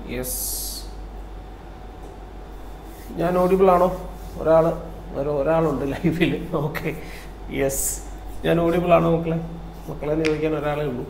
Yes ഞാൻ audible ആണോ ഒരാൾ ഒരു ഒരാളുണ്ട് ലൈഫിൽ ഓക്കെ യെസ് ഞാൻ ഓഡിബിൾ ആണോ മക്കളെ മക്കളെ ചോദിക്കാൻ ഒരാളേ ഉള്ളൂ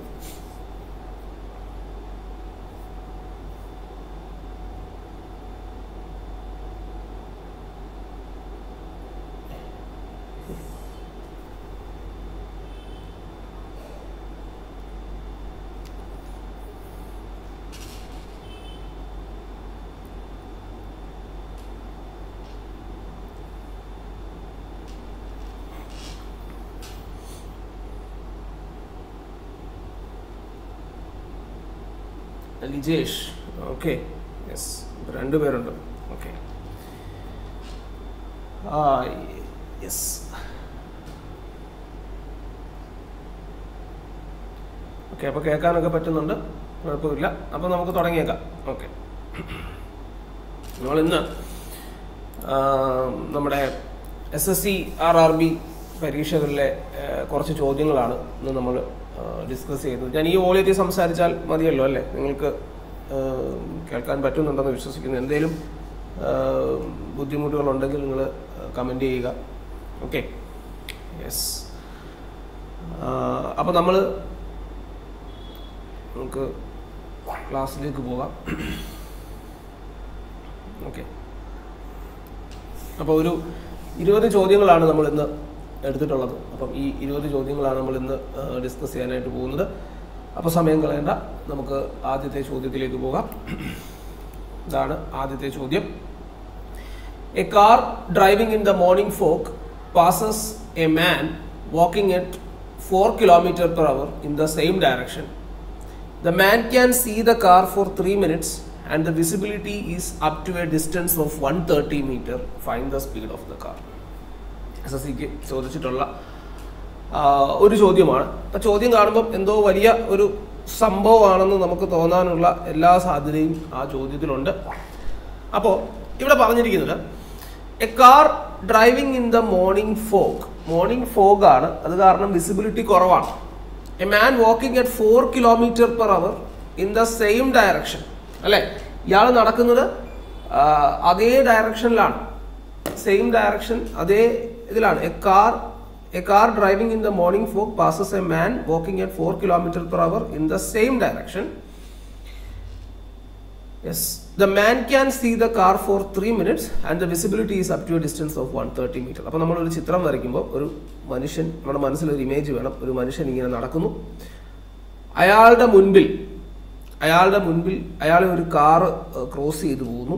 ലിജേഷ് ഓക്കെ യെസ് രണ്ട് പേരുണ്ട് ഓക്കെ ആ യെസ് ഓക്കെ അപ്പോൾ കേൾക്കാനൊക്കെ പറ്റുന്നുണ്ട് കുഴപ്പമില്ല അപ്പോൾ നമുക്ക് തുടങ്ങിയേക്കാം ഓക്കെ നമ്മളിന്ന് ആ, നമ്മുടെ S S C R R B പരീക്ഷകളിലെ ആ, കുറച്ച് ചോദ്യങ്ങളാണ് ഇന്ന് നമ്മൾ ഡിസ്കസ് ചെയ്തത് ഞാൻ ഈ വോളിയത്തിൽ സംസാരിച്ചാൽ മതിയല്ലോ അല്ലേ നിങ്ങൾക്ക് ആ, കേൾക്കാൻ പറ്റുന്നുണ്ടെന്ന് വിശ്വസിക്കുന്നു എന്തെങ്കിലും ബുദ്ധിമുട്ടുകളുണ്ടെങ്കിൽ നിങ്ങൾ കമൻറ്റ് ചെയ്യുക ഓക്കെ യെസ് അപ്പോൾ നമ്മൾ നമുക്ക് ക്ലാസ്സിലേക്ക് പോകാം ഓക്കെ അപ്പോൾ ഒരു ഇരുപത് ചോദ്യങ്ങളാണ് നമ്മൾ ഇന്ന് എടുത്തിട്ടുള്ളത് അപ്പം ഈ ഇരുപത് ചോദ്യങ്ങളാണ് നമ്മൾ ഇന്ന് ഡിസ്കസ് ചെയ്യാനായിട്ട് പോകുന്നത് അപ്പോൾ സമയം കളയണ്ട നമുക്ക് ആദ്യത്തെ ചോദ്യത്തിലേക്ക് പോകാം ഇതാണ് ആദ്യത്തെ ചോദ്യം a car driving in the morning fog passes a man walking at four kilometer per hour in the same direction The man can see the car for 3 minutes and the visibility is up to a distance of 130 meter. Find the speed of the car. S S സിക്ക് ചോദിച്ചിട്ടുള്ള ആ, ഒരു ചോദ്യമാണ് അപ്പം ചോദ്യം കാണുമ്പം എന്തോ വലിയ ഒരു സംഭവമാണെന്ന് നമുക്ക് തോന്നാനുള്ള എല്ലാ സാധ്യതയും ആ ചോദ്യത്തിലുണ്ട് അപ്പോൾ ഇവിടെ പറഞ്ഞിരിക്കുന്നത് a car driving in the morning fog morning fog ആണ് അത് കാരണം വിസിബിലിറ്റി കുറവാണ് a man walking at four kilometer per hour in the same direction അല്ലേ ഇയാൾ നടക്കുന്നത് ആ, അതേ ഡയറക്ഷനിലാണ് സെയിം ഡയറക്ഷൻ അതേ ഇതിലാണ് a car A car driving in the morning fog passes a man walking at four kilometer per hour in the same direction yes the man can see the car for three minutes and the visibility is up to a distance of one thirty meter അപ്പോൾ നമ്മളൊരു ചിത്രം വരയ്ക്കുമ്പോൾ ഒരു മനുഷ്യൻ നമ്മുടെ മനസ്സിൽ ഒരു image വേണം ഒരു മനുഷ്യൻ ഇങ്ങനെ നടക്കുന്നു അയാളുടെ മുൻപിൽ അയാളുടെ മുൻപിൽ അയാളെ ഒരു കാറ് ക്രോസ് ചെയ്തു പോകുന്നു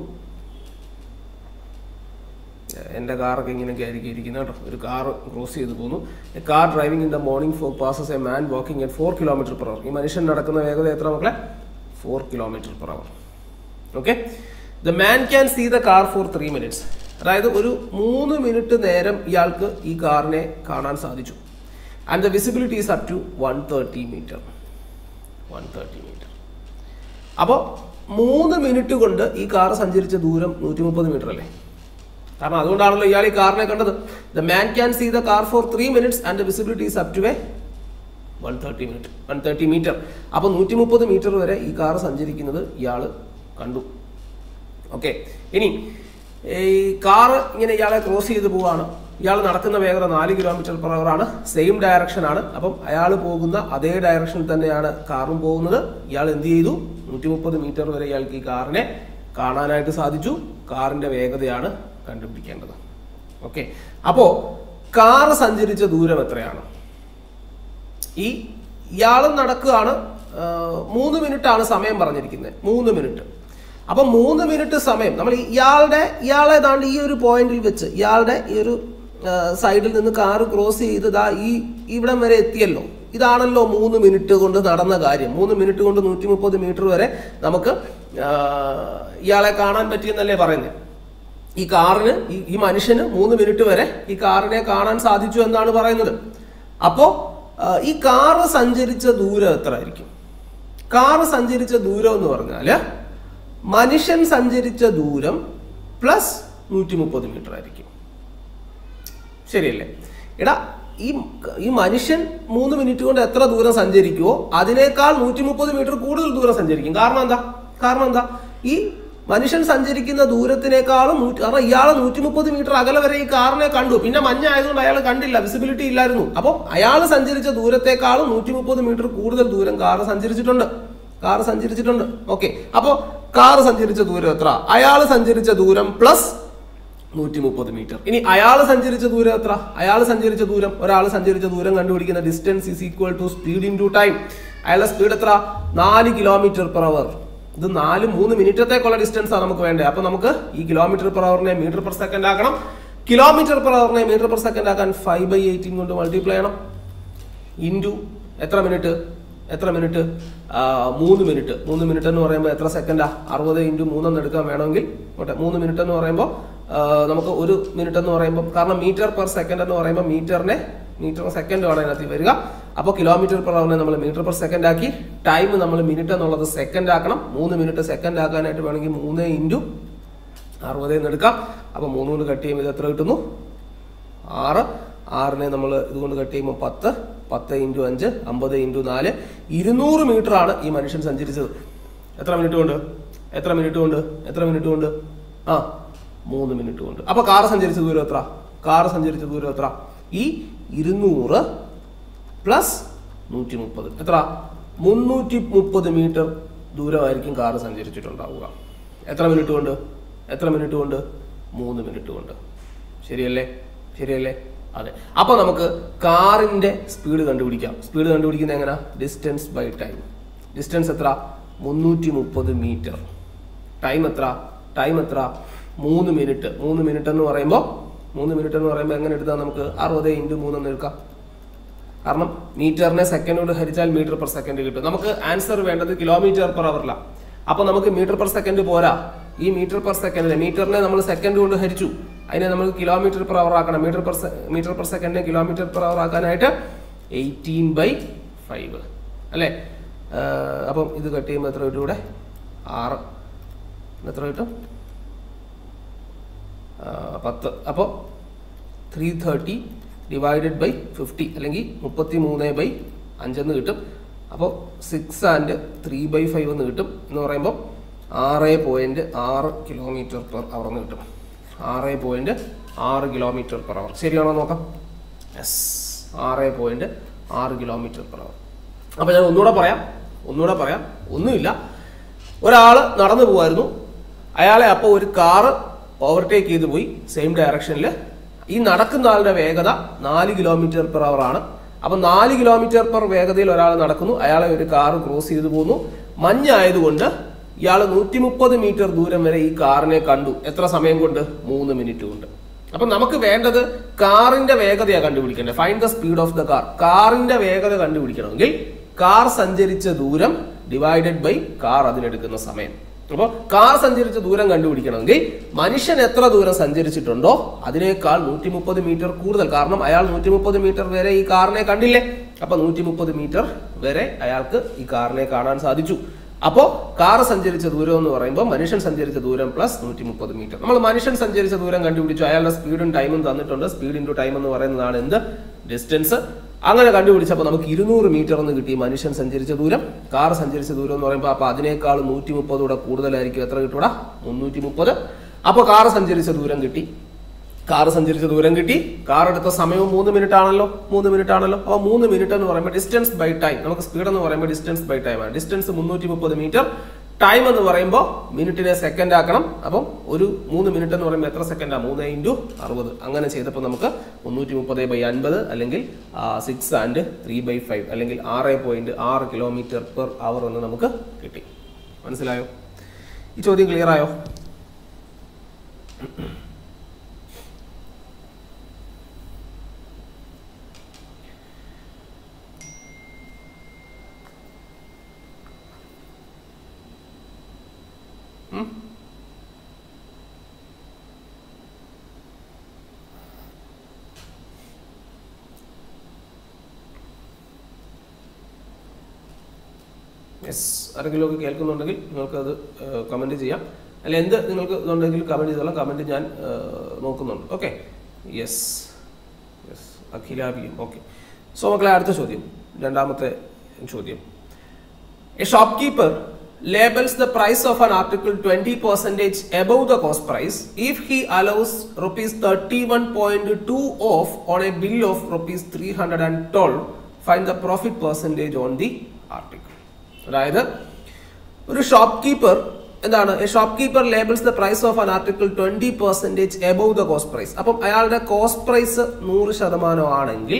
എൻ്റെ കാറൊക്കെ ഇങ്ങനെയൊക്കെ ആയിരിക്കും ഇരിക്കുന്നത് കേട്ടോ ഒരു കാർ ക്രോസ് ചെയ്ത് പോകുന്നു a car driving in the morning fog passes a man walking at four kilometer per hour ഈ മനുഷ്യൻ നടക്കുന്ന വേഗത എത്ര മക്കളെ four kilometer per hour okay the man can see the car for three minutes അതായത് ഒരു മൂന്ന് മിനിറ്റ് നേരം ഇയാൾക്ക് ഈ കാറിനെ കാണാൻ സാധിച്ചു and the visibility is up to one thirty meter one thirty meter അപ്പോൾ മൂന്ന് മിനിറ്റ് കൊണ്ട് ഈ കാർ സഞ്ചരിച്ച ദൂരം നൂറ്റി മുപ്പത് മീറ്റർ അല്ലേ കാരണം അതുകൊണ്ടാണല്ലോ ഇയാൾ ഈ കാറിനെ കണ്ടത് the man can see the car for three minutes and the visibility is up to a one thirty meter one thirty meter അപ്പോൾ നൂറ്റി മുപ്പത് മീറ്റർ വരെ ഈ കാർ സഞ്ചരിക്കുന്നത് ഇയാൾ കണ്ടു ഓക്കെ ഇനി ഈ കാറ് ഇങ്ങനെ ഇയാളെ ക്രോസ് ചെയ്ത് പോവാണ് ഇയാൾ നടക്കുന്ന വേഗത നാല് കിലോമീറ്റർ പെർ അവർ ആണ് സെയിം ഡയറക്ഷൻ ആണ് അപ്പം അയാൾ പോകുന്ന അതേ ഡയറക്ഷനിൽ തന്നെയാണ് കാറും പോകുന്നത് ഇയാൾ എന്ത് ചെയ്തു നൂറ്റി മുപ്പത് മീറ്റർ വരെ ഇയാൾക്ക് ഈ കാറിനെ കാണാനായിട്ട് സാധിച്ചു കാറിന്റെ വേഗതയാണ് കണ്ടുപിടിക്കേണ്ടത് ഓക്കെ അപ്പോ കാറ് സഞ്ചരിച്ച ദൂരം എത്രയാണ് ഈ ഇയാളും നടക്കുകയാണ് ആ, മൂന്ന് മിനിറ്റ് ആണ് സമയം പറഞ്ഞിരിക്കുന്നത് മൂന്ന് മിനിറ്റ് അപ്പൊ മൂന്ന് മിനിറ്റ് സമയം നമ്മൾ ഇയാളുടെ ഇയാളെ ഏതാണ്ട് ഈ ഒരു പോയിന്റിൽ വെച്ച് ഇയാളുടെ ഈ ഒരു സൈഡിൽ നിന്ന് കാറ് ക്രോസ് ചെയ്ത് ദാ ഈ ഇവിടം വരെ എത്തിയല്ലോ ഇതാണല്ലോ മൂന്ന് മിനിറ്റ് കൊണ്ട് നടന്ന കാര്യം മൂന്ന് മിനിറ്റ് കൊണ്ട് നൂറ്റി മുപ്പത് മീറ്റർ വരെ നമുക്ക് ആ, ഇയാളെ കാണാൻ പറ്റിയെന്നല്ലേ പറയുന്നത് ഈ കാറിന് ഈ ഈ മനുഷ്യന് മൂന്ന് മിനിറ്റ് വരെ ഈ കാറിനെ കാണാൻ സാധിച്ചു എന്നാണ് പറയുന്നത് അപ്പോ ആ, ഈ കാറ് സഞ്ചരിച്ച ദൂരം എത്ര ആയിരിക്കും കാറ് സഞ്ചരിച്ച ദൂരം എന്ന് പറഞ്ഞാല് മനുഷ്യൻ സഞ്ചരിച്ച ദൂരം പ്ലസ് നൂറ്റി മുപ്പത് മീറ്റർ ആയിരിക്കും ശരിയല്ലേ എടാ ഈ ഈ മനുഷ്യൻ മൂന്ന് മിനിറ്റ് കൊണ്ട് എത്ര ദൂരം സഞ്ചരിക്കുമോ അതിനേക്കാൾ നൂറ്റി മുപ്പത് മീറ്റർ കൂടുതൽ ദൂരം സഞ്ചരിക്കും കാരണം എന്താ കാരണം എന്താ ഈ മനുഷ്യൻ സഞ്ചരിക്കുന്ന ദൂരത്തിനേക്കാളും നൂറ്റി കാരണം ഇയാൾ നൂറ്റി മുപ്പത് മീറ്റർ അകലെ വരെ ഈ കാറിനെ കണ്ടു പിന്നെ മഞ്ഞ ആയതുകൊണ്ട് അയാൾ കണ്ടില്ല വിസിബിലിറ്റി ഇല്ലായിരുന്നു അപ്പോൾ അയാൾ സഞ്ചരിച്ച ദൂരത്തെക്കാളും നൂറ്റി മുപ്പത് മീറ്റർ കൂടുതൽ ദൂരം കാറ് സഞ്ചരിച്ചിട്ടുണ്ട് കാറ് സഞ്ചരിച്ചിട്ടുണ്ട് ഓക്കെ അപ്പോൾ കാറ് സഞ്ചരിച്ച ദൂരം എത്ര അയാൾ സഞ്ചരിച്ച ദൂരം പ്ലസ് നൂറ്റി മുപ്പത് മീറ്റർ ഇനി അയാൾ സഞ്ചരിച്ച ദൂരം എത്ര അയാൾ സഞ്ചരിച്ച ദൂരം ഒരാൾ സഞ്ചരിച്ച ദൂരം കണ്ടുപിടിക്കുന്ന distance is equal to speed into time അയാളുടെ സ്പീഡ് എത്ര നാല് കിലോമീറ്റർ പെർ അവർ ഇത് നാല് മൂന്ന് മിനിറ്റത്തേക്കുള്ള ഡിസ്റ്റൻസ് ആണ് നമുക്ക് വേണ്ടത് അപ്പൊ നമുക്ക് ഈ കിലോമീറ്റർ പെർ അവറിനെ മീറ്റർ പെർ സെക്കൻഡ് ആക്കണം കിലോമീറ്റർ പെർ അവറിനെ മീറ്റർ പെർ സെക്കൻഡ് ആക്കാൻ ഫൈവ് ബൈ എയ്റ്റീൻ കൊണ്ട് മൾട്ടിപ്ലൈ ചെയ്യണം ഇൻറ്റു എത്ര മിനിറ്റ് എത്ര മിനിറ്റ് ആ, മൂന്ന് മിനിറ്റ് മൂന്ന് മിനിറ്റ് എന്ന് പറയുമ്പോൾ എത്ര സെക്കൻഡാ അറുപത് ഇൻറ്റു മൂന്നെന്ന് എടുക്കാൻ വേണമെങ്കിൽ ഓട്ടെ മൂന്ന് മിനിറ്റ് എന്ന് പറയുമ്പോൾ ആ, നമുക്ക് ഒരു മിനിറ്റ് എന്ന് പറയുമ്പോൾ കാരണം മീറ്റർ പെർ സെക്കൻഡ് എന്ന് പറയുമ്പോൾ മീറ്ററിനെ മീറ്റർ സെക്കൻഡ് ആണ് അതിനകത്ത് വരിക അപ്പോൾ കിലോമീറ്റർ പെർ അവറിനെ നമ്മൾ മീറ്റർ പെർ സെക്കൻഡ് ആക്കി ടൈം നമ്മൾ മിനിറ്റ് എന്നുള്ളത് സെക്കൻഡ് ആക്കണം മൂന്ന് മിനിറ്റ് സെക്കൻഡ് ആക്കാനായിട്ട് വേണമെങ്കിൽ മൂന്ന് ഇൻറ്റു അറുപതിൽ നിന്ന് എടുക്കാം അപ്പോൾ മൂന്ന് കൊണ്ട് കട്ട് ചെയ്യുമ്പോൾ ഇത് എത്ര കിട്ടുന്നു ആറ് ആറിനെ നമ്മൾ ഇതുകൊണ്ട് കട്ട് ചെയ്യുമ്പോൾ പത്ത് പത്ത് ഇൻറ്റു അഞ്ച് അമ്പത് ഇൻറ്റു നാല് ഇരുന്നൂറ് മീറ്റർ ആണ് ഈ മനുഷ്യൻ സഞ്ചരിച്ചത് എത്ര മിനിറ്റ് കൊണ്ട് എത്ര മിനിറ്റ് കൊണ്ട് എത്ര മിനിറ്റ് കൊണ്ട് ആ മൂന്ന് മിനിറ്റ് കൊണ്ട് അപ്പൊ കാർ സഞ്ചരിച്ച ദൂരം എത്ര കാർ സഞ്ചരിച്ച ദൂരം എത്ര ഈ ഇരുന്നൂറ് പ്ലസ് നൂറ്റി മുപ്പത് എത്ര മുന്നൂറ്റി മുപ്പത് മീറ്റർ ദൂരമായിരിക്കും കാർ സഞ്ചരിച്ചിട്ടുണ്ടാവുക എത്ര മിനിറ്റ് കൊണ്ട് എത്ര മിനിറ്റ് കൊണ്ട് മൂന്ന് മിനിറ്റ് കൊണ്ട് ശരിയല്ലേ ശരിയല്ലേ അതെ അപ്പൊ നമുക്ക് കാറിന്റെ സ്പീഡ് കണ്ടുപിടിക്കാം സ്പീഡ് കണ്ടുപിടിക്കുന്നത് എങ്ങനെ ഡിസ്റ്റൻസ് ബൈ ടൈം ഡിസ്റ്റൻസ് എത്ര മുന്നൂറ്റി മുപ്പത് മീറ്റർ ടൈം എത്ര ടൈം എത്ര മൂന്ന് മിനിറ്റ് മൂന്ന് മിനിറ്റ് എന്ന് പറയുമ്പോൾ മൂന്ന് മിനിറ്റ് എന്ന് പറയുമ്പോൾ എങ്ങനെ എടുത്താൽ നമുക്ക് അറുപത് ഇൻറ്റു മൂന്നെന്ന് എടുക്കാം കാരണം മീറ്ററിനെ സെക്കൻഡ് കൊണ്ട് ഹരിച്ചാൽ മീറ്റർ പെർ സെക്കൻഡ് കിട്ടും നമുക്ക് ആൻസർ വേണ്ടത് കിലോമീറ്റർ പെർ അവറിലാണ് അപ്പൊ നമുക്ക് മീറ്റർ പെർ സെക്കൻഡ് പോരാ ഈ മീറ്റർ പെർ സെക്കൻഡിനെ മീറ്ററിനെ നമ്മൾ സെക്കൻഡ് കൊണ്ട് ഹരിച്ചു അതിനെ നമ്മൾ കിലോമീറ്റർ പെർ അവർ ആക്കണം മീറ്റർ പെർ മീറ്റർ പെർ സെക്കൻഡിനെ കിലോമീറ്റർ പെർ അവർ ആക്കാനായിട്ട് എയ്റ്റീൻ ബൈ ഫൈവ് അല്ലേ ആഹ് അപ്പം ഇത് കട്ട് ചെയ്യുമ്പോൾ എത്ര കിട്ടും ഇവിടെ ആറ് എത്ര കിട്ടും ആഹ് പത്ത് അപ്പോൾ three thirty divided by fifty അല്ലെങ്കിൽ മുപ്പത്തി മൂന്ന് ബൈ അഞ്ചെന്ന് കിട്ടും അപ്പോൾ six and three by five എന്ന് കിട്ടും എന്ന് പറയുമ്പോൾ ആറ് പോയിന്റ് ആറ് കിലോമീറ്റർ പെർ അവർ എന്ന് കിട്ടും ആറ് പോയിന്റ് ആറ് കിലോമീറ്റർ പെർ അവർ ശരിയാണോ നോക്കാം യെസ് ആറ് പോയിന്റ് ആറ് കിലോമീറ്റർ പെർ അവർ അപ്പോൾ ഞാൻ ഒന്നുകൂടെ പറയാം ഒന്നുകൂടെ പറയാം ഒന്നുമില്ല ഒരാൾ നടന്നു പോവായിരുന്നു അയാളെ അപ്പോൾ ഒരു കാറ് ഓവർടേക്ക് ചെയ്ത് പോയി സെയിം ഡയറക്ഷനിൽ ഈ നടക്കുന്ന ആളുടെ വേഗത നാല് കിലോമീറ്റർ പെർ അവർ ആണ് അപ്പൊ നാല് കിലോമീറ്റർ പെർ വേഗതയിൽ ഒരാൾ നടക്കുന്നു അയാളെ ഒരു കാറ് ക്രോസ് ചെയ്തു പോകുന്നു മഞ്ഞായതുകൊണ്ട് ഇയാൾ നൂറ്റി മുപ്പത് മീറ്റർ ദൂരം വരെ ഈ കാറിനെ കണ്ടു എത്ര സമയം കൊണ്ട് മൂന്ന് മിനിറ്റ് കൊണ്ട് അപ്പൊ നമുക്ക് വേണ്ടത് കാറിന്റെ വേഗതയാണ് കണ്ടുപിടിക്കേണ്ടത് find the speed of the car കാറിന്റെ വേഗത കണ്ടുപിടിക്കണമെങ്കിൽ കാർ സഞ്ചരിച്ച ദൂരം ഡിവൈഡഡ് ബൈ കാർ അതിനെടുക്കുന്ന സമയം അപ്പോൾ കാർ സഞ്ചരിച്ച ദൂരം കണ്ടുപിടിക്കണമെങ്കിൽ മനുഷ്യൻ എത്ര ദൂരം സഞ്ചരിച്ചിട്ടുണ്ടോ അതിനേക്കാൾ നൂറ്റി മുപ്പത് മീറ്റർ കൂടുതൽ കാരണം അയാൾ നൂറ്റി മുപ്പത് മീറ്റർ വരെ ഈ കാറിനെ കണ്ടില്ലേ അപ്പൊ നൂറ്റി മുപ്പത് മീറ്റർ വരെ അയാൾക്ക് ഈ കാറിനെ കാണാൻ സാധിച്ചു അപ്പോൾ കാർ സഞ്ചരിച്ച ദൂരം എന്ന് പറയുമ്പോൾ മനുഷ്യൻ സഞ്ചരിച്ച ദൂരം പ്ലസ് നൂറ്റി മുപ്പത് മീറ്റർ നമ്മൾ മനുഷ്യൻ സഞ്ചരിച്ച ദൂരം കണ്ടുപിടിച്ചു അയാളുടെ സ്പീഡും ടൈമും തന്നിട്ടുണ്ട് സ്പീഡ് ഇൻറ്റു ടൈം എന്ന് പറയുന്നതാണ് എന്ത് ഡിസ്റ്റൻസ് അങ്ങനെ കണ്ടുപിടിച്ചപ്പോൾ നമുക്ക് ഇരുന്നൂറ് മീറ്റർ എന്ന് കിട്ടി മനുഷ്യൻ സഞ്ചരിച്ച ദൂരം കാർ സഞ്ചരിച്ച ദൂരം എന്ന് പറയുമ്പോൾ അപ്പോൾ അതിനേക്കാൾ നൂറ്റി മുപ്പത് കൂടെ കൂടുതലായിരിക്കും എത്ര കിട്ടൂടാ മുന്നൂറ്റി മുപ്പത് അപ്പോൾ കാർ സഞ്ചരിച്ച ദൂരം കിട്ടി കാർ സഞ്ചരിച്ച ദൂരം കിട്ടി കാർ എടുത്ത സമയവും മൂന്ന് മിനിറ്റ് ആണല്ലോ മൂന്ന് മിനിറ്റ് ആണല്ലോ അപ്പോൾ മൂന്ന് മിനിറ്റ് എന്ന് പറയുമ്പോൾ ഡിസ്റ്റൻസ് ബൈ ടൈം നമുക്ക് സ്പീഡ് എന്ന് പറയുമ്പോൾ ഡിസ്റ്റൻസ് ബൈ ടൈം ആണ് ഡിസ്റ്റൻസ് മുന്നൂറ്റി മുപ്പത് മീറ്റർ ടൈം എന്ന് പറയുമ്പോൾ മിനിറ്റിനെ സെക്കൻഡ് ആക്കണം അപ്പം ഒരു മൂന്ന് മിനിറ്റ് എന്ന് പറയുമ്പോൾ എത്ര സെക്കൻഡാണ് മൂന്ന് ഇൻറ്റു അറുപത് അങ്ങനെ ചെയ്തപ്പോൾ നമുക്ക് മുന്നൂറ്റി മുപ്പത് ബൈ അൻപത് അല്ലെങ്കിൽ six and three by five അല്ലെങ്കിൽ ആറ് പോയിന്റ് ആറ് കിലോമീറ്റർ പെർ അവർ എന്ന് നമുക്ക് കിട്ടി മനസ്സിലായോ ഈ ചോദ്യം ക്ലിയർ ആയോ യെസ് ആരെങ്കിലും ഒക്കെ കേൾക്കുന്നുണ്ടെങ്കിൽ നിങ്ങൾക്ക് അത് കമൻറ്റ് ചെയ്യാം അല്ല എന്ത് നിങ്ങൾക്ക് ഇതുണ്ടെങ്കിൽ കമൻറ്റ് ചെയ്തോളാം കമൻറ്റ് ഞാൻ ആ, നോക്കുന്നുണ്ട് ഓക്കെ യെസ് യെസ് അഖിലാബിയും ഓക്കെ സോ മക്കളെ അടുത്ത ചോദ്യം രണ്ടാമത്തെ ചോദ്യം a shopkeeper labels the price of an article 20 percentage above the cost price if he allows rupees 31.2 off on a bill of rupees 312 find the profit percentage on the article അതായത് ഒരു shopkeeper എന്താണ് shopkeeper labels the price of an article twenty percentage above the cost price അപ്പം അയാളുടെ cost price നൂറ് ശതമാനം ആണെങ്കിൽ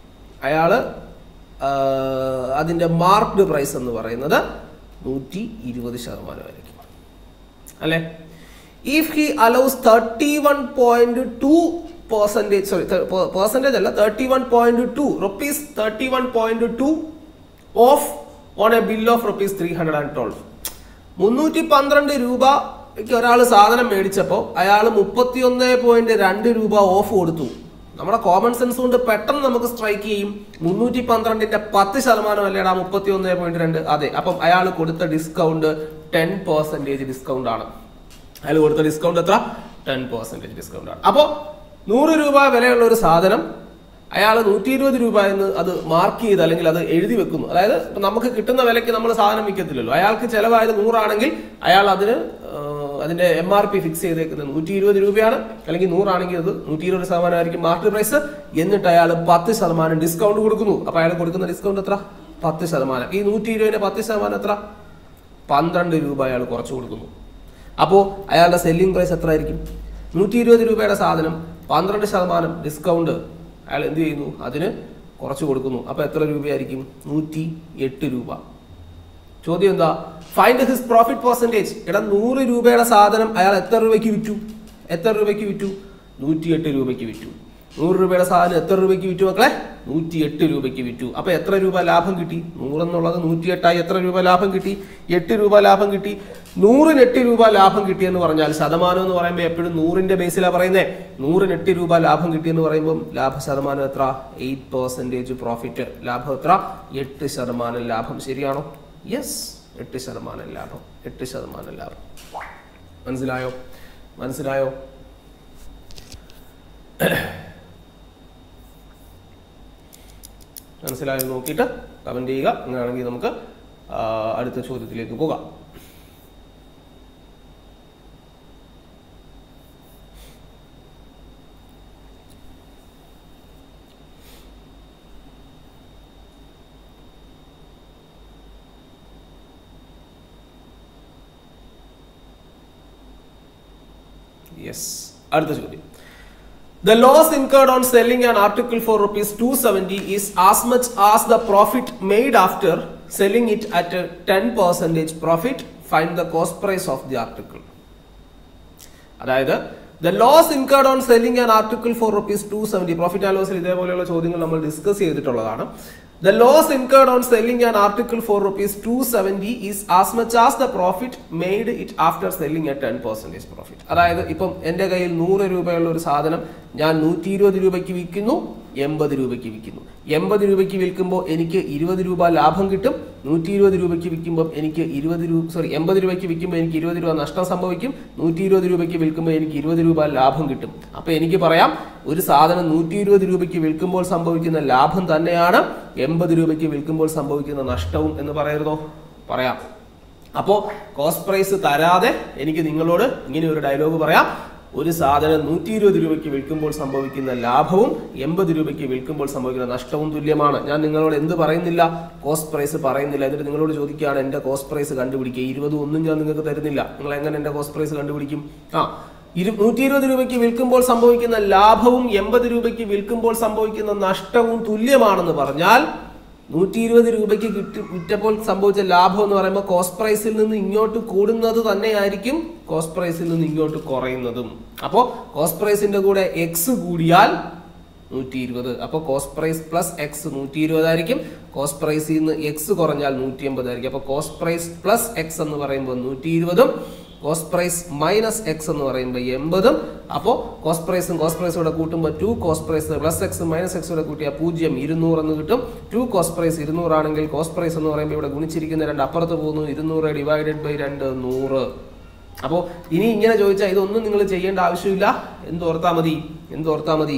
അയാള് ആ, അതിന്റെ മാർക്ക്ഡ് പ്രൈസ് എന്ന് പറയുന്നത് നൂറ്റി ഇരുപത് ശതമാനമായിരിക്കും അല്ലെ if he allows thirty one point two percentage sorry percentage അല്ല thirty one point two rupees thirty one point two off on a bill of rupees three hundred and twelve മുന്നൂറ്റി പന്ത്രണ്ട് രൂപയ്ക്ക് ഒരാൾ സാധനം മേടിച്ചപ്പോൾ അയാൾ മുപ്പത്തി ഒന്ന് പോയിന്റ് രണ്ട് രൂപ ഓഫ് കൊടുത്തു നമ്മുടെ കോമൺ സെൻസ് കൊണ്ട് പെട്ടെന്ന് നമുക്ക് സ്ട്രൈക്ക് ചെയ്യും മുന്നൂറ്റി പന്ത്രണ്ടിന്റെ പത്ത് ശതമാനം അല്ലേടാ മുപ്പത്തി ഒന്ന് പോയിന്റ് രണ്ട് അതെ അപ്പം അയാൾ കൊടുത്ത ഡിസ്കൗണ്ട് ടെൻ പെർസെന്റേജ് ഡിസ്കൗണ്ട് ആണ് അയാൾ കൊടുത്ത ഡിസ്കൗണ്ട് എത്ര ടെൻ പെർസെന്റേജ് ഡിസ്കൗണ്ട് ആണ് അപ്പോൾ നൂറ് രൂപ വിലയുള്ള ഒരു സാധനം അയാൾ നൂറ്റി ഇരുപത് രൂപ എന്ന് അത് മാർക്ക് ചെയ്ത് അല്ലെങ്കിൽ അത് എഴുതി വെക്കുന്നു അതായത് ഇപ്പൊ നമുക്ക് കിട്ടുന്ന വിലയ്ക്ക് നമ്മൾ സാധനം വിൽക്കത്തില്ലല്ലോ അയാൾക്ക് ചിലവായത് നൂറാണെങ്കിൽ അയാൾ അതിന് ആ, അതിന്റെ എം ആർ പി ഫിക്സ് ചെയ്തേക്കുന്നത് നൂറ്റി ഇരുപത് രൂപയാണ് അല്ലെങ്കിൽ നൂറാണെങ്കിൽ അത് നൂറ്റി ഇരുപത് ശതമാനമായിരിക്കും മാർക്കറ്റ് പ്രൈസ് എന്നിട്ട് അയാൾ പത്ത് ശതമാനം ഡിസ്കൗണ്ട് കൊടുക്കുന്നു അപ്പൊ അയാൾ കൊടുക്കുന്ന ഡിസ്കൗണ്ട് എത്ര പത്ത് ശതമാനം ഈ നൂറ്റി ഇരുപതിന്റെ പത്ത് ശതമാനം എത്ര പന്ത്രണ്ട് രൂപ അയാൾ കുറച്ച് കൊടുക്കുന്നു അപ്പോൾ അയാളുടെ സെല്ലിംഗ് പ്രൈസ് എത്ര ആയിരിക്കും നൂറ്റി ഇരുപത് രൂപയുടെ സാധനം പന്ത്രണ്ട് ശതമാനം ഡിസ്കൗണ്ട് അയാൾ എന്ത് ചെയ്യുന്നു അതിന് കുറച്ച് കൊടുക്കുന്നു അപ്പോൾ എത്ര രൂപയായിരിക്കും നൂറ്റി എട്ട് രൂപ ചോദ്യം എന്താ ഫൈൻഡ് ഹിസ് പ്രോഫിറ്റ് പെർസെൻറ്റേജ് എടാ നൂറ് രൂപയുടെ സാധനം അയാൾ എത്ര രൂപയ്ക്ക് വിറ്റു എത്ര രൂപയ്ക്ക് വിറ്റു നൂറ്റിയെട്ട് രൂപയ്ക്ക് വിറ്റു നൂറ് രൂപയുടെ സാധനം എത്ര രൂപയ്ക്ക് വിറ്റു മക്കളെ നൂറ്റിയെട്ട് രൂപയ്ക്ക് വിറ്റു അപ്പൊ എത്ര രൂപ ലാഭം കിട്ടി നൂറെന്നുള്ളത് നൂറ്റിയെട്ടായി എത്ര രൂപ ലാഭം കിട്ടി എട്ട് രൂപ ലാഭം കിട്ടി നൂറിന് എട്ട് രൂപ ലാഭം കിട്ടിയെന്ന് പറഞ്ഞാൽ ശതമാനം എന്ന് പറയുമ്പോൾ എപ്പോഴും നൂറിന്റെ ബേസിലാണ് പറയുന്നത് നൂറിന് എട്ട് രൂപ ലാഭം കിട്ടിയെന്ന് പറയുമ്പോൾ ലാഭ ശതമാനം എത്ര എയ്റ്റ് പെർസെൻറ്റേജ് പ്രോഫിറ്റ് ലാഭം എത്ര എട്ട് ശതമാനം ലാഭം ശരിയാണോ യെസ് എട്ട് ശതമാനം ലാഭം എട്ട് ശതമാനം ലാഭം മനസ്സിലായോ മനസ്സിലായോ മനസ്സിലായോ നോക്കിയിട്ട് കമന്റ് ചെയ്യുക അങ്ങനെയാണെങ്കിൽ നമുക്ക് ആ, അടുത്ത ചോദ്യത്തിലേക്ക് പോകാം യെസ് അടുത്ത ചോദ്യം The loss incurred on selling an article for rupees 270 is as much as the profit made after selling it at a 10 percentage profit. Find the cost price of the article. അതായത് the loss incurred on selling an article for rupees two seventy profit and ലോസിൽ ഇതേപോലെയുള്ള ചോദ്യങ്ങൾ നമ്മൾ discuss ചെയ്തിട്ടുള്ളതാണ് the loss incurred on selling an article for rupees two seventy is as much as the profit made it after selling a ten percentage profit അതായത് ഇപ്പം എൻ്റെ കയ്യിൽ നൂറ് രൂപയുള്ള ഒരു സാധനം ഞാൻ നൂറ്റി ഇരുപത് രൂപയ്ക്ക് വിൽക്കുന്നു എൺപത് രൂപയ്ക്ക് വിൽക്കുന്നു എൺപത് രൂപയ്ക്ക് വിൽക്കുമ്പോൾ എനിക്ക് ഇരുപത് രൂപ ലാഭം കിട്ടും നൂറ്റി ഇരുപത് രൂപയ്ക്ക് വിൽക്കുമ്പോൾ എനിക്ക് ഇരുപത് രൂപ സോറി എൺപത് രൂപയ്ക്ക് വിൽക്കുമ്പോൾ എനിക്ക് ഇരുപത് രൂപ നഷ്ടം സംഭവിക്കും നൂറ്റി ഇരുപത് രൂപയ്ക്ക് വിൽക്കുമ്പോൾ എനിക്ക് ഇരുപത് രൂപ ലാഭം കിട്ടും അപ്പൊ എനിക്ക് പറയാം ഒരു സാധനം നൂറ്റി ഇരുപത് രൂപയ്ക്ക് വിൽക്കുമ്പോൾ സംഭവിക്കുന്ന ലാഭം തന്നെയാണ് എൺപത് രൂപയ്ക്ക് വിൽക്കുമ്പോൾ സംഭവിക്കുന്ന നഷ്ടവും എന്ന് പറയരുതോ പറയാം അപ്പോൾ കോസ്റ്റ് പ്രൈസ് തരാതെ എനിക്ക് നിങ്ങളോട് ഇങ്ങനെ ഒരു ഡയലോഗ് പറയാം ഒരു സാധനം നൂറ്റി ഇരുപത് രൂപയ്ക്ക് വിൽക്കുമ്പോൾ സംഭവിക്കുന്ന ലാഭവും എൺപത് രൂപയ്ക്ക് വിൽക്കുമ്പോൾ സംഭവിക്കുന്ന നഷ്ടവും തുല്യമാണ് ഞാൻ നിങ്ങളോട് എന്ത് പറയുന്നില്ല കോസ്റ്റ് പ്രൈസ് പറയുന്നില്ല എന്നിട്ട് നിങ്ങളോട് ചോദിക്കുകയാണ് എന്റെ കോസ്റ്റ് പ്രൈസ് കണ്ടുപിടിക്കുക ഇരുപത് ഒന്നും ഞാൻ നിങ്ങൾക്ക് തരുന്നില്ല നിങ്ങൾ എങ്ങനെ എന്റെ കോസ്റ്റ് പ്രൈസ് കണ്ടുപിടിക്കും ആ ഇരു നൂറ്റി ഇരുപത് രൂപയ്ക്ക് വിൽക്കുമ്പോൾ സംഭവിക്കുന്ന ലാഭവും എൺപത് രൂപയ്ക്ക് വിൽക്കുമ്പോൾ സംഭവിക്കുന്ന നഷ്ടവും തുല്യമാണെന്ന് പറഞ്ഞാൽ നൂറ്റി ഇരുപത് രൂപയ്ക്ക് കിട്ടി വിറ്റപ്പോൾ സംഭവിച്ച ലാഭം എന്ന് പറയുമ്പോൾ കോസ്റ്റ് പ്രൈസിൽ നിന്ന് ഇങ്ങോട്ട് കൂടുന്നത് തന്നെയായിരിക്കും കോസ്റ്റ് പ്രൈസിൽ നിന്ന് ഇങ്ങോട്ട് കുറയുന്നതും അപ്പോൾ കോസ്റ്റ് പ്രൈസിന്റെ കൂടെ എക്സ് കൂടിയാൽ നൂറ്റി ഇരുപത് അപ്പോൾ കോസ്റ്റ് പ്രൈസ് പ്ലസ് എക്സ് നൂറ്റി ഇരുപതായിരിക്കും കോസ്റ്റ് പ്രൈസിൽ നിന്ന് എക്സ് കുറഞ്ഞാൽ നൂറ്റി എൺപത് ആയിരിക്കും അപ്പോൾ കോസ്റ്റ് പ്രൈസ് പ്ലസ് എക്സ് എന്ന് പറയുമ്പോൾ നൂറ്റി ഇരുപതും കോസ്റ്റ് പ്രൈസ് മൈനസ് എക്സ് എന്ന് പറയുമ്പോൾ എൺപതും അപ്പോൾ കോസ്റ്റ് പ്രൈസും കോസ്റ്റ് പ്രൈസും കൂടെ കൂട്ടുമ്പോൾ two cost price plus X minus X കൂടെ കൂട്ടിയാൽ പൂജ്യം ഇരുന്നൂറ് എന്ന് കിട്ടും ടു കോസ്റ്റ് പ്രൈസ് ഇരുന്നൂറാണെങ്കിൽ കോസ്റ്റ് പ്രൈസ് എന്ന് പറയുമ്പോൾ ഇവിടെ ഗുണിച്ചിരിക്കുന്ന രണ്ട് അപ്പുറത്ത് പോകുന്നു ഇരുന്നൂറ് ഡിവൈഡഡ് ബൈ രണ്ട് നൂറ് അപ്പോൾ ഇനി ഇങ്ങനെ ചോദിച്ചാൽ ഇതൊന്നും നിങ്ങൾ ചെയ്യേണ്ട ആവശ്യമില്ല എന്തോർത്താ മതി എന്തോർത്താ മതി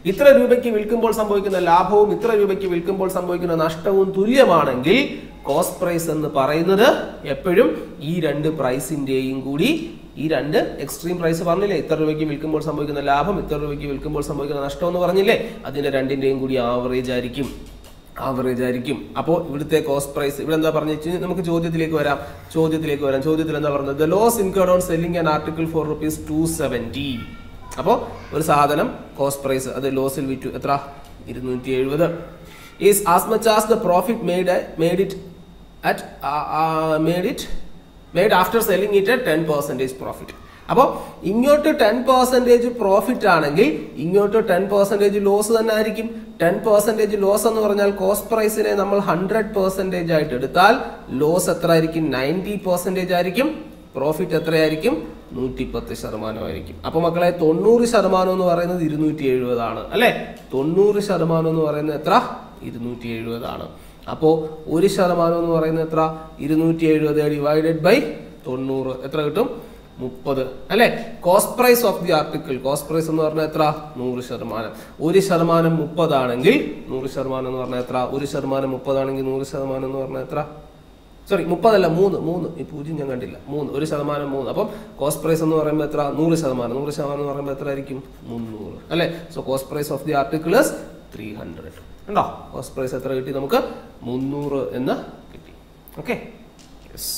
ഇത്ര രൂപയ്ക്ക് വിൽക്കുമ്പോൾ സംഭവിക്കുന്ന ലാഭവും ഇത്ര രൂപയ്ക്ക് വിൽക്കുമ്പോൾ സംഭവിക്കുന്ന നഷ്ടവും തുല്യമാണെങ്കിൽ കോസ്റ്റ് പ്രൈസ് എന്ന് പറയുന്നത് എപ്പോഴും ഈ രണ്ട് പ്രൈസിന്റെയും കൂടി ഈ രണ്ട് എക്സ്ട്രീം പ്രൈസ് പറഞ്ഞില്ലേ ഇത്ര രൂപയ്ക്ക് വിൽക്കുമ്പോൾ സംഭവിക്കുന്ന ലാഭം ഇത്ര രൂപയ്ക്ക് വിൽക്കുമ്പോൾ സംഭവിക്കുന്ന നഷ്ടം എന്ന് പറഞ്ഞില്ലേ അതിന്റെ രണ്ടിന്റെയും കൂടി ആവറേജ് ആയിരിക്കും ആവറേജ് ആയിരിക്കും അപ്പോൾ ഇവിടുത്തെ കോസ്റ്റ് പ്രൈസ് ഇവിടെ എന്താ പറഞ്ഞു വെച്ചാൽ നമുക്ക് ചോദ്യത്തിലേക്ക് വരാം ചോദ്യത്തിലേക്ക് വരാം ചോദ്യത്തിൽ എന്താ പറഞ്ഞത് the loss incurred on selling an article for rupees two seventy അപ്പോൾ ഒരു സാധനം കോസ്റ്റ് പ്രൈസ് അത് ലോസിൽ വിറ്റു എത്ര ഇരുന്നൂറ്റി എഴുപത് is as much as the profit made made it at made it made after selling it ten percentage profit അപ്പോൾ ഇങ്ങോട്ട് ടെൻ പെർസെൻറ്റേജ് പ്രോഫിറ്റ് ആണെങ്കിൽ ഇങ്ങോട്ട് ടെൻ പെർസെൻറ്റേജ് ലോസ് തന്നെ ആയിരിക്കും ടെൻ പെർസെൻറ്റേജ് ലോസ് എന്ന് പറഞ്ഞാൽ കോസ്റ്റ് പ്രൈസിനെ നമ്മൾ ഹൺഡ്രഡ് പെർസെൻറ്റേജ് ആയിട്ട് എടുത്താൽ ലോസ് എത്ര ആയിരിക്കും നയൻറ്റി പെർസെൻറ്റേജ് ആയിരിക്കും പ്രോഫിറ്റ് എത്രയായിരിക്കും നൂറ്റിപ്പത്ത് ശതമാനമായിരിക്കും അപ്പൊ മക്കളെ തൊണ്ണൂറ് ശതമാനം എന്ന് പറയുന്നത് ഇരുന്നൂറ്റി എഴുപതാണ് അല്ലെ തൊണ്ണൂറ് ശതമാനം എന്ന് പറയുന്നത് എത്ര ഇരുന്നൂറ്റി എഴുപതാണ് അപ്പോ ഒരു ശതമാനം എന്ന് പറയുന്നത് എത്ര ഇരുന്നൂറ്റി എഴുപത് ഡിവൈഡഡ് ബൈ തൊണ്ണൂറ് എത്ര കിട്ടും മുപ്പത് അല്ലെ cost price of the article cost price എന്ന് പറഞ്ഞാൽ എത്ര നൂറ് ശതമാനം ഒരു ശതമാനം മുപ്പതാണെങ്കിൽ നൂറ് ശതമാനം എന്ന് പറഞ്ഞാൽ എത്ര ഒരു ശതമാനം മുപ്പതാണെങ്കിൽ നൂറ് ശതമാനം എന്ന് പറഞ്ഞാൽ എത്ര സോറി മുപ്പതല്ല മൂന്ന് മൂന്ന് ഈ പൂജ്യം ഞാൻ കണ്ടില്ല മൂന്ന് ഒരു ശതമാനം മൂന്ന് അപ്പം കോസ്റ്റ് പ്രൈസ് എന്ന് പറയുമ്പോൾ എത്ര നൂറ് ശതമാനം നൂറ് ശതമാനം എന്ന് പറയുമ്പോൾ എത്ര ആയിരിക്കും മുന്നൂറ് അല്ലെ so cost price of the articles three hundred ഉണ്ടോ കോസ്റ്റ് പ്രൈസ് എത്ര കിട്ടി നമുക്ക് മുന്നൂറ് എന്ന് കിട്ടി ഓക്കെ യെസ്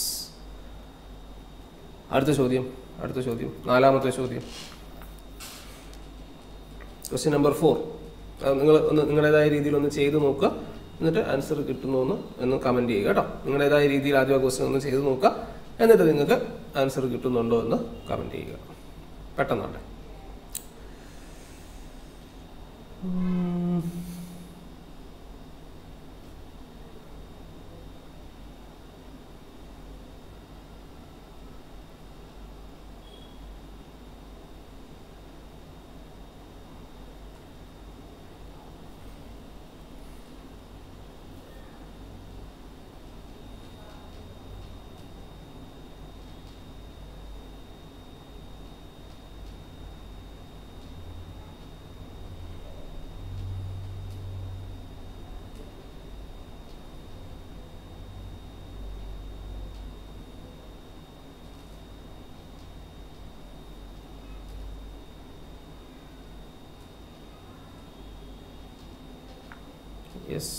അടുത്ത ചോദ്യം അടുത്ത ചോദ്യം നാലാമത്തെ ചോദ്യം ക്വസ്റ്റ്യൻ നമ്പർ ഫോർ നിങ്ങൾ ഒന്ന് നിങ്ങളുടേതായ രീതിയിൽ ഒന്ന് ചെയ്ത് നോക്കുക എന്നിട്ട് ആൻസർ കിട്ടുന്നു എന്ന് എന്ന് കമൻറ്റ് ചെയ്യുക കേട്ടോ നിങ്ങളുടേതായ രീതിയിൽ ആദ്യം ആ ക്വസ്റ്റ്യൻ ഒന്ന് ചെയ്ത് നോക്കുക എന്നിട്ട് നിങ്ങൾക്ക് ആൻസർ കിട്ടുന്നുണ്ടോ എന്ന് കമൻറ്റ് ചെയ്യുക പെട്ടെന്നാണ് യെസ്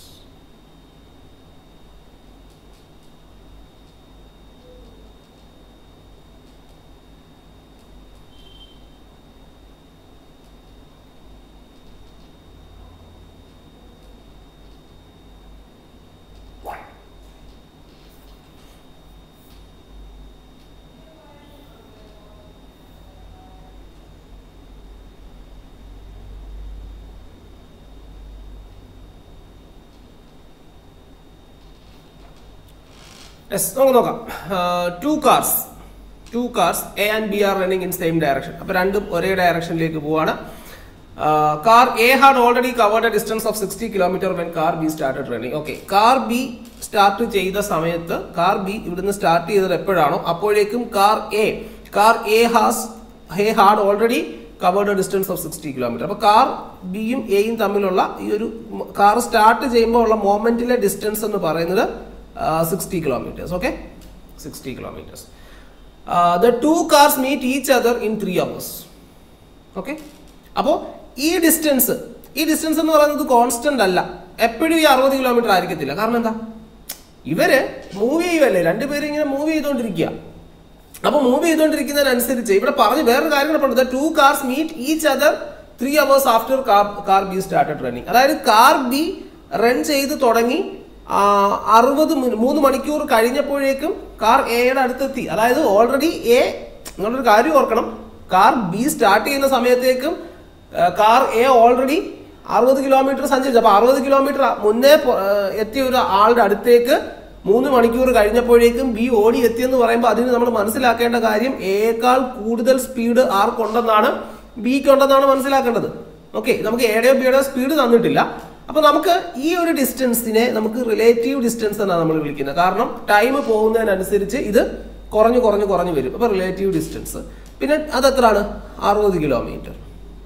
യെസ് നമുക്ക് നോക്കാം two cars two cars A and B are running in same direction അപ്പൊ രണ്ടും ഒരേ ഡയറക്ഷനിലേക്ക് പോവാണ് car A had already covered a distance of sixty kilometer when car B started running okay car B start ചെയ്ത സമയത്ത് car B ഇവിടുന്ന് start ചെയ്തത് എപ്പോഴാണോ അപ്പോഴേക്കും car A car A has hey had already covered distance of sixty kilometer അപ്പൊ car ബിയും എയും തമ്മിലുള്ള ഈ ഒരു കാർ സ്റ്റാർട്ട് ചെയ്യുമ്പോൾ ഉള്ള മോമെന്റിലെ ഡിസ്റ്റൻസ് എന്ന് പറയുന്നത് sixty kilometers okay sixty kilometers the two cars meet each other in three hours okay അപ്പോൾ ഈ ഡിസ്റ്റൻസ് ഈ ഡിസ്റ്റൻസ് എന്ന് പറയുന്നത് കോൺസ്റ്റന്റ് അല്ല എപ്പോഴും ഈ അറുപത് കിലോമീറ്റർ ആയിരിക്കത്തില്ല കാരണം എന്താ ഇവര് മൂവ് ചെയ്യുമല്ലേ രണ്ടുപേരും ഇങ്ങനെ മൂവ് ചെയ്തുകൊണ്ടിരിക്കുക അപ്പൊ മൂവ് ചെയ്തുകൊണ്ടിരിക്കുന്നതിനനുസരിച്ച് ഇവിടെ പറഞ്ഞു വേറൊരു കാര്യം കൂടെ പറഞ്ഞു two cars meet each other three hours after car car B started running അതായത് കാർ ബി റൺ ചെയ്ത് തുടങ്ങി അറുപത് മൂന്ന് മണിക്കൂർ കഴിഞ്ഞപ്പോഴേക്കും കാർ എയുടെ അടുത്തെത്തി അതായത് ഓൾറെഡി എ നിങ്ങളൊരു കാര്യം ഓർക്കണം കാർ ബി സ്റ്റാർട്ട് ചെയ്യുന്ന സമയത്തേക്കും കാർ എ ഓൾറെഡി അറുപത് കിലോമീറ്റർ സഞ്ചരിച്ചു അപ്പൊ അറുപത് കിലോമീറ്റർ മുന്നേ പൊ- ആ, എത്തിയ ഒരു ആളുടെ അടുത്തേക്ക് മൂന്ന് മണിക്കൂർ കഴിഞ്ഞപ്പോഴേക്കും ബി ഓടി എത്തിയെന്ന് പറയുമ്പോൾ അതിന് നമ്മൾ മനസ്സിലാക്കേണ്ട കാര്യം എയേക്കാൾ കൂടുതൽ സ്പീഡ് ആർക്കുണ്ടെന്നാണ് ബിക്ക് ഉണ്ടെന്നാണ് മനസ്സിലാക്കേണ്ടത് ഓക്കെ നമുക്ക് എയുടെയോ ബിയുടെയോ സ്പീഡ് തന്നിട്ടില്ല അപ്പൊ നമുക്ക് ഈ ഒരു ഡിസ്റ്റൻസിനെ നമുക്ക് റിലേറ്റീവ് ഡിസ്റ്റൻസ് എന്നാണ് നമ്മൾ വിളിക്കുന്നത് കാരണം ടൈം പോകുന്നതിനനുസരിച്ച് ഇത് കുറഞ്ഞു കുറഞ്ഞു കുറഞ്ഞു വരും അപ്പൊ റിലേറ്റീവ് ഡിസ്റ്റൻസ് പിന്നെ അത് എത്രയാണ് അറുപത് കിലോമീറ്റർ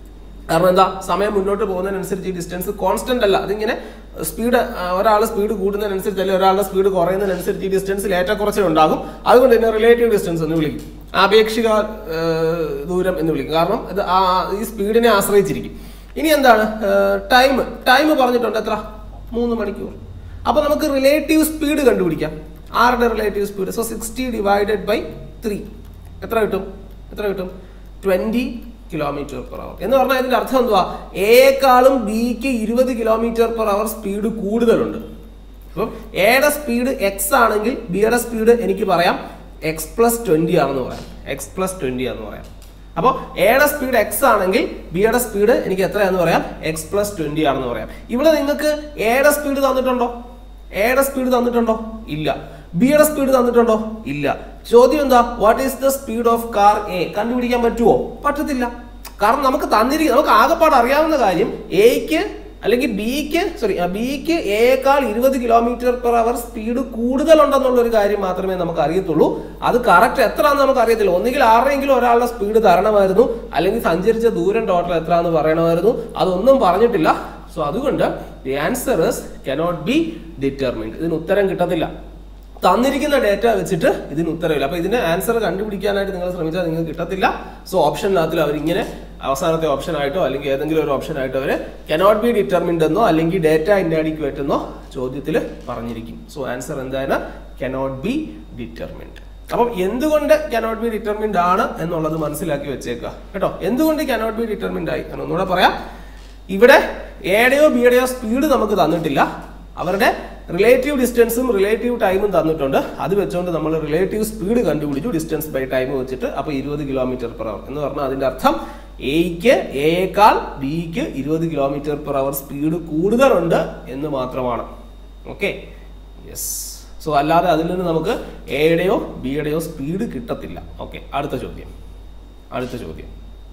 കാരണം എന്താ സമയം മുന്നോട്ട് പോകുന്നതിനനുസരിച്ച് ഈ ഡിസ്റ്റൻസ് കോൺസ്റ്റന്റ് അല്ല അതിങ്ങനെ സ്പീഡ് ഒരാൾ സ്പീഡ് കൂടുന്നതിനനുസരിച്ച് അല്ലെങ്കിൽ ഒരാളുടെ സ്പീഡ് കുറയുന്നതിനനുസരിച്ച് ഈ ഡിസ്റ്റൻസിൽ ഏറ്റക്കുറച്ചിൽ ഉണ്ടാകും അതുകൊണ്ട് തന്നെ റിലേറ്റീവ് ഡിസ്റ്റൻസ് എന്ന് വിളിക്കും ആപേക്ഷിക ആ, ദൂരം എന്ന് വിളിക്കും കാരണം ഇത് ആ ഈ സ്പീഡിനെ ആശ്രയിച്ചിരിക്കും ഇനി എന്താണ് ടൈം ടൈം പറഞ്ഞിട്ടുണ്ട് എത്ര മൂന്ന് മണിക്കൂർ അപ്പൊ നമുക്ക് റിലേറ്റീവ് സ്പീഡ് കണ്ടുപിടിക്കാം ആരുടെ relative speed so sixty divided by three എത്ര കിട്ടും എത്ര കിട്ടും ട്വന്റി കിലോമീറ്റർ പെർ അവർ എന്ന് പറഞ്ഞാൽ ഇതിന്റെ അർത്ഥം എന്തുവാ എയേക്കാളും ബിക്ക് ഇരുപത് കിലോമീറ്റർ പെർ അവർ സ്പീഡ് കൂടുതലുണ്ട് അപ്പം എയുടെ സ്പീഡ് എക്സ് ആണെങ്കിൽ ബിയുടെ സ്പീഡ് എനിക്ക് പറയാം എക്സ് പ്ലസ് ട്വന്റി ആണെന്ന് പറയാം എക്സ് പ്ലസ് ട്വന്റി ആണെന്ന് പറയാം അപ്പോൾ എയുടെ സ്പീഡ് എക്സ് ആണെങ്കിൽ ബിയുടെ സ്പീഡ് എനിക്ക് എത്രയാണെന്ന് പറയാം എക്സ് പ്ലസ് ട്വന്റി ആണെന്ന് പറയാം ഇവിടെ നിങ്ങൾക്ക് എയുടെ സ്പീഡ് തന്നിട്ടുണ്ടോ എയുടെ സ്പീഡ് തന്നിട്ടുണ്ടോ ഇല്ല ബിയുടെ സ്പീഡ് തന്നിട്ടുണ്ടോ ഇല്ല ചോദ്യം എന്താ what is the speed of car A കണ്ടുപിടിക്കാൻ പറ്റുമോ പറ്റത്തില്ല കാരണം നമുക്ക് തന്നിരിക്കും നമുക്ക് ആകെപ്പാട് അറിയാവുന്ന കാര്യം എക്ക് അല്ലെങ്കിൽ ബിക്ക് സോറി ബിക്ക് എയേക്കാൾ ഇരുപത് കിലോമീറ്റർ പെർ അവർ സ്പീഡ് കൂടുതലുണ്ടെന്നുള്ള ഒരു കാര്യം മാത്രമേ നമുക്ക് അറിയത്തുള്ളൂ അത് കറക്റ്റ് എത്രയാണെന്ന് നമുക്ക് അറിയത്തില്ല ഒന്നുകിൽ ആരുടെയെങ്കിലും ഒരാളുടെ സ്പീഡ് തരണമായിരുന്നു അല്ലെങ്കിൽ സഞ്ചരിച്ച ദൂരം ടോട്ടൽ എത്രയാണെന്ന് പറയണമായിരുന്നു അതൊന്നും പറഞ്ഞിട്ടില്ല സോ അതുകൊണ്ട് the answer is cannot be determined ഇതിന് ഉത്തരം കിട്ടത്തില്ല തന്നിരിക്കുന്ന ഡേറ്റ വെച്ചിട്ട് ഇതിന് ഉത്തരവില്ല അപ്പൊ ഇതിന് ആൻസർ കണ്ടുപിടിക്കാനായിട്ട് നിങ്ങൾ ശ്രമിച്ചാൽ നിങ്ങൾക്ക് കിട്ടത്തില്ല സോ ഓപ്ഷനകത്തിൽ അവരിങ്ങനെ അവസാനത്തെ ഓപ്ഷൻ ആയിട്ടോ അല്ലെങ്കിൽ ഏതെങ്കിലും ഒരു ഓപ്ഷൻ ആയിട്ടോ അവര് കനോട്ട് ബി ഡിറ്റർമിൻഡ് എന്നോ അല്ലെങ്കിൽ ഡേറ്റ ഇൻഡാഡിക്വേറ്റ് എന്നോ ചോദ്യത്തിൽ പറഞ്ഞിരിക്കും സോ ആൻസർ എന്താണ് കനോട്ട് ബി ഡിറ്റർമിൻഡ് അപ്പം എന്തുകൊണ്ട് കനോട്ട് ബി ഡിറ്റർമിൻഡ് ആണ് എന്നുള്ളത് മനസ്സിലാക്കി വെച്ചേക്കുക കേട്ടോ എന്തുകൊണ്ട് കനോട്ട് ബി ഡിറ്റർമിൻഡ് ആയി എന്ന് ഒന്നുകൂടെ പറയാം ഇവിടെ എയുടെയോ ബിയുടെയോ സ്പീഡ് നമുക്ക് തന്നിട്ടില്ല അവരുടെ റിലേറ്റീവ് ഡിസ്റ്റൻസും റിലേറ്റീവ് ടൈമും തന്നിട്ടുണ്ട് അത് വെച്ചുകൊണ്ട് നമ്മൾ റിലേറ്റീവ് സ്പീഡ് കണ്ടുപിടിച്ചു ഡിസ്റ്റൻസ് ബൈ ടൈം വെച്ചിട്ട് അപ്പോൾ ഇരുപത് കിലോമീറ്റർ പെർ അവർ എന്ന് പറഞ്ഞാൽ അതിന്റെ അർത്ഥം എയ്ക്ക് എയേക്കാൾ ബിക്ക് ഇരുപത് കിലോമീറ്റർ പെർ അവർ സ്പീഡ് കൂടുതലുണ്ട് എന്ന് മാത്രമാണ് ഓക്കെ യെസ് സോ അല്ലാതെ അതിൽ നിന്ന് നമുക്ക് എയുടെയോ ബിയുടെയോ സ്പീഡ് കിട്ടത്തില്ല ഓക്കെ അടുത്ത ചോദ്യം അടുത്ത ചോദ്യം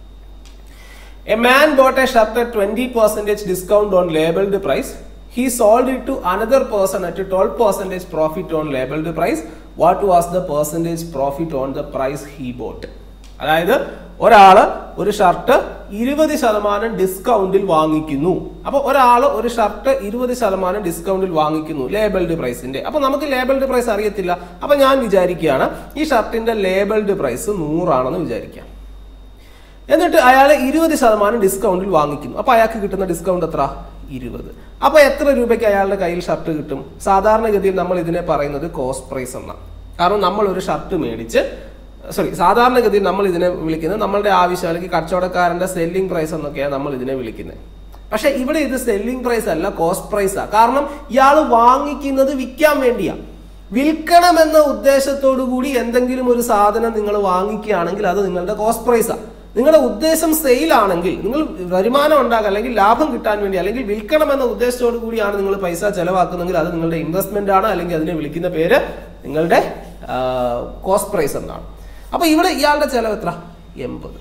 A man bought a shirt at 20% discount on labeled price. He sold it to another person at a 12% profit on labeled price. What was the percentage profit on the price he bought? അതായത് ഒരാള് ഒരു shirt ഇരുപത് ശതമാനം ഡിസ്കൗണ്ടിൽ വാങ്ങിക്കുന്നു അപ്പൊ ഒരാള് ഒരു shirt ഇരുപത് ശതമാനം ഡിസ്കൗണ്ടിൽ വാങ്ങിക്കുന്നു ലേബിൾഡ് പ്രൈസിന്റെ അപ്പൊ നമുക്ക് ലേബിൾഡ് പ്രൈസ് അറിയത്തില്ല അപ്പൊ ഞാൻ വിചാരിക്കുകയാണ് ഈ ഷർട്ടിന്റെ ലേബിൾഡ് പ്രൈസ് നൂറാണെന്ന് വിചാരിക്കാം എന്നിട്ട് അയാൾ ഇരുപത് ശതമാനം ഡിസ്കൗണ്ടിൽ വാങ്ങിക്കുന്നു അപ്പൊ അയാൾക്ക് കിട്ടുന്ന ഡിസ്കൗണ്ട് എത്ര ഇരുപത് അപ്പൊ എത്ര രൂപയ്ക്ക് അയാളുടെ കയ്യിൽ ഷർട്ട് കിട്ടും സാധാരണഗതിയിൽ നമ്മൾ ഇതിനെ പറയുന്നത് കോസ്റ്റ് പ്രൈസ് എന്നാണ് കാരണം നമ്മൾ ഒരു ഷർട്ട് മേടിച്ച് സോറി സാധാരണഗതിയിൽ നമ്മൾ ഇതിനെ വിളിക്കുന്നത് നമ്മളുടെ ആവശ്യം അല്ലെങ്കിൽ കച്ചവടക്കാരന്റെ സെല്ലിംഗ് പ്രൈസ് എന്നൊക്കെയാണ് നമ്മൾ ഇതിനെ വിളിക്കുന്നത് പക്ഷെ ഇവിടെ ഇത് സെല്ലിംഗ് പ്രൈസ് അല്ല കോസ്റ്റ് പ്രൈസാണ് കാരണം ഇയാൾ വാങ്ങിക്കുന്നത് വിൽക്കാൻ വേണ്ടിയാ വിൽക്കണമെന്ന ഉദ്ദേശത്തോടു കൂടി എന്തെങ്കിലും ഒരു സാധനം നിങ്ങൾ വാങ്ങിക്കുകയാണെങ്കിൽ അത് നിങ്ങളുടെ കോസ്റ്റ് പ്രൈസാണ് നിങ്ങളുടെ ഉദ്ദേശം സെയിൽ ആണെങ്കിൽ നിങ്ങൾ വരുമാനം ഉണ്ടാക്കുക അല്ലെങ്കിൽ ലാഭം കിട്ടാൻ വേണ്ടി അല്ലെങ്കിൽ വിൽക്കണം എന്ന ഉദ്ദേശത്തോടു കൂടിയാണ് നിങ്ങൾ പൈസ ചെലവാക്കുന്നെങ്കിൽ അത് നിങ്ങളുടെ ഇൻവെസ്റ്റ്മെന്റ് ആണ് അല്ലെങ്കിൽ അതിനെ വിളിക്കുന്ന പേര് നിങ്ങളുടെ കോസ്റ്റ് പ്രൈസ് എന്നാണ് അപ്പൊ ഇവിടെ ഇയാളുടെ ചെലവ് എത്ര എൺപത്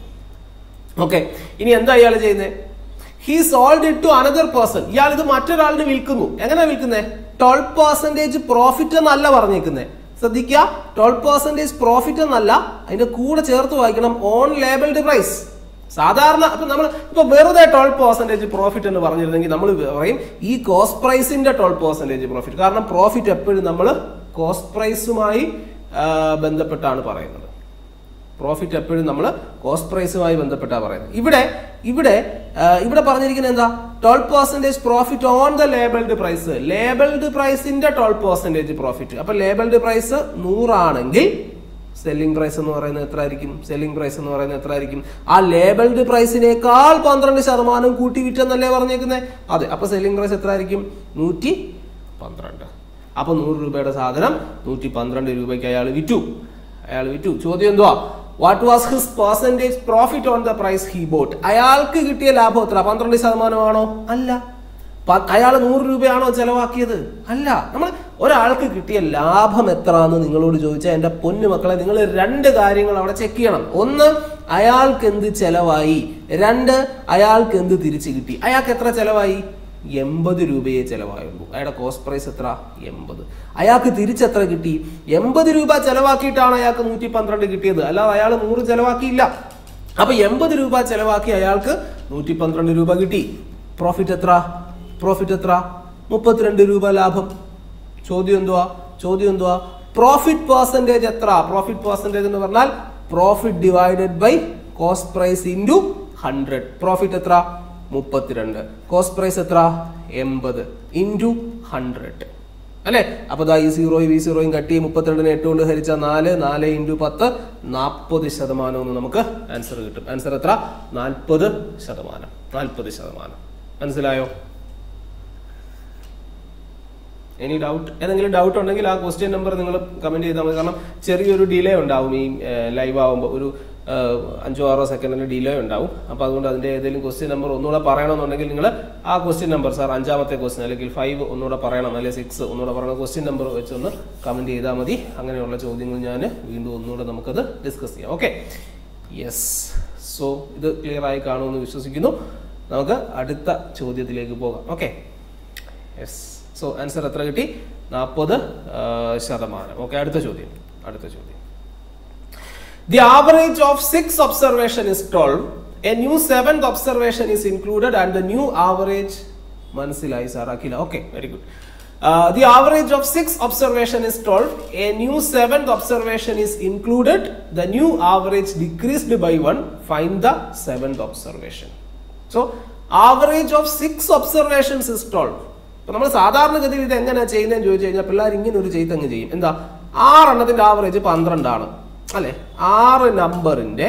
ഓക്കെ ഇനി എന്താ ഇയാൾ ചെയ്യുന്നത് he sold it to another person ഇയാൾ ഇത് മറ്റൊരാളിന് വിൽക്കുന്നു എങ്ങനെ വിൽക്കുന്നത് ട്വൽവ് പെർസെന്റേജ് പ്രോഫിറ്റ് എന്നല്ല പറഞ്ഞേക്കുന്നത് ശ്രദ്ധിക്കുക ട്വൽവ് പെർസെന്റേജ് പ്രോഫിറ്റ് എന്നല്ല അതിന്റെ കൂടെ ചേർത്ത് വായിക്കണം ഓൺ ലേബിൾഡ് പ്രൈസ് സാധാരണ ഇപ്പൊ നമ്മൾ ഇപ്പൊ വെറുതെ ട്വൽവ് പെർസെന്റേജ് പ്രോഫിറ്റ് എന്ന് പറഞ്ഞിരുന്നെങ്കിൽ നമ്മൾ പറയും ഈ കോസ്റ്റ് പ്രൈസിന്റെ ട്വൽവ് പെർസെന്റേജ് പ്രോഫിറ്റ് കാരണം പ്രോഫിറ്റ് എപ്പോഴും നമ്മൾ കോസ്റ്റ് പ്രൈസുമായി ബന്ധപ്പെട്ടാണ് പറയുന്നത് പ്രോഫിറ്റ് എപ്പോഴും നമ്മൾ കോസ്റ്റ് പ്രൈസുമായി ബന്ധപ്പെട്ടാണ് പറയുന്നത് ഇവിടെ ഇവിടെ ആ, ഇവിടെ പറഞ്ഞിരിക്കുന്നത് എന്താ twelve percentage profit on the labelled price labelled പ്രൈസിന്റെ ട്വൽവ് പെർസെന്റേജ് പ്രോഫിറ്റ് അപ്പൊ ലേബിൾഡ് പ്രൈസ് നൂറാണെങ്കിൽ സെല്ലിംഗ് പ്രൈസ് എന്ന് പറയുന്നത് എത്ര ആയിരിക്കും സെല്ലിംഗ് പ്രൈസ് എന്ന് പറയുന്നത് എത്ര ആയിരിക്കും ആ ലേബിൾഡ് പ്രൈസിനേക്കാൾ പന്ത്രണ്ട് ശതമാനം കൂട്ടി വിറ്റെന്നല്ലേ പറഞ്ഞേക്കുന്നത് അതെ അപ്പൊ സെല്ലിംഗ് പ്രൈസ് എത്ര ആയിരിക്കും നൂറ്റി പന്ത്രണ്ട് അപ്പൊ നൂറ് രൂപയുടെ സാധനം നൂറ്റി പന്ത്രണ്ട് രൂപയ്ക്ക് അയാൾ വിറ്റു അയാൾ വിറ്റു ചോദ്യം എന്തുവാ what was his percentage profit on the price he bought അയാൾക്ക് കിട്ടിയ ലാഭം എത്ര പന്ത്രണ്ട് ശതമാനമാണോ അല്ല അയാൾ നൂറ് രൂപയാണോ ചെലവാക്കിയത് അല്ല നമ്മൾ ഒരാൾക്ക് കിട്ടിയ ലാഭം എത്ര എന്ന് നിങ്ങളോട് ചോദിച്ചാൽ എൻ്റെ പൊന്നു മക്കളെ നിങ്ങൾ രണ്ട് കാര്യങ്ങൾ അവിടെ ചെക്ക് ചെയ്യണം ഒന്ന് അയാൾക്ക് എന്ത് ചെലവായി രണ്ട് അയാൾക്ക് എന്ത് തിരിച്ചു കിട്ടി അയാൾക്ക് എത്ര ചെലവായി എൺപത് രൂപയെ ചെലവായുള്ളൂ അയാളുടെ കോസ്റ്റ് പ്രൈസ് എത്ര എൺപത് അയാൾക്ക് തിരിച്ചെത്ര കിട്ടി എൺപത് രൂപ ചെലവാക്കിയിട്ടാണ് അയാൾക്ക് നൂറ്റി പന്ത്രണ്ട് കിട്ടിയത് അല്ലാതെ അയാൾ നൂറ് ചെലവാക്കിയില്ല അപ്പൊ എൺപത് രൂപ ചെലവാക്കി അയാൾക്ക് നൂറ്റി പന്ത്രണ്ട് രൂപ കിട്ടി പ്രോഫിറ്റ് എത്ര പ്രോഫിറ്റ് എത്ര മുപ്പത്തിരണ്ട് രൂപ ലാഭം ചോദ്യം എന്തുവാ ചോദ്യം എന്തുവാ പ്രോഫിറ്റ് പെർസെൻറ്റേജ് എത്ര പ്രോഫിറ്റ് പെർസെൻറ്റേജ് എന്ന് പറഞ്ഞാൽ profit divided by cost price into hundred profit എത്ര മുപ്പത്തിരണ്ട് കോസ്റ്റ് പ്രൈസ് എത്ര എൺപത് ഇൻറ്റു ഹൺഡ്രഡ് അല്ലേ അപ്പൊ ദാ ഈ സീറോയും ഈ സീറോയും കട്ടി മുപ്പത്തിരണ്ടിനെ എട്ട് കൊണ്ട് ഹരിച്ച നാല് നാല് ഇൻറ്റു പത്ത് നാൽപ്പത് ശതമാനം എന്ന് നമുക്ക് ആൻസർ കിട്ടും ആൻസർ എത്ര നാൽപ്പത് ശതമാനം നാൽപ്പത് ശതമാനം മനസ്സിലായോ എനി ഡൗട്ട് ഏതെങ്കിലും ഡൗട്ട് ഉണ്ടെങ്കിൽ ആ ക്വസ്റ്റ്യൻ നമ്പർ നിങ്ങൾ കമന്റ് ചെയ്താൽ മതി കാരണം ചെറിയൊരു ഡിലേ ഉണ്ടാവും ഈ ലൈവ് ആവുമ്പോൾ ഒരു ആ, അഞ്ചോ ആറോ സെക്കൻഡിന് ഡിലേ ഉണ്ടാവും അപ്പോൾ അതുകൊണ്ട് അതിന്റെ ഏതെങ്കിലും ക്വസ്റ്റ്യൻ നമ്പർ ഒന്നുകൂടെ പറയണമെന്നുണ്ടെങ്കിൽ നിങ്ങൾ ആ ക്വസ്റ്റ്യൻ നമ്പർ സാർ അഞ്ചാമത്തെ ക്വസ്റ്റ്യൻ അല്ലെങ്കിൽ ഫൈവ് ഒന്നുകൂടെ പറയണം അല്ലെങ്കിൽ സിക്സ് ഒന്നുകൂടെ പറയണം ക്വസ്റ്റ്യൻ നമ്പർ വെച്ചൊന്ന് കമന്റ് ചെയ്താൽ മതി അങ്ങനെയുള്ള ചോദ്യങ്ങൾ ഞാൻ വീണ്ടും ഒന്നുകൂടെ നമുക്കത് ഡിസ്കസ് ചെയ്യാം ഓക്കെ യെസ് സോ ഇത് ക്ലിയർ ആയി കാണുമെന്ന് വിശ്വസിക്കുന്നു നമുക്ക് അടുത്ത ചോദ്യത്തിലേക്ക് പോകാം ഓക്കെ യെസ് സോ ആൻസർ എത്ര കിട്ടി നാൽപ്പത് ശതമാനം ഓക്കെ അടുത്ത ചോദ്യം അടുത്ത ചോദ്യം the average of six observation is twelve a new seventh observation is included and the new average മനസ്സിലായി sir Akhila okay very good the average of six observation is twelve a new seventh observation is included the new average decreased by one find the seventh observation so average of six observations is twelve അപ്പൊ നമ്മൾ സാധാരണഗതിയിൽ ഇത് എങ്ങനെയാ ചെയ്യുന്നതെന്ന് ചോദിച്ചു കഴിഞ്ഞാൽ പിള്ളേർ ഇങ്ങനെ ഒരു ചെയ്തങ്ങ് ചെയ്യും എന്താ ആറെണ്ണത്തിന്റെ ആവറേജ് പന്ത്രണ്ടാണ് അല്ലെ ആറ് നമ്പറിന്റെ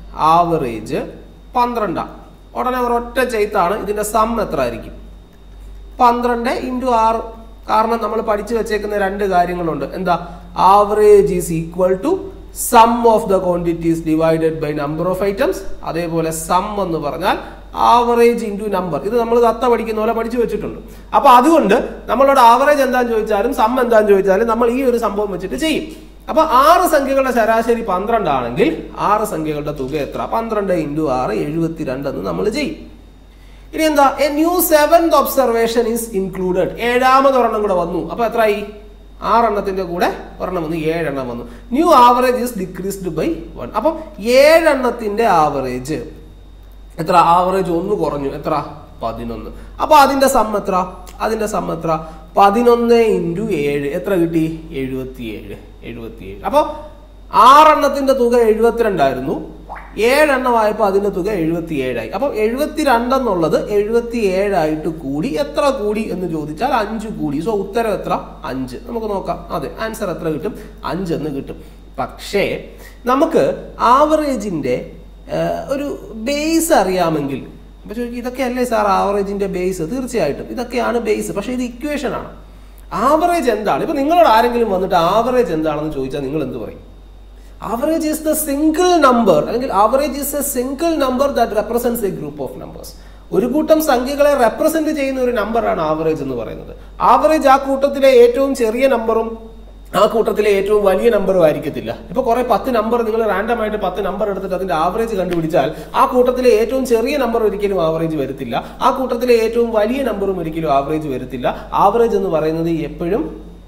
ആവറേജ് പന്ത്രണ്ടാണ് ഉടനെ ഒരൊറ്റ ചെയ്ത്താണ് ഇതിന്റെ സം എത്ര ആയിരിക്കും പന്ത്രണ്ട് ഇൻറ്റു ആറ് കാരണം നമ്മൾ പഠിച്ചു വെച്ചേക്കുന്ന രണ്ട് കാര്യങ്ങളുണ്ട് എന്താ average is equal to sum of the quantities divided by number of items അതേപോലെ സം എന്ന് പറഞ്ഞാൽ ആവറേജ് ഇൻറ്റു നമ്പർ ഇത് നമ്മൾ തത്ത പഠിക്കുന്ന പോലെ പഠിച്ചു വെച്ചിട്ടുണ്ട് അപ്പൊ അതുകൊണ്ട് നമ്മളോട് ആവറേജ് എന്താന്ന് ചോദിച്ചാലും സം എന്താന്ന് ചോദിച്ചാലും നമ്മൾ ഈ ഒരു സംഭവം വെച്ചിട്ട് ചെയ്യും അപ്പൊ ആറ് സംഖ്യകളുടെ ശരാശരി പന്ത്രണ്ടാണെങ്കിൽ ആറ് സംഖ്യകളുടെ തുക എത്ര പന്ത്രണ്ട് ഇൻറ്റു ആറ് എഴുപത്തിരണ്ട് എന്ന് നമ്മൾ ചെയ്യും ഇനി എന്താ a new seventh observation is included ഏഴാമത് ഒരെണ്ണം കൂടെ വന്നു അപ്പൊ എത്രയായി ആറെണ്ണത്തിന്റെ കൂടെ ഒരെണ്ണം വന്നു ഏഴെണ്ണം വന്നു new average is decreased by one അപ്പം ഏഴെണ്ണത്തിന്റെ ആവറേജ് എത്ര ആവറേജ് ഒന്ന് കുറഞ്ഞു എത്ര പതിനൊന്ന് അപ്പൊ അതിന്റെ സം എത്ര അതിന്റെ സം എത്ര പതിനൊന്ന് ഇൻറ്റു ഏഴ് എത്ര കിട്ടി എഴുപത്തിയേഴ് എഴുപത്തിയേഴ് അപ്പൊ ആറെണ്ണത്തിന്റെ തുക എഴുപത്തിരണ്ടായിരുന്നു ഏഴെണ്ണമായപ്പോൾ അതിന്റെ തുക എഴുപത്തിയേഴായി അപ്പം എഴുപത്തിരണ്ടെന്നുള്ളത് എഴുപത്തി ഏഴായിട്ട് കൂടി എത്ര കൂടി എന്ന് ചോദിച്ചാൽ അഞ്ച് കൂടി സോ ഉത്തരം എത്ര അഞ്ച് നമുക്ക് നോക്കാം അതെ ആൻസർ എത്ര കിട്ടും അഞ്ച് എന്ന് കിട്ടും പക്ഷേ നമുക്ക് ആവറേജിന്റെ ഒരു ബേസ് അറിയാമെങ്കിൽ അപ്പൊ ചോദിക്കും ഇതൊക്കെയല്ലേ സാർ ആവറേജിന്റെ ബേസ് തീർച്ചയായിട്ടും ഇതൊക്കെയാണ് ബേസ് പക്ഷേ ഇത് ഇക്വേഷൻ ആണ് ആവറേജ് എന്താണ് ഇപ്പൊ നിങ്ങളോട് ആരെങ്കിലും വന്നിട്ട് ആവറേജ് എന്താണെന്ന് ചോദിച്ചാൽ നിങ്ങൾ എന്ത് പറയും average is the single number അല്ലെങ്കിൽ average is a single number that represents a group of numbers ഒരു കൂട്ടം സംഖ്യകളെ റെപ്രസെന്റ് ചെയ്യുന്ന ഒരു നമ്പറാണ് ആവറേജ് എന്ന് പറയുന്നത് ആവറേജ് ആ കൂട്ടത്തിലെ ഏറ്റവും ചെറിയ നമ്പറും ആ കൂട്ടത്തിലെ ഏറ്റവും വലിയ നമ്പറും ആയിരിക്കത്തില്ല ഇപ്പൊ കുറെ പത്ത് നമ്പർ നിങ്ങൾ റാൻഡം ആയിട്ട് പത്ത് നമ്പർ എടുത്തിട്ട് അതിന്റെ ആവറേജ് കണ്ടുപിടിച്ചാൽ ആ കൂട്ടത്തിലെ ഏറ്റവും ചെറിയ നമ്പർ ഒരിക്കലും ആവറേജ് വരത്തില്ല ആ കൂട്ടത്തിലെ ഏറ്റവും വലിയ നമ്പറും ഒരിക്കലും ആവറേജ് വരത്തില്ല ആവറേജ് എന്ന് പറയുന്നത് എപ്പോഴും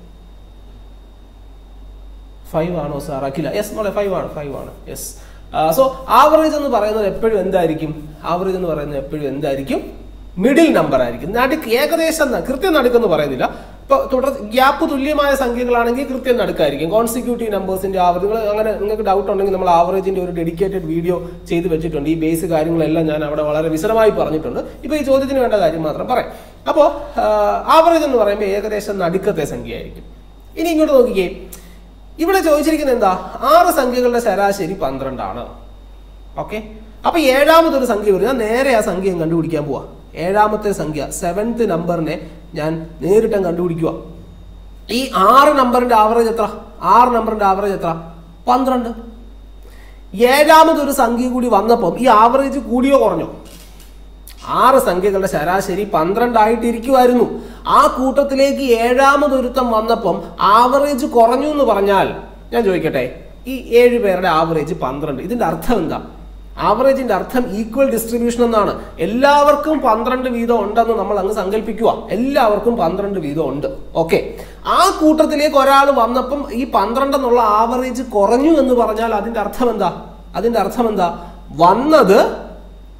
ഫൈവ് ആണോ സാർ അഖില യെസ് മോളെ ഫൈവ് ആണ് ഫൈവ് ആണ് യെസ് സോ ആവറേജ് എന്ന് പറയുന്നത് എപ്പോഴും എന്തായിരിക്കും ആവറേജ് എന്ന് പറയുന്നത് എപ്പോഴും എന്തായിരിക്കും മിഡിൽ നമ്പർ ആയിരിക്കും നടുക്ക് ഏകദേശം ന- കൃത്യം നടുക്കെന്ന് പറയുന്നില്ല ഇപ്പൊ തുടർ ഗ്യാപ്പ് തുല്യമായ സംഖ്യകളാണെങ്കിൽ കൃത്യം നടുക്കായിരിക്കും കോൺസിക്യൂട്ടീവ് നമ്പേഴ്സിന്റെ ആവറേജ് നിങ്ങൾ അങ്ങനെ നിങ്ങൾക്ക് ഡൗട്ട് ഉണ്ടെങ്കിൽ നമ്മൾ ആവറേജിന്റെ ഒരു ഡെഡിക്കേറ്റഡ് വീഡിയോ ചെയ്ത് വെച്ചിട്ടുണ്ട് ഈ ബേസ് കാര്യങ്ങളെല്ലാം ഞാൻ അവിടെ വളരെ വിശദമായി പറഞ്ഞിട്ടുണ്ട് ഇപ്പൊ ഈ ചോദ്യത്തിന് വേണ്ട കാര്യം മാത്രം പറയാം അപ്പോൾ ആവറേജ് എന്ന് പറയുമ്പോൾ ഏകദേശം നടുക്കത്തെ സംഖ്യയായിരിക്കും ഇനി ഇങ്ങോട്ട് നോക്കിക്കേ ഇവിടെ ചോദിച്ചിരിക്കുന്നത് എന്താ ആറ് സംഖ്യകളുടെ ശരാശരി പന്ത്രണ്ടാണ് ഓക്കെ അപ്പൊ ഏഴാമതൊരു സംഖ്യ വരും ഞാൻ നേരെ ആ സംഖ്യ അങ്ങ് കണ്ടുപിടിക്കാൻ പോവാ ഏഴാമത്തെ സംഖ്യ സെവൻത്ത് നമ്പറിനെ ഞാൻ നേരിട്ടും കണ്ടുപിടിക്കുക ഈ ആറ് നമ്പറിന്റെ ആവറേജ് എത്ര ആറ് നമ്പറിന്റെ ആവറേജ് എത്ര പന്ത്രണ്ട് ഏഴാമതൊരു സംഖ്യ കൂടി വന്നപ്പം ഈ ആവറേജ് കൂടിയോ കുറഞ്ഞോ ആറ് സംഖ്യകളുടെ ശരാശരി പന്ത്രണ്ടായിട്ട് ഇരിക്കുമായിരുന്നു ആ കൂട്ടത്തിലേക്ക് ഏഴാമതൊരുത്തം വന്നപ്പം ആവറേജ് കുറഞ്ഞു എന്ന് പറഞ്ഞാൽ ഞാൻ ചോദിക്കട്ടെ ഈ ഏഴ് പേരുടെ ആവറേജ് പന്ത്രണ്ട് ഇതിന്റെ അർത്ഥം എന്താ ആവറേജിന്റെ അർത്ഥം ഈക്വൽ ഡിസ്ട്രിബ്യൂഷൻ എന്നാണ് എല്ലാവർക്കും പന്ത്രണ്ട് വീതം ഉണ്ടെന്ന് നമ്മൾ അങ്ങ് സങ്കല്പിക്കുക എല്ലാവർക്കും പന്ത്രണ്ട് വീതം ഉണ്ട് ഓക്കെ ആ കൂട്ടത്തിലേക്ക് ഒരാൾ വന്നപ്പം ഈ പന്ത്രണ്ട് എന്നുള്ള ആവറേജ് കുറഞ്ഞു എന്ന് പറഞ്ഞാൽ അതിന്റെ അർത്ഥം എന്താ അതിന്റെ അർത്ഥം എന്താ വന്നത്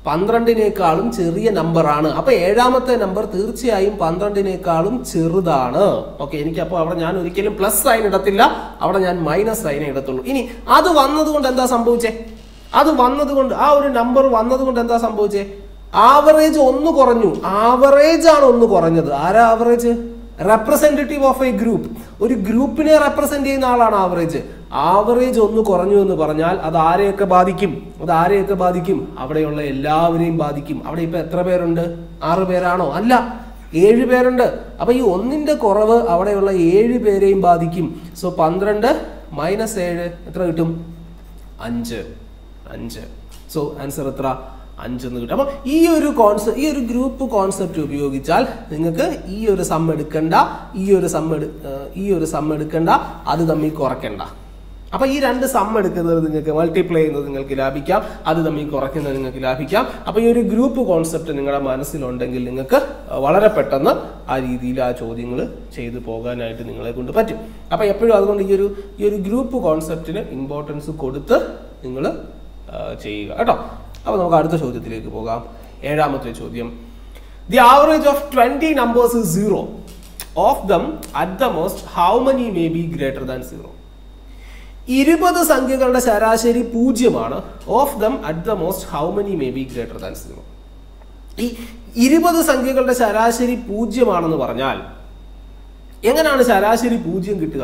പന്ത്രണ്ടിനേക്കാളും ചെറിയ നമ്പറാണ് അപ്പൊ ഏഴാമത്തെ നമ്പർ തീർച്ചയായും പന്ത്രണ്ടിനേക്കാളും ചെറുതാണ് ഓക്കെ എനിക്ക് അപ്പോൾ അവിടെ ഞാൻ ഒരിക്കലും പ്ലസ് സൈൻ ഇടത്തില്ല അവിടെ ഞാൻ മൈനസ് സൈനെ ഇടത്തുള്ളൂ ഇനി അത് വന്നതുകൊണ്ട് എന്താ സംഭവിച്ചേ അത് വന്നതുകൊണ്ട് ആ ഒരു നമ്പർ വന്നതുകൊണ്ട് എന്താ സംഭവിച്ചേ ആവറേജ് ഒന്ന് കുറഞ്ഞു ആവറേജ് ആണ് ഒന്ന് കുറഞ്ഞത് ആരാ average representative of a group ഒരു ഗ്രൂപ്പിനെ റെപ്രസെന്റ് ചെയ്യുന്ന ആളാണ് ആവറേജ് ആവറേജ് ഒന്ന് കുറഞ്ഞു എന്ന് പറഞ്ഞാൽ അത് ആരെയൊക്കെ ബാധിക്കും അത് ആരെയൊക്കെ ബാധിക്കും അവിടെയുള്ള എല്ലാവരെയും ബാധിക്കും അവിടെ ഇപ്പൊ എത്ര പേരുണ്ട് ആറ് പേരാണോ അല്ല ഏഴ് പേരുണ്ട് അപ്പൊ ഈ ഒന്നിന്റെ കുറവ് അവിടെയുള്ള ഏഴ് പേരെയും ബാധിക്കും സോ പന്ത്രണ്ട് മൈനസ് ഏഴ് എത്ര കിട്ടും അഞ്ച് അഞ്ച് സോ ആൻസർ എത്ര അഞ്ചെന്ന് കിട്ടും അപ്പോൾ ഈ ഒരു കോൺസെപ്റ്റ് ഈ ഒരു ഗ്രൂപ്പ് കോൺസെപ്റ്റ് ഉപയോഗിച്ചാൽ നിങ്ങൾക്ക് ഈ ഒരു സം എടുക്കണ്ട ഈ ഒരു സം എടു ഏഹ് ഈ ഒരു സം എടുക്കണ്ട അത് തമ്മിൽ കുറയ്ക്കണ്ട അപ്പൊ ഈ രണ്ട് സം എടുക്കുന്നത് നിങ്ങൾക്ക് മൾട്ടിപ്ലൈ ചെയ്യുന്നത് നിങ്ങൾക്ക് ലാഭിക്കാം അത് തമ്മിൽ കുറയ്ക്കുന്നത് നിങ്ങൾക്ക് ലാഭിക്കാം അപ്പൊ ഈ ഒരു ഗ്രൂപ്പ് കോൺസെപ്റ്റ് നിങ്ങളുടെ മനസ്സിലുണ്ടെങ്കിൽ നിങ്ങൾക്ക് വളരെ പെട്ടെന്ന് ആ രീതിയിൽ ആ ചോദ്യങ്ങൾ ചെയ്തു പോകാനായിട്ട് നിങ്ങളെ കൊണ്ട് പറ്റും അപ്പൊ എപ്പോഴും അതുകൊണ്ട് ഈ ഒരു ഈ ഒരു ഗ്രൂപ്പ് കോൺസെപ്റ്റിന് ഇമ്പോർട്ടൻസ് കൊടുത്ത് നിങ്ങൾ ചെയ്യുക കേട്ടോ അപ്പൊ നമുക്ക് അടുത്ത ചോദ്യത്തിലേക്ക് പോകാം ഏഴാമത്തെ ചോദ്യം the average of twenty numbers is zero of them at the most how many may be greater than zero ഇരുപത് സംഖ്യകളുടെ ശരാശരി പൂജ്യമാണ് of them at the most how many may be greater than zero ഈ ഇരുപത് സംഖ്യകളുടെ ശരാശരി പൂജ്യമാണെന്ന് പറഞ്ഞാൽ എങ്ങനെയാണ് ശരാശരി പൂജ്യം കിട്ടുക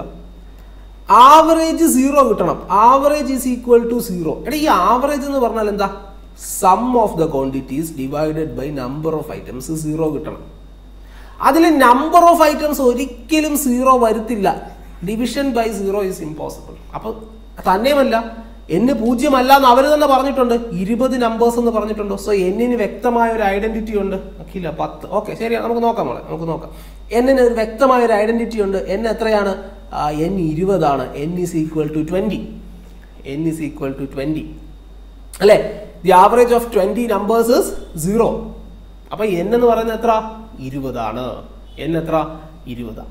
ആവറേജ് സീറോ കിട്ടണം average is equal to zero എടാ ഈ ആവറേജ് എന്ന് പറഞ്ഞാൽ എന്താ sum of the quantities divided by number of items zero കിട്ടണം അതിൽ നമ്പർ ഓഫ് ഐറ്റംസ് ഒരിക്കലും സീറോ വരുത്തില്ല division by zero is impossible അപ്പൊ തന്നെയുമല്ല എന്ന് പൂജ്യമല്ല എന്ന് അവർ തന്നെ പറഞ്ഞിട്ടുണ്ട് ഇരുപത് നമ്പേഴ്സ് എന്ന് പറഞ്ഞിട്ടുണ്ട് സോ എന്നിന് വ്യക്തമായ ഒരു ഐഡന്റിറ്റി ഉണ്ട് അഖില പത്ത് ഓക്കെ ശരി നമുക്ക് നോക്കാം മോളെ നമുക്ക് നോക്കാം എന്നിന് ഒരു വ്യക്തമായ ഒരു ഐഡന്റിറ്റി ഉണ്ട് എൻ എത്രയാണ് എൻ ഇരുപതാണ് N is equal to twenty N is equal to twenty അല്ലേ the average of twenty numbers is zero അപ്പൊ എൻ എന്ന് പറയുന്നത് എത്ര ഇരുപതാണ് എൻ എത്ര ഇരുപതാണ്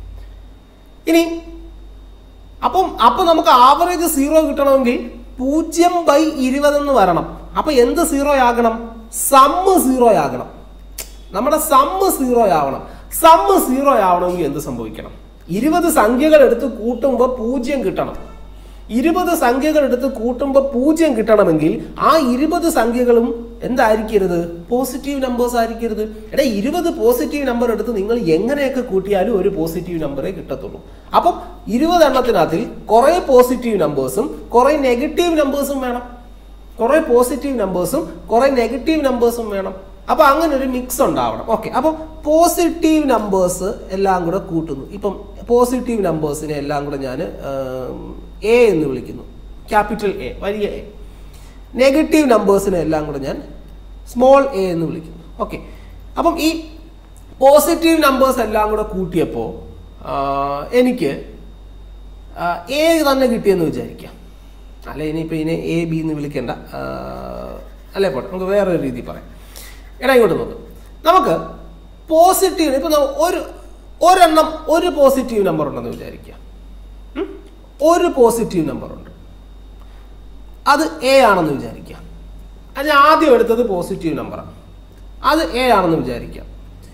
ഇനി അപ്പം അപ്പൊ നമുക്ക് ആവറേജ് സീറോ കിട്ടണമെങ്കിൽ പൂജ്യം ബൈ ഇരുപത് എന്ന് വരണം അപ്പൊ എന്ത് സീറോ ആകണം സമ്മ് സീറോ ആകണം നമ്മുടെ സമ്മ് സീറോ ആവണം സമ്മ് സീറോ ആവണമെങ്കിൽ എന്ത് സംഭവിക്കണം ഇരുപത് സംഖ്യകൾ എടുത്ത് കൂട്ടുമ്പോൾ പൂജ്യം കിട്ടണം ഇരുപത് സംഖ്യകൾ എടുത്ത് കൂട്ടുമ്പോൾ പൂജ്യം കിട്ടണമെങ്കിൽ ആ ഇരുപത് സംഖ്യകളും എന്തായിരിക്കരുത് പോസിറ്റീവ് നമ്പേഴ്സ് ആയിരിക്കരുത് എടാ ഇരുപത് പോസിറ്റീവ് നമ്പർ എടുത്ത് നിങ്ങൾ എങ്ങനെയൊക്കെ കൂട്ടിയാലും ഒരു പോസിറ്റീവ് നമ്പറേ കിട്ടത്തുള്ളൂ അപ്പം ഇരുപത് എണ്ണത്തിനകത്തിൽ കുറെ പോസിറ്റീവ് നമ്പേഴ്സും കുറെ നെഗറ്റീവ് നമ്പേഴ്സും വേണം കുറെ പോസിറ്റീവ് നമ്പേഴ്സും കുറെ നെഗറ്റീവ് നമ്പേഴ്സും വേണം അപ്പൊ അങ്ങനെ ഒരു മിക്സ് ഉണ്ടാവണം ഓക്കെ അപ്പോൾ പോസിറ്റീവ് നമ്പേഴ്സ് എല്ലാം കൂടെ കൂട്ടുന്നു ഇപ്പം പോസിറ്റീവ് നമ്പേഴ്സിനെ എല്ലാം കൂടെ ഞാൻ എ എന്ന് വിളിക്കുന്നു ക്യാപിറ്റൽ എ വലിയ എ നെഗറ്റീവ് നമ്പേഴ്സിനെ എല്ലാം കൂടെ ഞാൻ സ്മോൾ എ എന്ന് വിളിക്കുന്നു ഓക്കെ അപ്പം ഈ പോസിറ്റീവ് നമ്പേഴ്സ് എല്ലാം കൂടെ കൂട്ടിയപ്പോൾ എനിക്ക് എ തന്നെ കിട്ടിയെന്ന് വിചാരിക്കാം അല്ലെ ഇനിയിപ്പോൾ ഇതിനെ എ ബി എന്ന് വിളിക്കേണ്ട ആ, അല്ലേ പോട്ടെ നമുക്ക് വേറൊരു രീതി പറയാം എടാ ഇങ്ങോട്ട് നോക്ക് നമുക്ക് പോസിറ്റീവ് ഇപ്പം ഒരു ഒരെണ്ണം ഒരു പോസിറ്റീവ് നമ്പർ ഉണ്ടെന്ന് വിചാരിക്കാം ഉം? ഒരു പോസിറ്റീവ് നമ്പർ ഉണ്ട് അത് എ ആണെന്ന് വിചാരിക്കാം അത് ഞാൻ ആദ്യം എടുത്തത് പോസിറ്റീവ് നമ്പറാണ് അത് എ ആണെന്ന് വിചാരിക്കാം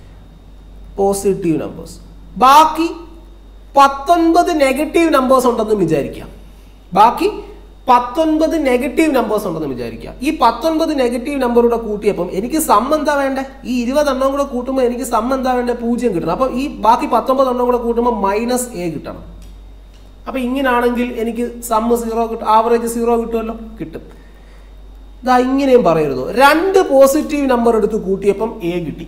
പോസിറ്റീവ് നമ്പേഴ്സ് ബാക്കി പത്തൊൻപത് നെഗറ്റീവ് നമ്പേഴ്സ് ഉണ്ടെന്ന് വിചാരിക്കാം ബാക്കി പത്തൊൻപത് നെഗറ്റീവ് നമ്പേഴ്സ് ഉണ്ടെന്ന് വിചാരിക്കാം ഈ പത്തൊൻപത് നെഗറ്റീവ് നമ്പറൂടെ കൂട്ടിയപ്പം എനിക്ക് സം എന്താ വേണ്ടേ ഈ ഇരുപതെണ്ണം കൂടെ കൂട്ടുമ്പോൾ എനിക്ക് സം എന്താ വേണ്ടേ പൂജ്യം കിട്ടണം അപ്പം ഈ ബാക്കി പത്തൊമ്പത് എണ്ണം കൂടെ കൂട്ടുമ്പോൾ മൈനസ് എ കിട്ടണം അപ്പൊ ഇങ്ങനാണെങ്കിൽ എനിക്ക് സമ്മ് സീറോ കിട്ടും ആവറേജ് സീറോ കിട്ടുമല്ലോ കിട്ടും ഇതാ ഇങ്ങനെയും പറയരുത് രണ്ട് പോസിറ്റീവ് നമ്പർ എടുത്ത് കൂട്ടിയപ്പം എ കിട്ടി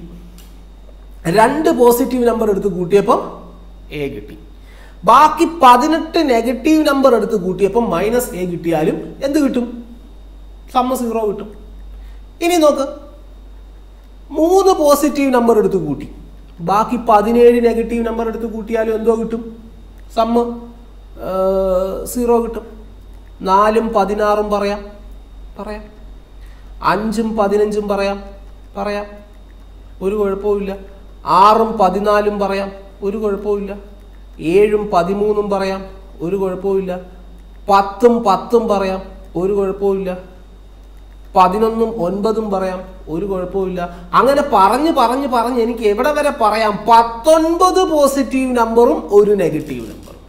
രണ്ട് പോസിറ്റീവ് നമ്പർ എടുത്ത് കൂട്ടിയപ്പം എ കിട്ടി ബാക്കി പതിനെട്ട് നെഗറ്റീവ് നമ്പർ എടുത്ത് കൂട്ടിയപ്പം മൈനസ് എ കിട്ടിയാലും എന്ത് കിട്ടും സമ്മ സീറോ കിട്ടും ഇനി നോക്ക് മൂന്ന് പോസിറ്റീവ് നമ്പർ എടുത്ത് കൂട്ടി ബാക്കി പതിനേഴ് നെഗറ്റീവ് നമ്പർ എടുത്ത് കൂട്ടിയാലും എന്തോ കിട്ടും സമ്മ് സീറോ കിട്ടും നാലും പതിനാറും പറയാം പറയാം അഞ്ചും പതിനഞ്ചും പറയാം പറയാം ഒരു കുഴപ്പവുമില്ല ആറും പതിനാലും പറയാം ഒരു കുഴപ്പവുമില്ല ഏഴും പതിമൂന്നും പറയാം ഒരു കുഴപ്പവുമില്ല പത്തും പത്തും പറയാം ഒരു കുഴപ്പവുമില്ല പതിനൊന്നും ഒൻപതും പറയാം ഒരു കുഴപ്പമില്ല അങ്ങനെ പറഞ്ഞ് പറഞ്ഞ് പറഞ്ഞ് എനിക്ക് എവിടെ വരെ പറയാം പത്തൊൻപത് പോസിറ്റീവ് നമ്പറും ഒരു നെഗറ്റീവ് നമ്പറും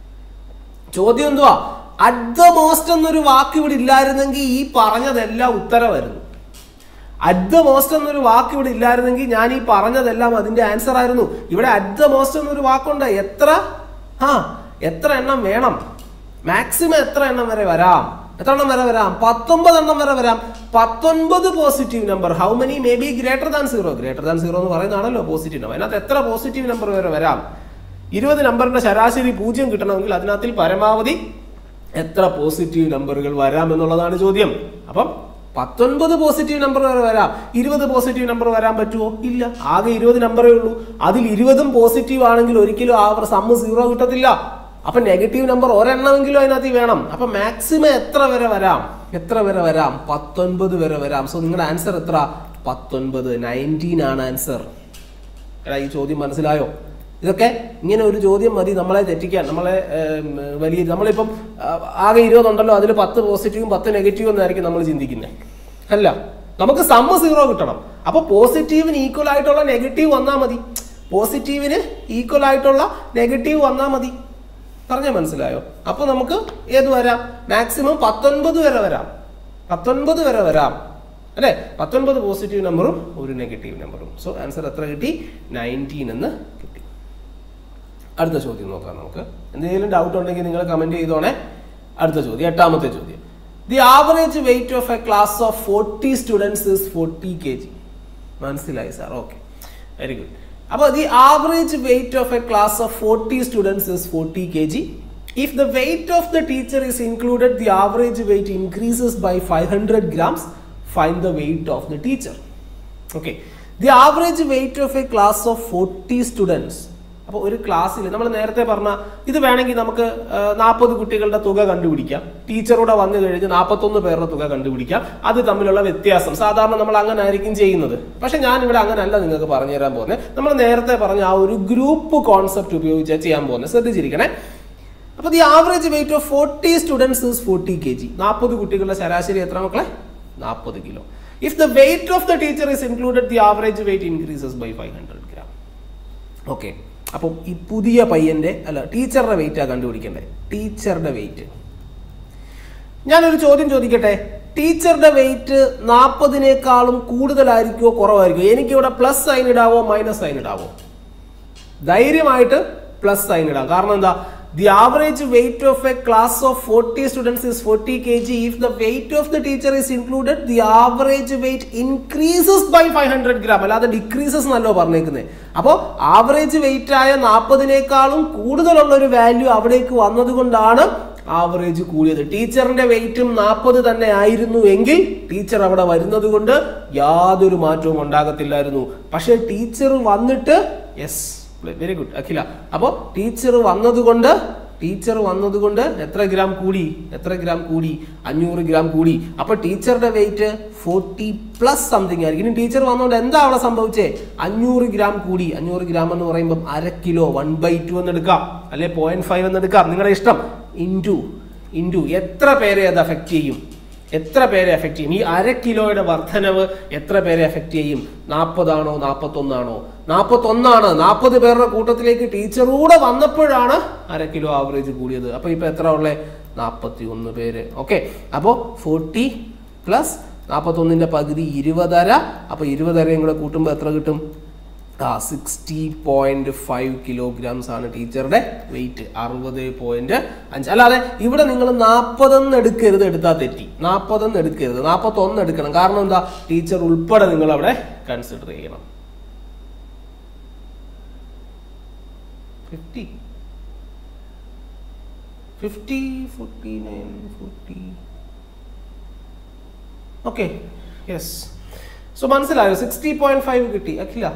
ചോദ്യം എന്തുവാ അറ്റ് ദ മോസ്റ്റ് എന്നൊരു വാക്ക് ഇവിടെ ഇല്ലായിരുന്നെങ്കിൽ ഈ പറഞ്ഞതെല്ലാം ഉത്തരമായിരുന്നു അറ്റ് ദ മോസ്റ്റ് എന്നൊരു വാക്ക് ഇവിടെ ഇല്ലായിരുന്നെങ്കിൽ ഞാൻ ഈ പറഞ്ഞതെല്ലാം അതിന്റെ ആൻസർ ആയിരുന്നു ഇവിടെ അറ്റ് ദ മോസ്റ്റ് എന്നൊരു വാക്കുണ്ട് എത്ര ആ എത്ര എണ്ണം വേണം മാക്സിമം എത്ര എണ്ണം വരെ വരാം എത്ര എണ്ണം വരെ വരാം പത്തൊമ്പത് എണ്ണം വരെ വരാം പത്തൊൻപത് positive number how many may be greater than zero greater than zero എന്ന് പറയുന്നതാണല്ലോ പോസിറ്റീവ് നമ്പർ അതിനകത്ത് എത്ര പോസിറ്റീവ് നമ്പർ വരെ വരാം ഇരുപത് നമ്പറിന്റെ ശരാശരി പൂജ്യം കിട്ടണമെങ്കിൽ അതിനകത്തിൽ പരമാവധി എത്ര പോസിറ്റീവ് നമ്പറുകൾ വരാം എന്നുള്ളതാണ് ചോദ്യം അപ്പം പത്തൊൻപത് പോസിറ്റീവ് നമ്പർ വരെ വരാം ഇരുപത് പോസിറ്റീവ് നമ്പർ വരാൻ പറ്റുമോ ഇല്ല ആകെ ഇരുപത് നമ്പറേ ഉള്ളൂ അതിൽ ഇരുപതും പോസിറ്റീവ് ആണെങ്കിൽ ഒരിക്കലും ആ സമ്മ് സീറോ കിട്ടത്തില്ല അപ്പൊ നെഗറ്റീവ് നമ്പർ ഒരെണ്ണമെങ്കിലും അതിനകത്ത് വേണം അപ്പൊ മാക്സിമം എത്ര വരെ വരാം എത്ര വരെ വരാം പത്തൊൻപത് വരെ വരാം സോ നിങ്ങളുടെ ആൻസർ എത്ര പത്തൊൻപത് നയൻറ്റീൻ ആണ് ആൻസർ എടാ ഈ ചോദ്യം മനസ്സിലായോ ഇതൊക്കെ ഇങ്ങനെ ഒരു ചോദ്യം മതി നമ്മളെ തെറ്റിക്കാൻ നമ്മളെ ഏം, വലിയ നമ്മളിപ്പം ആ, ആകെ ഇരുപതുണ്ടല്ലോ അതിൽ പത്ത് പോസിറ്റീവും പത്ത് നെഗറ്റീവും എന്നായിരിക്കും നമ്മൾ ചിന്തിക്കുന്നത് അല്ല നമുക്ക് സമ്മ സീറോ കിട്ടണം അപ്പൊ പോസിറ്റീവിന് ഈക്വൽ ആയിട്ടുള്ള നെഗറ്റീവ് വന്നാൽ മതി പോസിറ്റീവിന് ഈക്വൽ ആയിട്ടുള്ള നെഗറ്റീവ് വന്നാൽ മതി പറഞ്ഞാൽ മനസ്സിലായോ അപ്പൊ നമുക്ക് ഏത് വരാം മാക്സിമം പത്തൊൻപത് വരെ വരാം പത്തൊൻപത് വരെ വരാം അല്ലെ പത്തൊൻപത് പോസിറ്റീവ് നമ്പറും ഒരു നെഗറ്റീവ് നമ്പറും സോ ആൻസർ എത്ര കിട്ടി നയൻറ്റീൻ എന്ന് കിട്ടി അടുത്ത ചോദ്യം നോക്കാം നമുക്ക് എന്തെങ്കിലും ഡൗട്ട് ഉണ്ടെങ്കിൽ നിങ്ങൾ കമന്റ് ചെയ്തോണേ അടുത്ത ചോദ്യം എട്ടാമത്തെ ചോദ്യം the average weight of a class of forty students is forty K G മനസ്സിലായി സാർ ഓക്കെ വെരി ഗുഡ് അപ്പോൾ the average weight of a class of forty students is forty K G if the weight of the teacher is included the average weight increases by five hundred grams fine the weight of the teacher okay the average weight of a class of forty students അപ്പോൾ ഒരു ക്ലാസ്സിൽ നമ്മൾ നേരത്തെ പറഞ്ഞ ഇത് വേണമെങ്കിൽ നമുക്ക് നാൽപ്പത് കുട്ടികളുടെ തുക കണ്ടുപിടിക്കാം ടീച്ചറൂടെ വന്നു കഴിഞ്ഞ് നാൽപ്പത്തൊന്ന് പേരുടെ തുക കണ്ടുപിടിക്കാം അത് തമ്മിലുള്ള വ്യത്യാസം സാധാരണ നമ്മൾ അങ്ങനെ ആയിരിക്കും ചെയ്യുന്നത് പക്ഷെ ഞാൻ ഇവിടെ അങ്ങനെ അല്ല നിങ്ങൾക്ക് പറഞ്ഞു തരാൻ പോകുന്നത് നമ്മൾ നേരത്തെ പറഞ്ഞ ആ ഒരു ഗ്രൂപ്പ് കോൺസെപ്റ്റ് ഉപയോഗിച്ചാണ് ചെയ്യാൻ പോകുന്നത് ശ്രദ്ധിച്ചിരിക്കണേ അപ്പൊ the average weight of forty students is forty K G നാൽപ്പത് കുട്ടികളുടെ ശരാശരി എത്ര മക്കളെ നാൽപ്പത് kilo if the weight of the teacher is included the average weight increases by five hundred gram okay അപ്പം ഈ പുതിയ പയ്യന്റെ അല്ല ടീച്ചറുടെ വെയിറ്റാ കണ്ടുപിടിക്കണ്ടേ ടീച്ചറുടെ വെയിറ്റ് ഞാനൊരു ചോദ്യം ചോദിക്കട്ടെ ടീച്ചറുടെ വെയിറ്റ് നാൽപ്പതിനേക്കാളും കൂടുതലായിരിക്കുമോ കുറവായിരിക്കുമോ എനിക്കിവിടെ പ്ലസ് സൈൻ ഇടാവോ മൈനസ് സൈൻ ഇടാവോ ധൈര്യമായിട്ട് പ്ലസ് സൈൻ ഇടാം കാരണം എന്താ the average weight of a class of forty students is forty K G if the weight of the teacher is included the average weight increases by five hundred gram അല്ലാതെ decreases എന്നല്ലോ പറഞ്ഞേക്കുന്നത് അപ്പോൾ average wait ആയ നാൽപ്പതിനേക്കാളും കൂടുതലുള്ള ഒരു value അവിടേക്ക് വന്നതുകൊണ്ടാണ് average കൂടിയത് ടീച്ചറിന്റെ വെയിറ്റും നാൽപ്പത് തന്നെ ആയിരുന്നു എങ്കിൽ ടീച്ചർ അവിടെ വരുന്നത് കൊണ്ട് യാതൊരു മാറ്റവും ഉണ്ടാകത്തില്ലായിരുന്നു പക്ഷെ ടീച്ചർ വന്നിട്ട് യെസ് വെരി ഗുഡ് അഖില അപ്പോൾ ടീച്ചർ വന്നതുകൊണ്ട് ടീച്ചർ വന്നതുകൊണ്ട് എത്ര ഗ്രാം കൂടി എത്ര ഗ്രാം കൂടി അഞ്ഞൂറ് ഗ്രാം കൂടി അപ്പൊ ടീച്ചറുടെ വെയിറ്റ് ഫോർട്ടി പ്ലസ് സംതിങ് ആയിരിക്കും ഇനി ടീച്ചർ വന്നുകൊണ്ട് എന്താ അവിടെ സംഭവിച്ചേ അഞ്ഞൂറ് ഗ്രാം കൂടി അഞ്ഞൂറ് ഗ്രാം എന്ന് പറയുമ്പോൾ അര കിലോ വൺ ബൈ ടു എന്ന് എടുക്കാം അല്ലെ പോയിന്റ് ഫൈവ് എന്ന് എടുക്കാം നിങ്ങളുടെ ഇഷ്ടം ഇൻറ്റു ഇൻറ്റു എത്ര പേരെ അത് അഫക്റ്റ് ചെയ്യും എത്ര പേരെ എഫക്ട് ചെയ്യും ഈ അര കിലോയുടെ വർധനവ് എത്ര പേരെ എഫക്ട് ചെയ്യും നാൽപ്പതാണോ നാൽപ്പത്തൊന്നാണോ നാൽപ്പത്തൊന്നാണ് നാൽപ്പത് പേരുടെ കൂട്ടത്തിലേക്ക് ടീച്ചറൂടെ വന്നപ്പോഴാണ് അര കിലോ ആവറേജ് കൂടിയത് അപ്പൊ ഇപ്പൊ എത്ര ഉള്ളേ നാൽപ്പത്തി ഒന്ന് പേര് ഓക്കെ അപ്പോൾ ഫോർട്ടി പ്ലസ് നാൽപ്പത്തൊന്നിന്റെ പകുതി ഇരുപതര അപ്പൊ ഇരുപതരയും കൂടെ കൂട്ടുമ്പോൾ എത്ര കിട്ടും ആ സിക്സ്റ്റി പോയിന്റ് ഫൈവ് കിലോഗ്രാംസ് ആണ് ടീച്ചറുടെ വെയിറ്റ് അറുപത് പോയിന്റ് അഞ്ച് അല്ലാതെ ഇവിടെ നിങ്ങൾ നാൽപ്പതെന്ന് എടുക്കരുത് എടുത്താൽ തെറ്റി നാൽപ്പതെന്ന് എടുക്കരുത് നാൽപ്പത്തൊന്ന് എടുക്കണം കാരണം എന്താ ടീച്ചർ ഉൾപ്പെടെ നിങ്ങൾ അവിടെ കൺസിഡർ ചെയ്യണം fifty fifty forty nine forty okay yes so മനസ്സിലായോ സിക്സ്റ്റി പോയിന്റ് ഫൈവ് കിട്ടി Akhila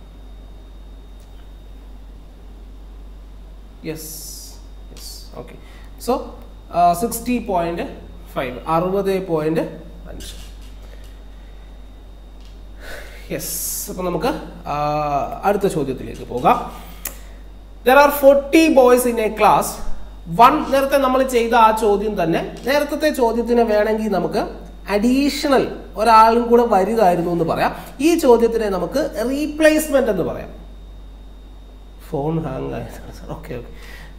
yes yes okay so sixty point five അറുപത് പോയിന്റ് അഞ്ച് യെസ് അപ്പം നമുക്ക് ആ, അടുത്ത ചോദ്യത്തിലേക്ക് പോകാം there are forty boys in a class one നേരത്തെ നമ്മൾ ചെയ്ത ആ ചോദ്യം തന്നെ നേരത്തെ ചോദ്യത്തിന് വേണമെങ്കിൽ നമുക്ക് അഡീഷണൽ ഒരാളും കൂടെ വരികയായിരുന്നു എന്ന് പറയാം ഈ ചോദ്യത്തിനെ നമുക്ക് റീപ്ലേസ്മെന്റ് എന്ന് പറയാം ഫോൺ ഹാങ് ആയതാണ് sir okay okay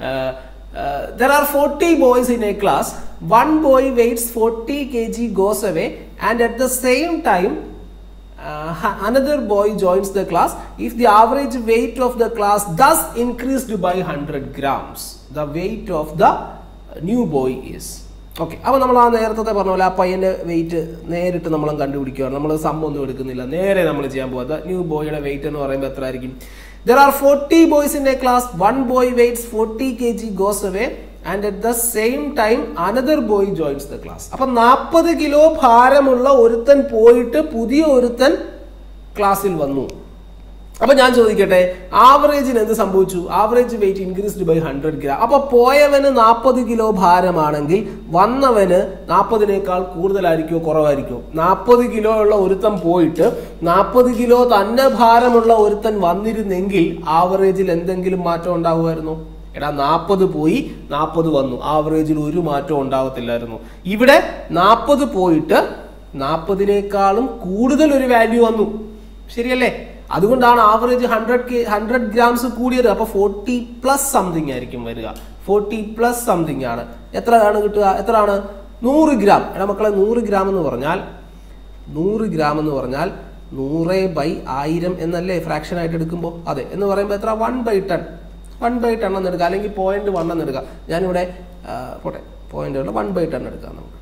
there are forty boys in a class one boy weights forty K G goes away and at the same time another boy joins the class if the average weight of the class thus increased by 100 grams the weight of the new boy is okay അപ്പോൾ നമ്മൾ ആ നേരത്തെ പറഞ്ഞ പോലെ ആ പയ്യൻ്റെ wait നേരിട്ട് നമ്മൾ കണ്ടുപിടിക്കുകയാണ് നമ്മൾ സംഭവം ഒന്നും എടുക്കുന്നില്ല നേരെ നമ്മൾ ചെയ്യാൻ പോകുന്നത് ന്യൂ ബോയുടെ വെയിറ്റ് എന്ന് പറയുമ്പോൾ എത്ര ആയിരിക്കും there are forty boys in a class one boy weights forty K G goes away and at the same time another boy joins the class അപ്പൊ നാൽപ്പത് കിലോ ഭാരമുള്ള ഒരുത്തൻ പോയിട്ട് പുതിയ ഒരുത്തൻ ക്ലാസ്സിൽ വന്നു അപ്പൊ ഞാൻ ചോദിക്കട്ടെ ആവറേജിന് എന്ത് സംഭവിച്ചു average weight increased by hundred gram അപ്പൊ പോയവന് നാൽപ്പത് കിലോ ഭാരമാണെങ്കിൽ വന്നവന് നാൽപ്പതിനേക്കാൾ കൂടുതലായിരിക്കുമോ കുറവായിരിക്കുമോ നാൽപ്പത് കിലോ ഉള്ള ഒരുത്തൻ പോയിട്ട് നാൽപ്പത് കിലോ തന്നെ ഭാരമുള്ള ഒരുത്തൻ വന്നിരുന്നെങ്കിൽ ആവറേജിൽ എന്തെങ്കിലും മാറ്റം ഉണ്ടാവുമായിരുന്നോ എടാ നാൽപ്പത് പോയി നാൽപ്പത് വന്നു ആവറേജിൽ ഒരു മാറ്റവും ഉണ്ടാകത്തില്ലായിരുന്നു ഇവിടെ നാൽപ്പത് പോയിട്ട് നാൽപ്പതിനേക്കാളും കൂടുതൽ ഒരു വാല്യൂ വന്നു ശരിയല്ലേ അതുകൊണ്ടാണ് average hundred K hundred grams കൂടിയത് അപ്പൊ ഫോർട്ടി പ്ലസ് സംതിങ് ആയിരിക്കും വരിക ഫോർട്ടി പ്ലസ് സംതിങ് ആണ് എത്രയാണ് കിട്ടുക എത്രയാണ് നൂറ് ഗ്രാം എടാ മക്കളെ നൂറ് ഗ്രാം എന്ന് പറഞ്ഞാൽ നൂറ് ഗ്രാം എന്ന് പറഞ്ഞാൽ നൂറ് ബൈ ആയിരം എന്നല്ലേ ഫ്രാക്ഷൻ ആയിട്ട് എടുക്കുമ്പോൾ അതെ എന്ന് പറയുമ്പോൾ എത്ര one by ten one by ten എന്ന് എടുക്കുക അല്ലെങ്കിൽ പോയിന്റ് വൺ എന്ന് എടുക്കുക ഞാനിവിടെ ആ, പോട്ടെ പോയിന്റ് വൺ ബൈ ടെൻ എടുക്കാം നമുക്ക്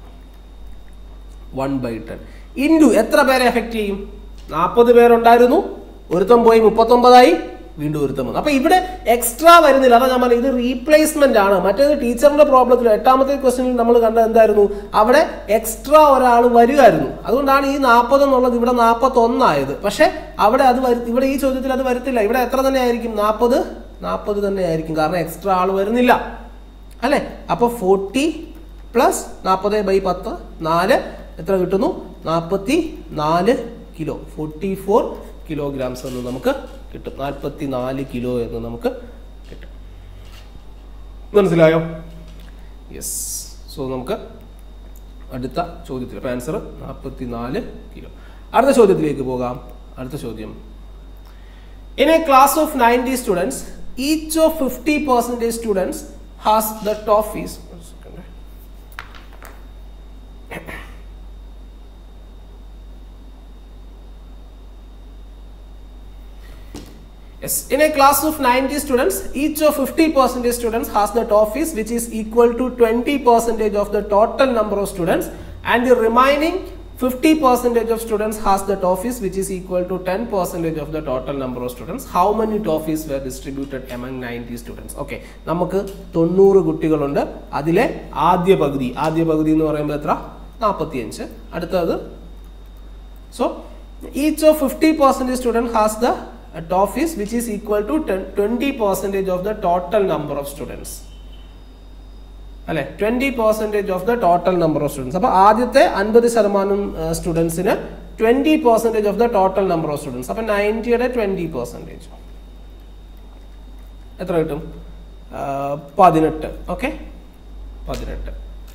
വൺ ബൈ ടെൻ ഇൻറ്റു എത്ര പേരെ എഫക്റ്റ് ചെയ്യും നാൽപ്പത് പേരുണ്ടായിരുന്നു ഒരുത്തം പോയി മുപ്പത്തൊമ്പതായി വീണ്ടും ഒരുത്തം വന്നു അപ്പൊ ഇവിടെ എക്സ്ട്രാ വരുന്നില്ല അതാ ഞാൻ പറഞ്ഞത് ഇത് റീപ്ലേസ്മെന്റ് ആണ് മറ്റേത് ടീച്ചറിന്റെ പ്രോബ്ലത്തിൽ എട്ടാമത്തെ ക്വസ്റ്റ്യനിൽ നമ്മൾ കണ്ടത് എന്തായിരുന്നു അവിടെ എക്സ്ട്രാ ഒരാൾ വരുമായിരുന്നു അതുകൊണ്ടാണ് ഈ നാൽപ്പത് എന്നുള്ളത് ഇവിടെ നാൽപ്പത്തൊന്നായത് പക്ഷെ അവിടെ അത് വരു ഇവിടെ ഈ ചോദ്യത്തിൽ അത് വരത്തില്ല ഇവിടെ എത്ര തന്നെ ആയിരിക്കും നാൽപ്പത് നാൽപ്പത് തന്നെ ആയിരിക്കും കാരണം എക്സ്ട്രാ ആൾ വരുന്നില്ല അല്ലേ അപ്പൊ ഫോർട്ടി പ്ലസ് നാൽപ്പത് ബൈ പത്ത് നാല് എത്ര കിട്ടുന്നു നാൽപ്പത്തി നാല് കിലോ ഫോർട്ടി ഫോർ കിലോഗ്രാംസ് എന്ന് നമുക്ക് കിട്ടും നാൽപ്പത്തി നാല് കിലോ എന്ന് നമുക്ക് കിട്ടും മനസ്സിലായോ യെസ് സോ നമുക്ക് അടുത്ത ചോദ്യത്തിൽ അപ്പോൾ ആൻസർ നാൽപ്പത്തി നാല് കിലോ അടുത്ത ചോദ്യത്തിലേക്ക് പോകാം അടുത്ത ചോദ്യം In a class of 90 students, each of 50 percentage students has the toffees. One second. Yes, in a class of 90 students, each of 50 percentage students has the toffees which is equal to 20 percentage of the total number of students and the remaining 50 percentage of students has the toffees which is equal to 10 percentage of the total number of students. How many toffees were distributed among 90 students? Okay, നമുക്ക് തൊണ്ണൂറ് കുട്ടികളുണ്ട് അതിലെ ആദ്യ പകുതി ആദ്യ പകുതി എന്ന് പറയുമ്പോൾ എത്ര നാൽപ്പത്തിയഞ്ച് അടുത്തത് So each of 50 percentage student has the uh, toffees which is equal to 10, 20 percentage of the total number of students. അല്ലെ twenty percentage of the total number of students അപ്പോൾ ആദ്യത്തെ അൻപത് ശതമാനം സ്റ്റുഡൻസിന് twenty percentage of the total number of students അപ്പോൾ നയൻറ്റിയുടെ twenty percentage എത്ര കിട്ടും ആ, പതിനെട്ട് ഓക്കെ പതിനെട്ട്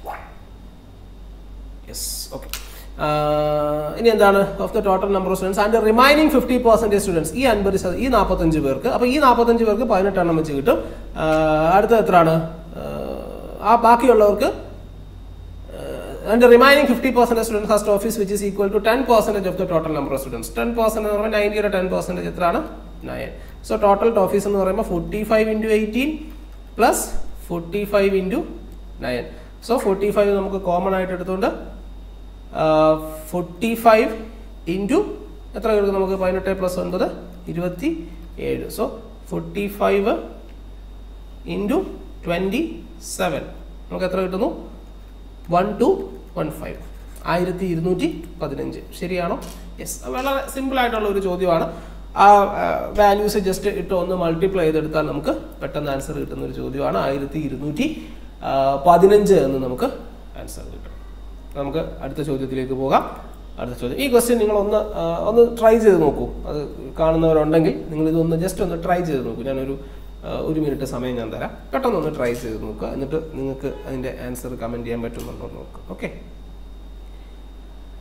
യെസ് ഓക്കെ ഇനി എന്താണ് of the total number of students and remaining fifty percentage students ഈ അൻപത് ശത- ഈ നാൽപ്പത്തഞ്ച് പേർക്ക് അപ്പോൾ ഈ നാൽപ്പത്തഞ്ച് പേർക്ക് പതിനെട്ടെണ്ണം വെച്ച് കിട്ടും ആ, അടുത്തത് എത്രയാണ് ആ, ആ ബാക്കിയുള്ളവർക്ക് and remaining fifty percentage students has toffees which is equal to ten percentage of the total number of students ten percent എന്ന് പറയുമ്പോൾ നയൻറ്റിയുടെ ടെൻ പെർസെൻറ്റേജ് എത്രയാണ് നയൻ സോ ടോട്ടൽ ടോഫീസ് എന്ന് പറയുമ്പോൾ forty five into eighteen plus forty five into nine so forty five നമുക്ക് common ആയിട്ട് എടുത്തുകൊണ്ട് forty five into എത്ര കിട്ടും നമുക്ക് പതിനെട്ട് പ്ലസ് ഒൻപത് ഇരുപത്തി ഏഴ് so forty five into twenty seven നമുക്ക് എത്ര കിട്ടുന്നു വൺ ടു വൺ ഫൈവ് ആയിരത്തി ഇരുന്നൂറ്റി പതിനഞ്ച് ശരിയാണോ യെസ് വളരെ സിമ്പിൾ ആയിട്ടുള്ള ഒരു ചോദ്യമാണ് ആ വാല്യൂസ് ജസ്റ്റ് ഇട്ട് ഒന്ന് മൾട്ടിപ്ലൈ ചെയ്തെടുത്താൽ നമുക്ക് പെട്ടെന്ന് ആൻസർ കിട്ടുന്ന ഒരു ചോദ്യമാണ് ആയിരത്തി ഇരുന്നൂറ്റി പതിനഞ്ച് എന്ന് നമുക്ക് ആൻസർ കിട്ടും നമുക്ക് അടുത്ത ചോദ്യത്തിലേക്ക് പോകാം അടുത്ത ചോദ്യം ഈ ക്വസ്റ്റ്യൻ നിങ്ങൾ ഒന്ന് ആ, ഒന്ന് ട്രൈ ചെയ്ത് നോക്കൂ അത് കാണുന്നവരുണ്ടെങ്കിൽ നിങ്ങൾ ഇതൊന്ന് ജസ്റ്റ് ഒന്ന് ട്രൈ ചെയ്ത് നോക്കൂ ഞാനൊരു ആ, ഒരു മിനിറ്റ് സമയം ഞാൻ തരാം പെട്ടെന്ന് ഒന്ന് ട്രൈ ചെയ്ത് നോക്കുക എന്നിട്ട് നിങ്ങൾക്ക് അതിൻ്റെ ആൻസർ കമൻറ്റ് ചെയ്യാൻ പറ്റുന്നുണ്ടോ എന്ന് നോക്കുക okay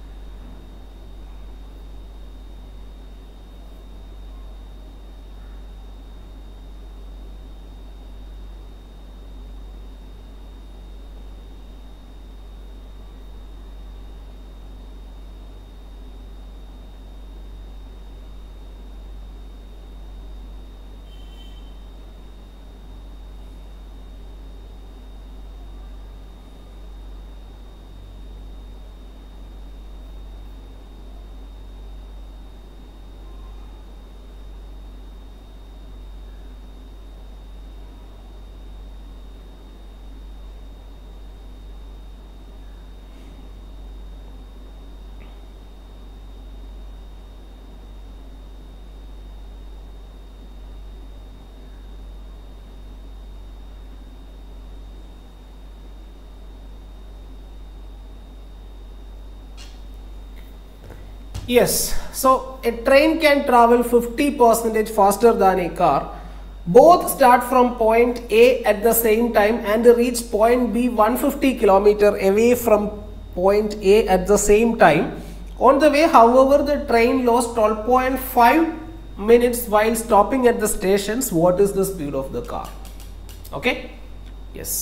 Yes. So a train can travel 50 percentage faster than a car. Both start from point A at the same time and reach point B 150 kilometer away from point A at the same time. On the way, however, the train lost 12.5 minutes while stopping at the stations. What is the speed of the car? Okay. Yes.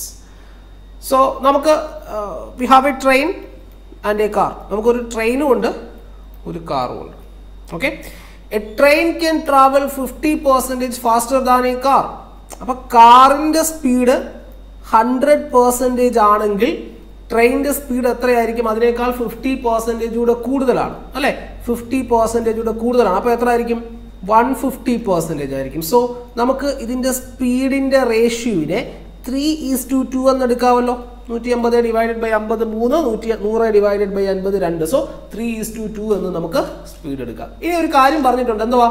So നമുക്ക് we have a train and a car നമുക്കൊരു ട്രെയിനും ഉണ്ട് ഒരു കാറും ഉണ്ട് okay a train can travel fifty percentage faster than a car അപ്പൊ കാറിന്റെ speed hundred percentage ആണെങ്കിൽ ട്രെയിനിന്റെ സ്പീഡ് എത്രയായിരിക്കും അതിനേക്കാൾ ഫിഫ്റ്റി പെർസെൻറ്റേജ് കൂടെ കൂടുതലാണ് അല്ലെ ഫിഫ്റ്റി പെർസെൻറ്റേജ് കൂടെ കൂടുതലാണ് അപ്പൊ എത്ര ആയിരിക്കും വൺ ഫിഫ്റ്റി പെർസെൻറ്റേജ് ആയിരിക്കും സോ നമുക്ക് ഇതിന്റെ സ്പീഡിന്റെ റേഷ്യോവിനെ ത്രീ ഈസ് ടു ടു എന്ന് എടുക്കാമല്ലോ നൂറ്റി അമ്പത് ഡിവൈഡഡ് ബൈ അമ്പത് മൂന്ന് നൂറ്റി നൂറ് ഡിവൈഡഡ് ബൈ അൻപത് രണ്ട് so three is to two എന്ന് നമുക്ക് സ്പീഡ് എടുക്കാം ഇനി ഒരു കാര്യം പറഞ്ഞിട്ടുണ്ട് എന്തുവാ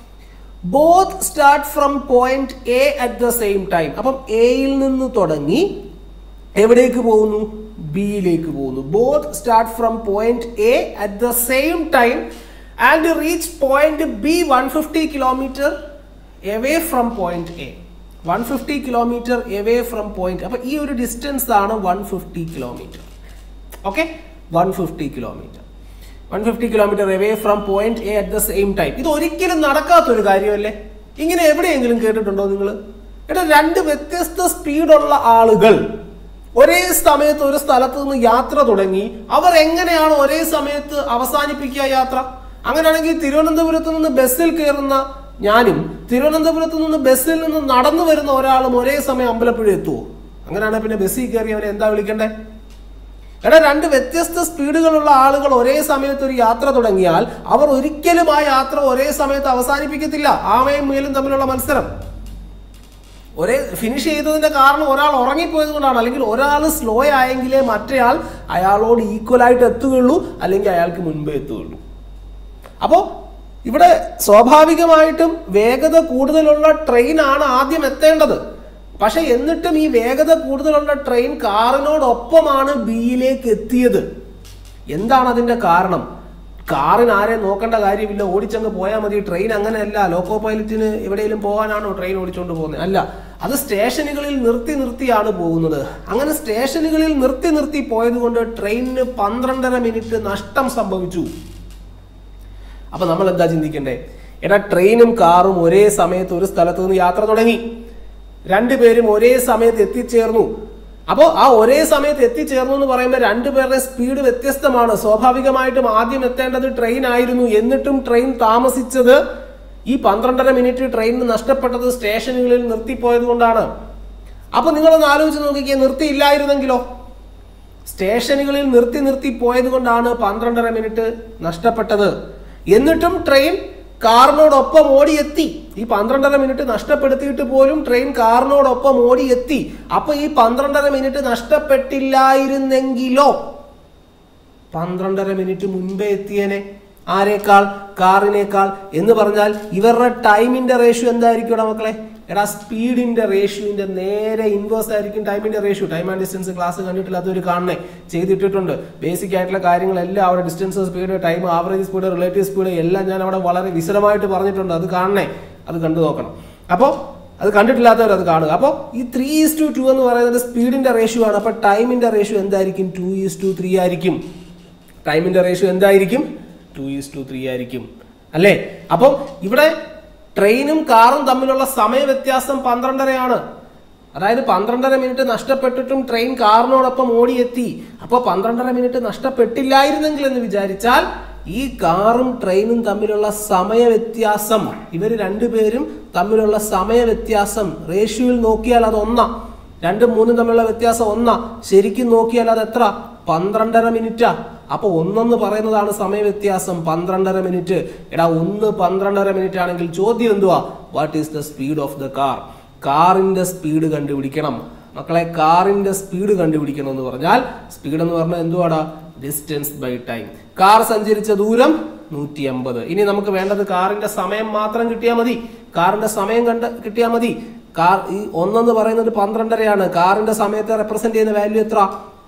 both start from point A at the same time അപ്പം എയിൽ നിന്ന് തുടങ്ങി എവിടേക്ക് പോകുന്നു ബിയിലേക്ക് പോകുന്നു both start from point A at the same time and reach point B one fifty kilometre away from point A one fifty kilometre away from point അപ്പൊ ഈ ഒരു ഡിസ്റ്റൻസ് ആണ് one fifty kilometre okay one fifty kilometre one fifty kilometre away from point A at the same time ഇത് ഒരിക്കലും നടക്കാത്തൊരു കാര്യമല്ലേ ഇങ്ങനെ എവിടെയെങ്കിലും കേട്ടിട്ടുണ്ടോ നിങ്ങൾ എടാ രണ്ട് വ്യത്യസ്ത സ്പീഡുള്ള ആളുകൾ ഒരേ സമയത്ത് ഒരു സ്ഥലത്ത് നിന്ന് യാത്ര തുടങ്ങി അവർ എങ്ങനെയാണ് ഒരേ സമയത്ത് അവസാനിപ്പിക്കുക യാത്ര അങ്ങനെയാണെങ്കിൽ തിരുവനന്തപുരത്ത് നിന്ന് ബസ്സിൽ കയറുന്ന ഞാനും തിരുവനന്തപുരത്ത് നിന്ന് ബസ്സിൽ നിന്ന് നടന്നു വരുന്ന ഒരാളും ഒരേ സമയം അമ്പലപ്പുഴ എത്തുമോ അങ്ങനെയാണെങ്കിൽ പിന്നെ ബസ്സിൽ കയറി അവനെ എന്താ വിളിക്കണ്ടേ എടാ രണ്ട് വ്യത്യസ്ത സ്പീഡുകളുള്ള ആളുകൾ ഒരേ സമയത്ത് ഒരു യാത്ര തുടങ്ങിയാൽ അവർ ഒരിക്കലും ആ യാത്ര ഒരേ സമയത്ത് അവസാനിപ്പിക്കത്തില്ല ആമയും മേലും തമ്മിലുള്ള മത്സരം ഒരേ ഫിനിഷ് ചെയ്തതിന്റെ കാരണം ഒരാൾ ഉറങ്ങിപ്പോയത് കൊണ്ടാണ് അല്ലെങ്കിൽ ഒരാൾ സ്ലോ ആയെങ്കിലേ മറ്റേയാൾ അയാളോട് ഈക്വൽ ആയിട്ട് എത്തുകയുള്ളൂ അല്ലെങ്കിൽ അയാൾക്ക് മുൻപേ എത്തുകയുള്ളൂ അപ്പോൾ ഇവിടെ സ്വാഭാവികമായിട്ടും വേഗത കൂടുതലുള്ള ട്രെയിൻ ആണ് ആദ്യം എത്തേണ്ടത് പക്ഷെ എന്നിട്ടും ഈ വേഗത കൂടുതലുള്ള ട്രെയിൻ കാറിനോടൊപ്പമാണ് ബിയിലേക്ക് എത്തിയത് എന്താണ് അതിന്റെ കാരണം കാറിന് ആരെയും നോക്കേണ്ട കാര്യമില്ല ഓടിച്ചങ്ങ് പോയാൽ മതി ട്രെയിൻ അങ്ങനെയല്ല ലോക്കോ പൈലറ്റിന് എവിടെയെങ്കിലും പോകാനാണോ ട്രെയിൻ ഓടിച്ചുകൊണ്ട് പോകുന്നത് അല്ല അത് സ്റ്റേഷനുകളിൽ നിർത്തി നിർത്തിയാണ് പോകുന്നത് അങ്ങനെ സ്റ്റേഷനുകളിൽ നിർത്തി നിർത്തി പോയത് കൊണ്ട് ട്രെയിനിന് പന്ത്രണ്ടര മിനിറ്റ് നഷ്ടം സംഭവിച്ചു അപ്പൊ നമ്മൾ എന്താ ചിന്തിക്കണ്ടേ എടാ ട്രെയിനും കാറും ഒരേ സമയത്ത് ഒരു സ്ഥലത്ത് നിന്ന് യാത്ര തുടങ്ങി രണ്ടുപേരും ഒരേ സമയത്ത് എത്തിച്ചേർന്നു അപ്പോൾ ആ ഒരേ സമയത്ത് എത്തിച്ചേർന്നു എന്ന് പറയുമ്പോൾ രണ്ടുപേരുടെ സ്പീഡ് വ്യത്യസ്തമാണ് സ്വാഭാവികമായിട്ടും ആദ്യം എത്തേണ്ടത് ട്രെയിൻ ആയിരുന്നു എന്നിട്ടും ട്രെയിൻ താമസിച്ചത് ഈ പന്ത്രണ്ടര മിനിറ്റ് ട്രെയിനിന് നഷ്ടപ്പെട്ടത് സ്റ്റേഷനുകളിൽ നിർത്തിപ്പോയത് കൊണ്ടാണ് അപ്പൊ നിങ്ങളൊന്ന് ആലോചിച്ച് നോക്കിക്കേ നിർത്തിയില്ലായിരുന്നെങ്കിലോ സ്റ്റേഷനുകളിൽ നിർത്തി നിർത്തി പോയത് കൊണ്ടാണ് പന്ത്രണ്ടര മിനിറ്റ് നഷ്ടപ്പെട്ടത് എന്നിട്ടും ട്രെയിൻ കാറിനോടൊപ്പം ഓടിയെത്തി ഈ പന്ത്രണ്ടര മിനിറ്റ് നഷ്ടപ്പെടുത്തിയിട്ട് പോലും ട്രെയിൻ കാറിനോടൊപ്പം ഓടിയെത്തി അപ്പൊ ഈ പന്ത്രണ്ടര മിനിറ്റ് നഷ്ടപ്പെട്ടില്ലായിരുന്നെങ്കിലോ പന്ത്രണ്ടര മിനിറ്റ് മുൻപേ എത്തിയനെ ആരേക്കാൾ കാറിനേക്കാൾ എന്ന് പറഞ്ഞാൽ ഇവരുടെ ടൈമിന്റെ റേഷ്യോ എന്തായിരിക്കും മക്കളെ എടാ സ്പീഡിന്റെ റേഷ്യോന്റെ നേരെ ഇൻവേഴ്സ് ആയിരിക്കും ടൈമിന്റെ ratio time and distance class കണ്ടിട്ടില്ല അതൊരു കാണണേ ചെയ്തിട്ടിട്ടുണ്ട് ബേസിക് ആയിട്ടുള്ള കാര്യങ്ങളെല്ലാം അവിടെ distance speed time average speed relative speed എല്ലാം ഞാൻ അവിടെ വളരെ വിശദമായിട്ട് പറഞ്ഞിട്ടുണ്ട് അത് കാണണേ അത് കണ്ടു നോക്കണം അപ്പോൾ അത് കണ്ടിട്ടില്ലാത്തവർ അത് കാണുക അപ്പോൾ ഈ ത്രീ ഈസ് ടു ടു എന്ന് പറയുന്നത് സ്പീഡിന്റെ റേഷ്യോ ആണ് അപ്പോൾ ടൈമിന്റെ റേഷ്യോ എന്തായിരിക്കും ടു ഈസ് ടു ത്രീ ആയിരിക്കും ടൈമിന്റെ റേഷ്യോ എന്തായിരിക്കും ടു ഈസ് ടു ത്രീ ആയിരിക്കും അല്ലേ അപ്പം ഇവിടെ ട്രെയിനും കാറും തമ്മിലുള്ള സമയ വ്യത്യാസം പന്ത്രണ്ടരയാണ് അതായത് പന്ത്രണ്ടര മിനിറ്റ് നഷ്ടപ്പെട്ടിട്ടും ട്രെയിൻ കാറിനോടൊപ്പം ഓടിയെത്തി അപ്പോൾ പന്ത്രണ്ടര മിനിറ്റ് നഷ്ടപ്പെട്ടില്ലായിരുന്നെങ്കിൽ എന്ന് വിചാരിച്ചാൽ ഈ കാറും ട്രെയിനും തമ്മിലുള്ള സമയ വ്യത്യാസം ഇവർ രണ്ടുപേരും തമ്മിലുള്ള സമയ വ്യത്യാസം റേഷ്യോയിൽ നോക്കിയാൽ അത് ഒന്നാ രണ്ടും മൂന്നും തമ്മിലുള്ള വ്യത്യാസം ഒന്നാ ശരിക്കും നോക്കിയാൽ അത് എത്ര പന്ത്രണ്ടര മിനിറ്റാ അപ്പൊ ഒന്നെന്ന് പറയുന്നതാണ് സമയ വ്യത്യാസം പന്ത്രണ്ടര മിനിറ്റ് എടാ ഒന്ന് പന്ത്രണ്ടര മിനിറ്റ് ആണെങ്കിൽ ചോദ്യം എന്തുവാ what is the speed of the car കാറിന്റെ സ്പീഡ് കണ്ടുപിടിക്കണം മക്കളെ കാറിന്റെ സ്പീഡ് കണ്ടുപിടിക്കണം എന്ന് പറഞ്ഞാൽ സ്പീഡ് എന്ന് പറഞ്ഞാൽ എന്തുവാടാ ഡിസ്റ്റൻസ് ബൈ ടൈം കാർ സഞ്ചരിച്ച ദൂരം നൂറ്റി അമ്പത് ഇനി നമുക്ക് വേണ്ടത് കാറിന്റെ സമയം മാത്രം കിട്ടിയാൽ മതി കാറിന്റെ സമയം കണ്ട് കിട്ടിയാൽ മതി കാർ ഈ ഒന്നെന്ന് പറയുന്നത് പന്ത്രണ്ടരയാണ് കാറിന്റെ സമയത്തെ റെപ്രസെന്റ് ചെയ്യുന്ന വാല്യൂ എത്ര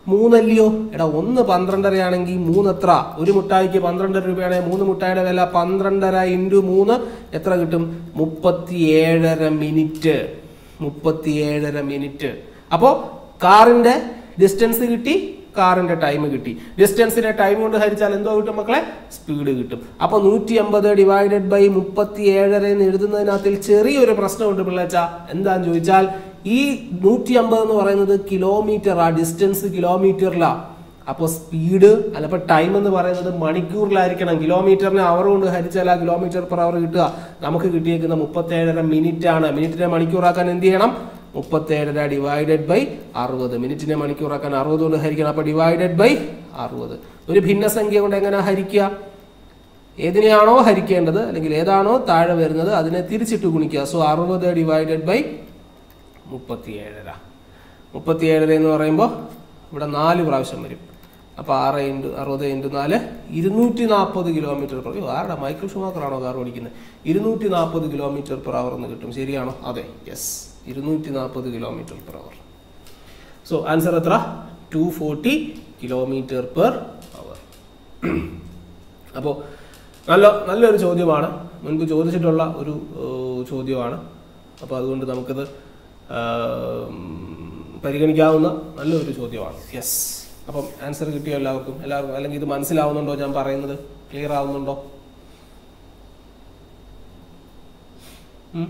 മൂന്നല്ലയോ എടാ ഒന്ന് പന്ത്രണ്ടരയാണെങ്കിൽ മൂന്ന് എത്ര ഒരു മുട്ടായിക്ക് പന്ത്രണ്ടര രൂപയാണെങ്കിൽ മൂന്ന് മുട്ടായിയുടെ വില പന്ത്രണ്ടര ഇൻറ്റു മൂന്ന് എത്ര കിട്ടും മുപ്പത്തിയേഴര മിനിറ്റ് മുപ്പത്തിയേഴര മിനിറ്റ് അപ്പോൾ കാറിന്റെ ഡിസ്റ്റൻസ് കിട്ടി കാറിന്റെ ടൈം കിട്ടി ഡിസ്റ്റൻസിനെ ടൈം കൊണ്ട് ഹരിച്ചാൽ എന്തോ കിട്ടും മക്കളെ സ്പീഡ് കിട്ടും അപ്പൊ നൂറ്റി അമ്പത് ഡിവൈഡഡ് ബൈ മുപ്പത്തി ഏഴര എന്ന് എഴുതുന്നതിനകത്തിൽ ചെറിയൊരു പ്രശ്നമുണ്ട് പിള്ളേച്ച എന്താന്ന് ചോദിച്ചാൽ ഈ നൂറ്റി അമ്പത് എന്ന് പറയുന്നത് കിലോമീറ്റർ ആ ഡിസ്റ്റൻസ് കിലോമീറ്ററിലാ അപ്പോൾ സ്പീഡ് അല്ലപ്പോൾ ടൈം എന്ന് പറയുന്നത് മണിക്കൂറിലായിരിക്കണം കിലോമീറ്ററിനെ അവർ കൊണ്ട് ഹരിച്ചാൽ ആ കിലോമീറ്റർ പെർ അവർ കിട്ടുക നമുക്ക് കിട്ടിയേക്കുന്ന മുപ്പത്തേഴര മിനിറ്റ് ആണ് മിനിറ്റിനെ മണിക്കൂറാക്കാൻ എന്ത് ചെയ്യണം മുപ്പത്തേഴര ഡിവൈഡഡ് ബൈ അറുപത് മിനിറ്റിനെ മണിക്കൂറാക്കാൻ അറുപത് കൊണ്ട് ഹരിക്കണം അപ്പോൾ ഡിവൈഡഡ് ബൈ അറുപത് ഒരു ഭിന്നസംഖ്യ കൊണ്ട് എങ്ങനെ ഹരിക്കുക ഏതിനെയാണോ ഹരിക്കേണ്ടത് അല്ലെങ്കിൽ ഏതാണോ താഴെ വരുന്നത് അതിനെ തിരിച്ചിട്ട് ഗുണിക്കുക സോ അറുപത് ഡിവൈഡഡ് ബൈ മുപ്പത്തിയേഴര മുപ്പത്തിയേഴര എന്ന് പറയുമ്പോൾ ഇവിടെ നാല് പ്രാവശ്യം വരും അപ്പോൾ ആറ് ഇൻറ്റു അറുപത് ഇൻറ്റു നാല് ഇരുന്നൂറ്റി നാൽപ്പത് കിലോമീറ്റർ പെർ ആരുടെ മൈക്കിൾ ഷുമാക്കറാണോ കാർ ഓടിക്കുന്നത് ഇരുന്നൂറ്റി നാൽപ്പത് കിലോമീറ്റർ പെർ അവർ എന്ന് കിട്ടും ശരിയാണോ അതെ യെസ് ഇരുന്നൂറ്റി നാൽപ്പത് kilometre per hour so answer എത്ര two forty kilometre per hour അപ്പോൾ നല്ല നല്ലൊരു ചോദ്യമാണ് മുൻപ് ചോദിച്ചിട്ടുള്ള ഒരു ഏഹ്, ചോദ്യമാണ് അപ്പോൾ അതുകൊണ്ട് നമുക്കിത് ആം, പരിഗണിക്കാവുന്ന നല്ലൊരു ചോദ്യമാണ് യെസ് അപ്പം ആൻസർ കിട്ടിയോ എല്ലാവർക്കും എല്ലാവർക്കും അല്ലെങ്കിൽ ഇത് മനസ്സിലാവുന്നുണ്ടോ ഞാൻ പറയുന്നത് ക്ലിയർ ആവുന്നുണ്ടോ ഉം?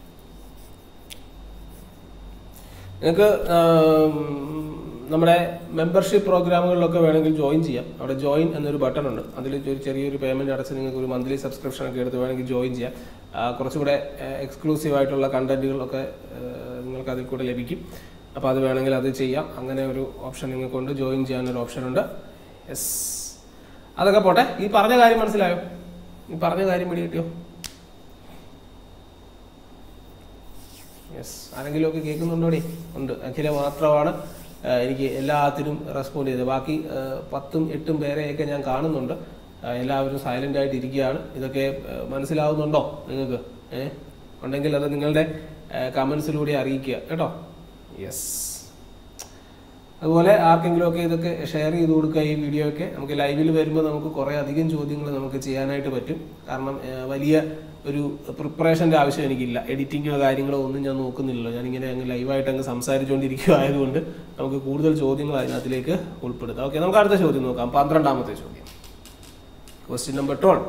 നിങ്ങൾക്ക് ആം, നമ്മുടെ മെമ്പർഷിപ്പ് പ്രോഗ്രാമുകളിലൊക്കെ വേണമെങ്കിൽ ജോയിൻ ചെയ്യാം അവിടെ ജോയിൻ എന്നൊരു ബട്ടൺ ഉണ്ട് അതിൽ ഒരു ചെറിയൊരു പേയ്മെന്റ് അടച്ച് നിങ്ങൾക്ക് ഒരു മന്ത്ലി സബ്സ്ക്രിപ്ഷൻ ഒക്കെ എടുത്ത് വേണമെങ്കിൽ ജോയിൻ ചെയ്യാം ആ, കുറച്ചുകൂടെ എക്സ്ക്ലൂസീവ് ആയിട്ടുള്ള കണ്ടന്റുകളൊക്കെ നിങ്ങൾക്ക് അതിൽ കൂടെ ലഭിക്കും അപ്പോൾ അത് വേണമെങ്കിൽ അത് ചെയ്യാം അങ്ങനെ ഒരു ഓപ്ഷൻ നിങ്ങൾക്കുണ്ട് ജോയിൻ ചെയ്യാനൊരു ഓപ്ഷൻ ഉണ്ട് യെസ് അതൊക്കെ പോട്ടെ ഈ പറഞ്ഞ കാര്യം മനസ്സിലായോ ഈ പറഞ്ഞ കാര്യം പിടി കിട്ടിയോ യെസ് ആരെങ്കിലും ഒക്കെ കേൾക്കുന്നുണ്ടോടി ഉണ്ട് അഖില മാത്രമാണ് ആ, എനിക്ക് എല്ലാത്തിനും റെസ്പോണ്ട് ചെയ്തത് ബാക്കി ആ, പത്തും എട്ടും പേരെയൊക്കെ ഞാൻ കാണുന്നുണ്ട് ആ, എല്ലാവരും സൈലന്റ് ആയിട്ട് ഇരിക്കുകയാണ് ഇതൊക്കെ ആ, മനസ്സിലാവുന്നുണ്ടോ നിങ്ങൾക്ക് ഏഹ് ഉണ്ടെങ്കിൽ അത് നിങ്ങളുടെ കമന്റ്സിലൂടെ അറിയിക്കുക കേട്ടോ യെസ് അതുപോലെ ആർക്കെങ്കിലും ഒക്കെ ഇതൊക്കെ ഷെയർ ചെയ്ത് കൊടുക്കുക ഈ വീഡിയോ ഒക്കെ നമുക്ക് ലൈവിൽ വരുമ്പോൾ നമുക്ക് കുറേ അധികം ചോദ്യങ്ങൾ നമുക്ക് ചെയ്യാനായിട്ട് പറ്റും കാരണം ഏഹ്, വലിയ ഒരു പ്രിപ്പറേഷൻ്റെ ആവശ്യം എനിക്കില്ല എഡിറ്റിങ്ങോ കാര്യങ്ങളോ ഒന്നും ഞാൻ നോക്കുന്നില്ലല്ലോ ഞാനിങ്ങനെ അങ്ങ് ലൈവായിട്ട് അങ്ങ് സംസാരിച്ചുകൊണ്ടിരിക്കുക ആയതുകൊണ്ട് നമുക്ക് കൂടുതൽ ചോദ്യങ്ങൾ അതിനകത്തിലേക്ക് ഉൾപ്പെടുത്താം ഓക്കെ നമുക്ക് അടുത്ത ചോദ്യം നോക്കാം പന്ത്രണ്ടാമത്തെ ചോദ്യം ക്വസ്റ്റ്യൻ നമ്പർ ട്വൽവ്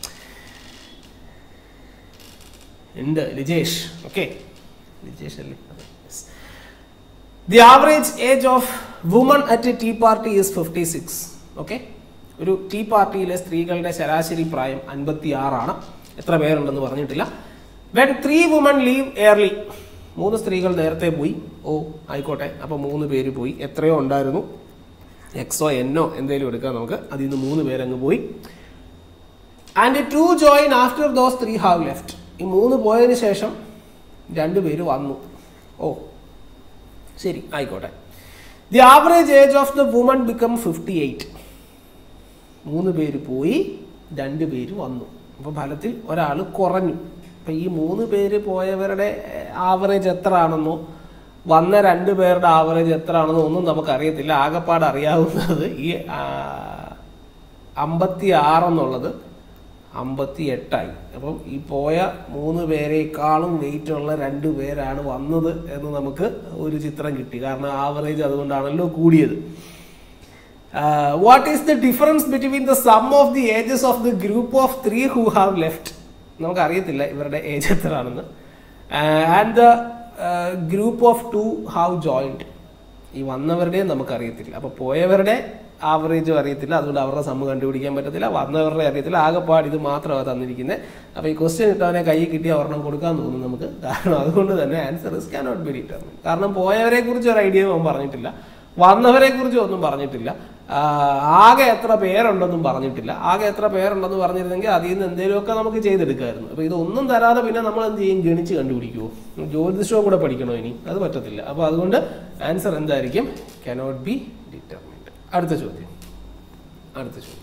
ഉണ്ട് ലിജേഷ് ഓക്കെ ലിജേഷ് അല്ലേ അതെ yes the average age of woman at a tea party is fifty six okay ഒരു ടീ പാർട്ടിയിലെ സ്ത്രീകളുടെ ശരാശരി പ്രായം അൻപത്തി ആറാണ് എത്ര പേരുണ്ടെന്ന് പറഞ്ഞിട്ടില്ല when three woman leave early മൂന്ന് സ്ത്രീകൾ നേരത്തെ പോയി ഓ ആയിക്കോട്ടെ അപ്പോൾ മൂന്ന് പേര് പോയി എത്രയോ ഉണ്ടായിരുന്നു എക്സോ എന്നോ എന്തെങ്കിലും എടുക്കാം നമുക്ക് അതിൽ നിന്ന് മൂന്ന് പേരങ്ങ് പോയി and two join after those three have left ഈ മൂന്ന് പോയതിന് ശേഷം രണ്ട് പേര് വന്നു ഓ ശരി ആയിക്കോട്ടെ the average age of the woman become fifty eight മൂന്ന് പേര് പോയി രണ്ട് പേര് വന്നു അപ്പോൾ ഫലത്തിൽ ഒരാൾ കുറഞ്ഞു അപ്പം ഈ മൂന്ന് പേര് പോയവരുടെ ആവറേജ് എത്ര ആണെന്നോ വന്ന രണ്ട് പേരുടെ ആവറേജ് എത്ര ആണെന്നോ ഒന്നും നമുക്കറിയത്തില്ല ആകെപ്പാട് അറിയാവുന്നത് ഈ അമ്പത്തി ആറെന്നുള്ളത് അമ്പത്തി എട്ടായി അപ്പം ഈ പോയ മൂന്ന് പേരെക്കാളും വെയിറ്റ് ഉള്ള രണ്ട് പേരാണ് വന്നത് എന്ന് നമുക്ക് ഒരു ചിത്രം കിട്ടി കാരണം ആവറേജ് അതുകൊണ്ടാണല്ലോ കൂടിയത് what is the difference between the sum of the ages of the group of three who have left നമുക്കറിയത്തില്ല ഇവരുടെ ഏജ് എത്രയാണെന്ന് and the group of two have joined ഈ വന്നവരുടെയും നമുക്കറിയത്തില്ല അപ്പോൾ പോയവരുടെ ആവറേജും അറിയത്തില്ല അതുകൊണ്ട് അവരുടെ സമ്മ് കണ്ടുപിടിക്കാൻ പറ്റത്തില്ല വന്നവരുടെ അറിയത്തില്ല ആകെപ്പാട് ഇത് മാത്രമാണ് തന്നിരിക്കുന്നത് അപ്പോൾ ഈ ക്വസ്റ്റ്യൻ ഇട്ടവനെ കൈ കിട്ടി ഒരെണ്ണം കൊടുക്കാൻ തോന്നും നമുക്ക് കാരണം അതുകൊണ്ട് തന്നെ answer is cannot be determine കാരണം പോയവരെ കുറിച്ച് ഒരു ഐഡിയ അവൻ പറഞ്ഞിട്ടില്ല വന്നവരെ കുറിച്ച് ഒന്നും പറഞ്ഞിട്ടില്ല ആ, ആകെ എത്ര പേരുണ്ടെന്നും പറഞ്ഞിട്ടില്ല ആകെ എത്ര പേരുണ്ടെന്ന് പറഞ്ഞിരുന്നെങ്കിൽ അതിൽ നിന്ന് എന്തെങ്കിലുമൊക്കെ നമുക്ക് ചെയ്തെടുക്കാമായിരുന്നു അപ്പോൾ ഇതൊന്നും തരാതെ പിന്നെ നമ്മൾ എന്ത് ചെയ്യും ഗണിച്ച് കണ്ടുപിടിക്കുമോ ജ്യോതിഷവും കൂടെ പഠിക്കണോ ഇനി അത് പറ്റത്തില്ല അപ്പോൾ അതുകൊണ്ട് ആൻസർ എന്തായിരിക്കും കനോട്ട് ബി ഡിറ്റർമിൻഡ് അടുത്ത ചോദ്യം അടുത്ത ചോദ്യം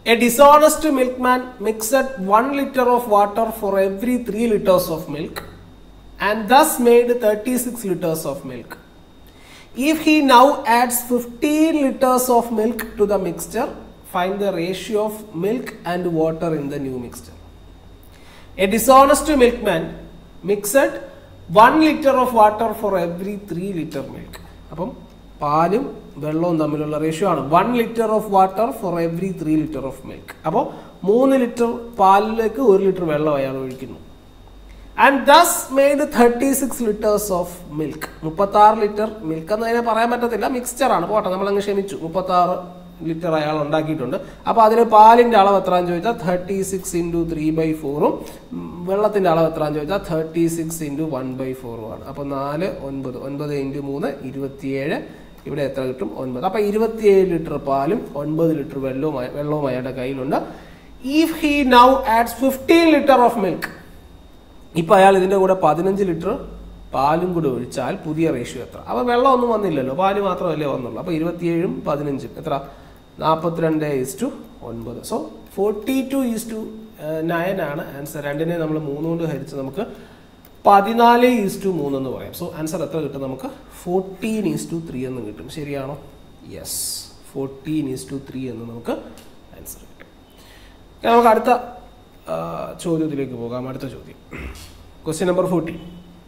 a dishonest milkman mixed one litre of water for every three litres of milk and thus made thirty six litres of milk If he now adds 15 liters of milk to the mixture, find the ratio of milk and water in the new mixture. A dishonest milkman mixed 1 liter of water for every 3 liter milk. അപ്പം പാലും വെള്ളവും തമ്മിലുള്ള ratio ആണ് one litre of water for every three litre of milk അപ്പോൾ മൂന്ന് litre പാലിലേക്ക് ഒരു litre വെള്ളം അയാൾ ഒഴിക്കുന്നു and thus made thirty six litres of milk മുപ്പത്തി ആറ് ലിറ്റർ മിൽക്ക് എന്ന് അതിനെ പറയാൻ പറ്റത്തില്ല മിക്സ്ചർ ആണ് പോട്ടെ നമ്മൾ അങ്ങ് ക്ഷമിച്ചു മുപ്പത്തി ആറ് ലിറ്റർ അയാൾ ഉണ്ടാക്കിയിട്ടുണ്ട് അപ്പോൾ അതിന് പാലിന്റെ അളവ് എത്രയാന്ന് ചോദിച്ചാൽ thirty six into three by ഫോറും വെള്ളത്തിന്റെ അളവ് എത്രയാന്ന് ചോദിച്ചാൽ thirty six into one by ഫോറും ആണ് അപ്പോൾ നാല് ഒൻപത് ഒൻപത് ഇൻറ്റു മൂന്ന് ഇരുപത്തിയേഴ് ഇവിടെ എത്ര കിട്ടും ഒൻപത് അപ്പോൾ ഇരുപത്തിയേഴ് ലിറ്റർ പാലും ഒൻപത് ലിറ്റർ വെള്ളവും അയ- വെള്ളവും അയാളുടെ കയ്യിലുണ്ട് if he now adds fifteen litre of milk ഇപ്പൊ അയാൾ ഇതിന്റെ കൂടെ പതിനഞ്ച് ലിറ്റർ പാലും കൂടെ ഒഴിച്ചാൽ പുതിയ റേഷ്യോ എത്ര അപ്പൊ വെള്ളം ഒന്നും വന്നില്ലല്ലോ പാല് മാത്രമല്ലേ വന്നുള്ളൂ അപ്പൊ ഇരുപത്തിയേഴും പതിനഞ്ചും എത്ര നാൽപ്പത്തിരണ്ട് ഈസ് ടു ഒൻപത് so forty two is to nine ആണ് ആൻസർ രണ്ടിനെ നമ്മൾ മൂന്ന് കൊണ്ട് ഹരിച്ച് നമുക്ക് പതിനാല് ഈസ് ടു മൂന്ന് എന്ന് പറയാം സോ ആൻസർ എത്ര കിട്ടും നമുക്ക് ഫോർട്ടീൻ ഈസ് ടു ത്രീ എന്ന് കിട്ടും ശരിയാണോ yes fourteen is to three എന്ന് നമുക്ക് ആൻസർ കിട്ടും ഇനി നമുക്ക് അടുത്ത ആ, ചോദ്യത്തിലേക്ക് പോകാം അടുത്ത ചോദ്യം question number fourteen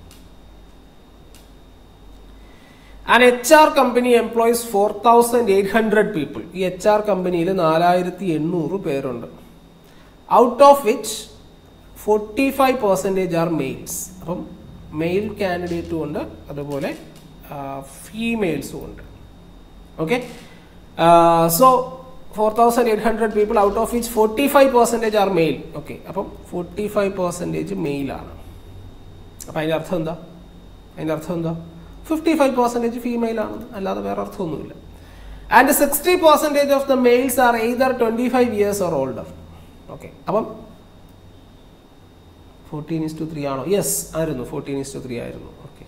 an H R company employees four thousand eight hundred people ഈ എച്ച് ആർ കമ്പനിയിൽ നാലായിരത്തി എണ്ണൂറ് പേരുണ്ട് out of which forty five percentage are males അപ്പം മെയിൽ കാൻഡിഡേറ്റും ഉണ്ട് അതുപോലെ ഫീമെയിൽസും ഉണ്ട് okay so four thousand eight hundred people out of which forty five percentage are male okay അപ്പം ഫോർട്ടി ഫൈവ് പെർസെൻറ്റേജ് മെയിലാണ് അപ്പം അതിൻ്റെ അർത്ഥം എന്താ അതിൻ്റെ അർത്ഥം എന്താ ഫിഫ്റ്റി ഫൈവ് പെർസെൻറ്റേജ് ഫീമെയിൽ ആണ് അല്ലാതെ വേറെ അർത്ഥമൊന്നുമില്ല and sixty percentage of the males are either twenty five years or older okay അപ്പം ഫോർട്ടീൻ ഇസ് ടു ത്രീ ആണോ യെസ് ആയിരുന്നു ഫോർട്ടീൻ ഇസ് ടു ത്രീ ആയിരുന്നു okay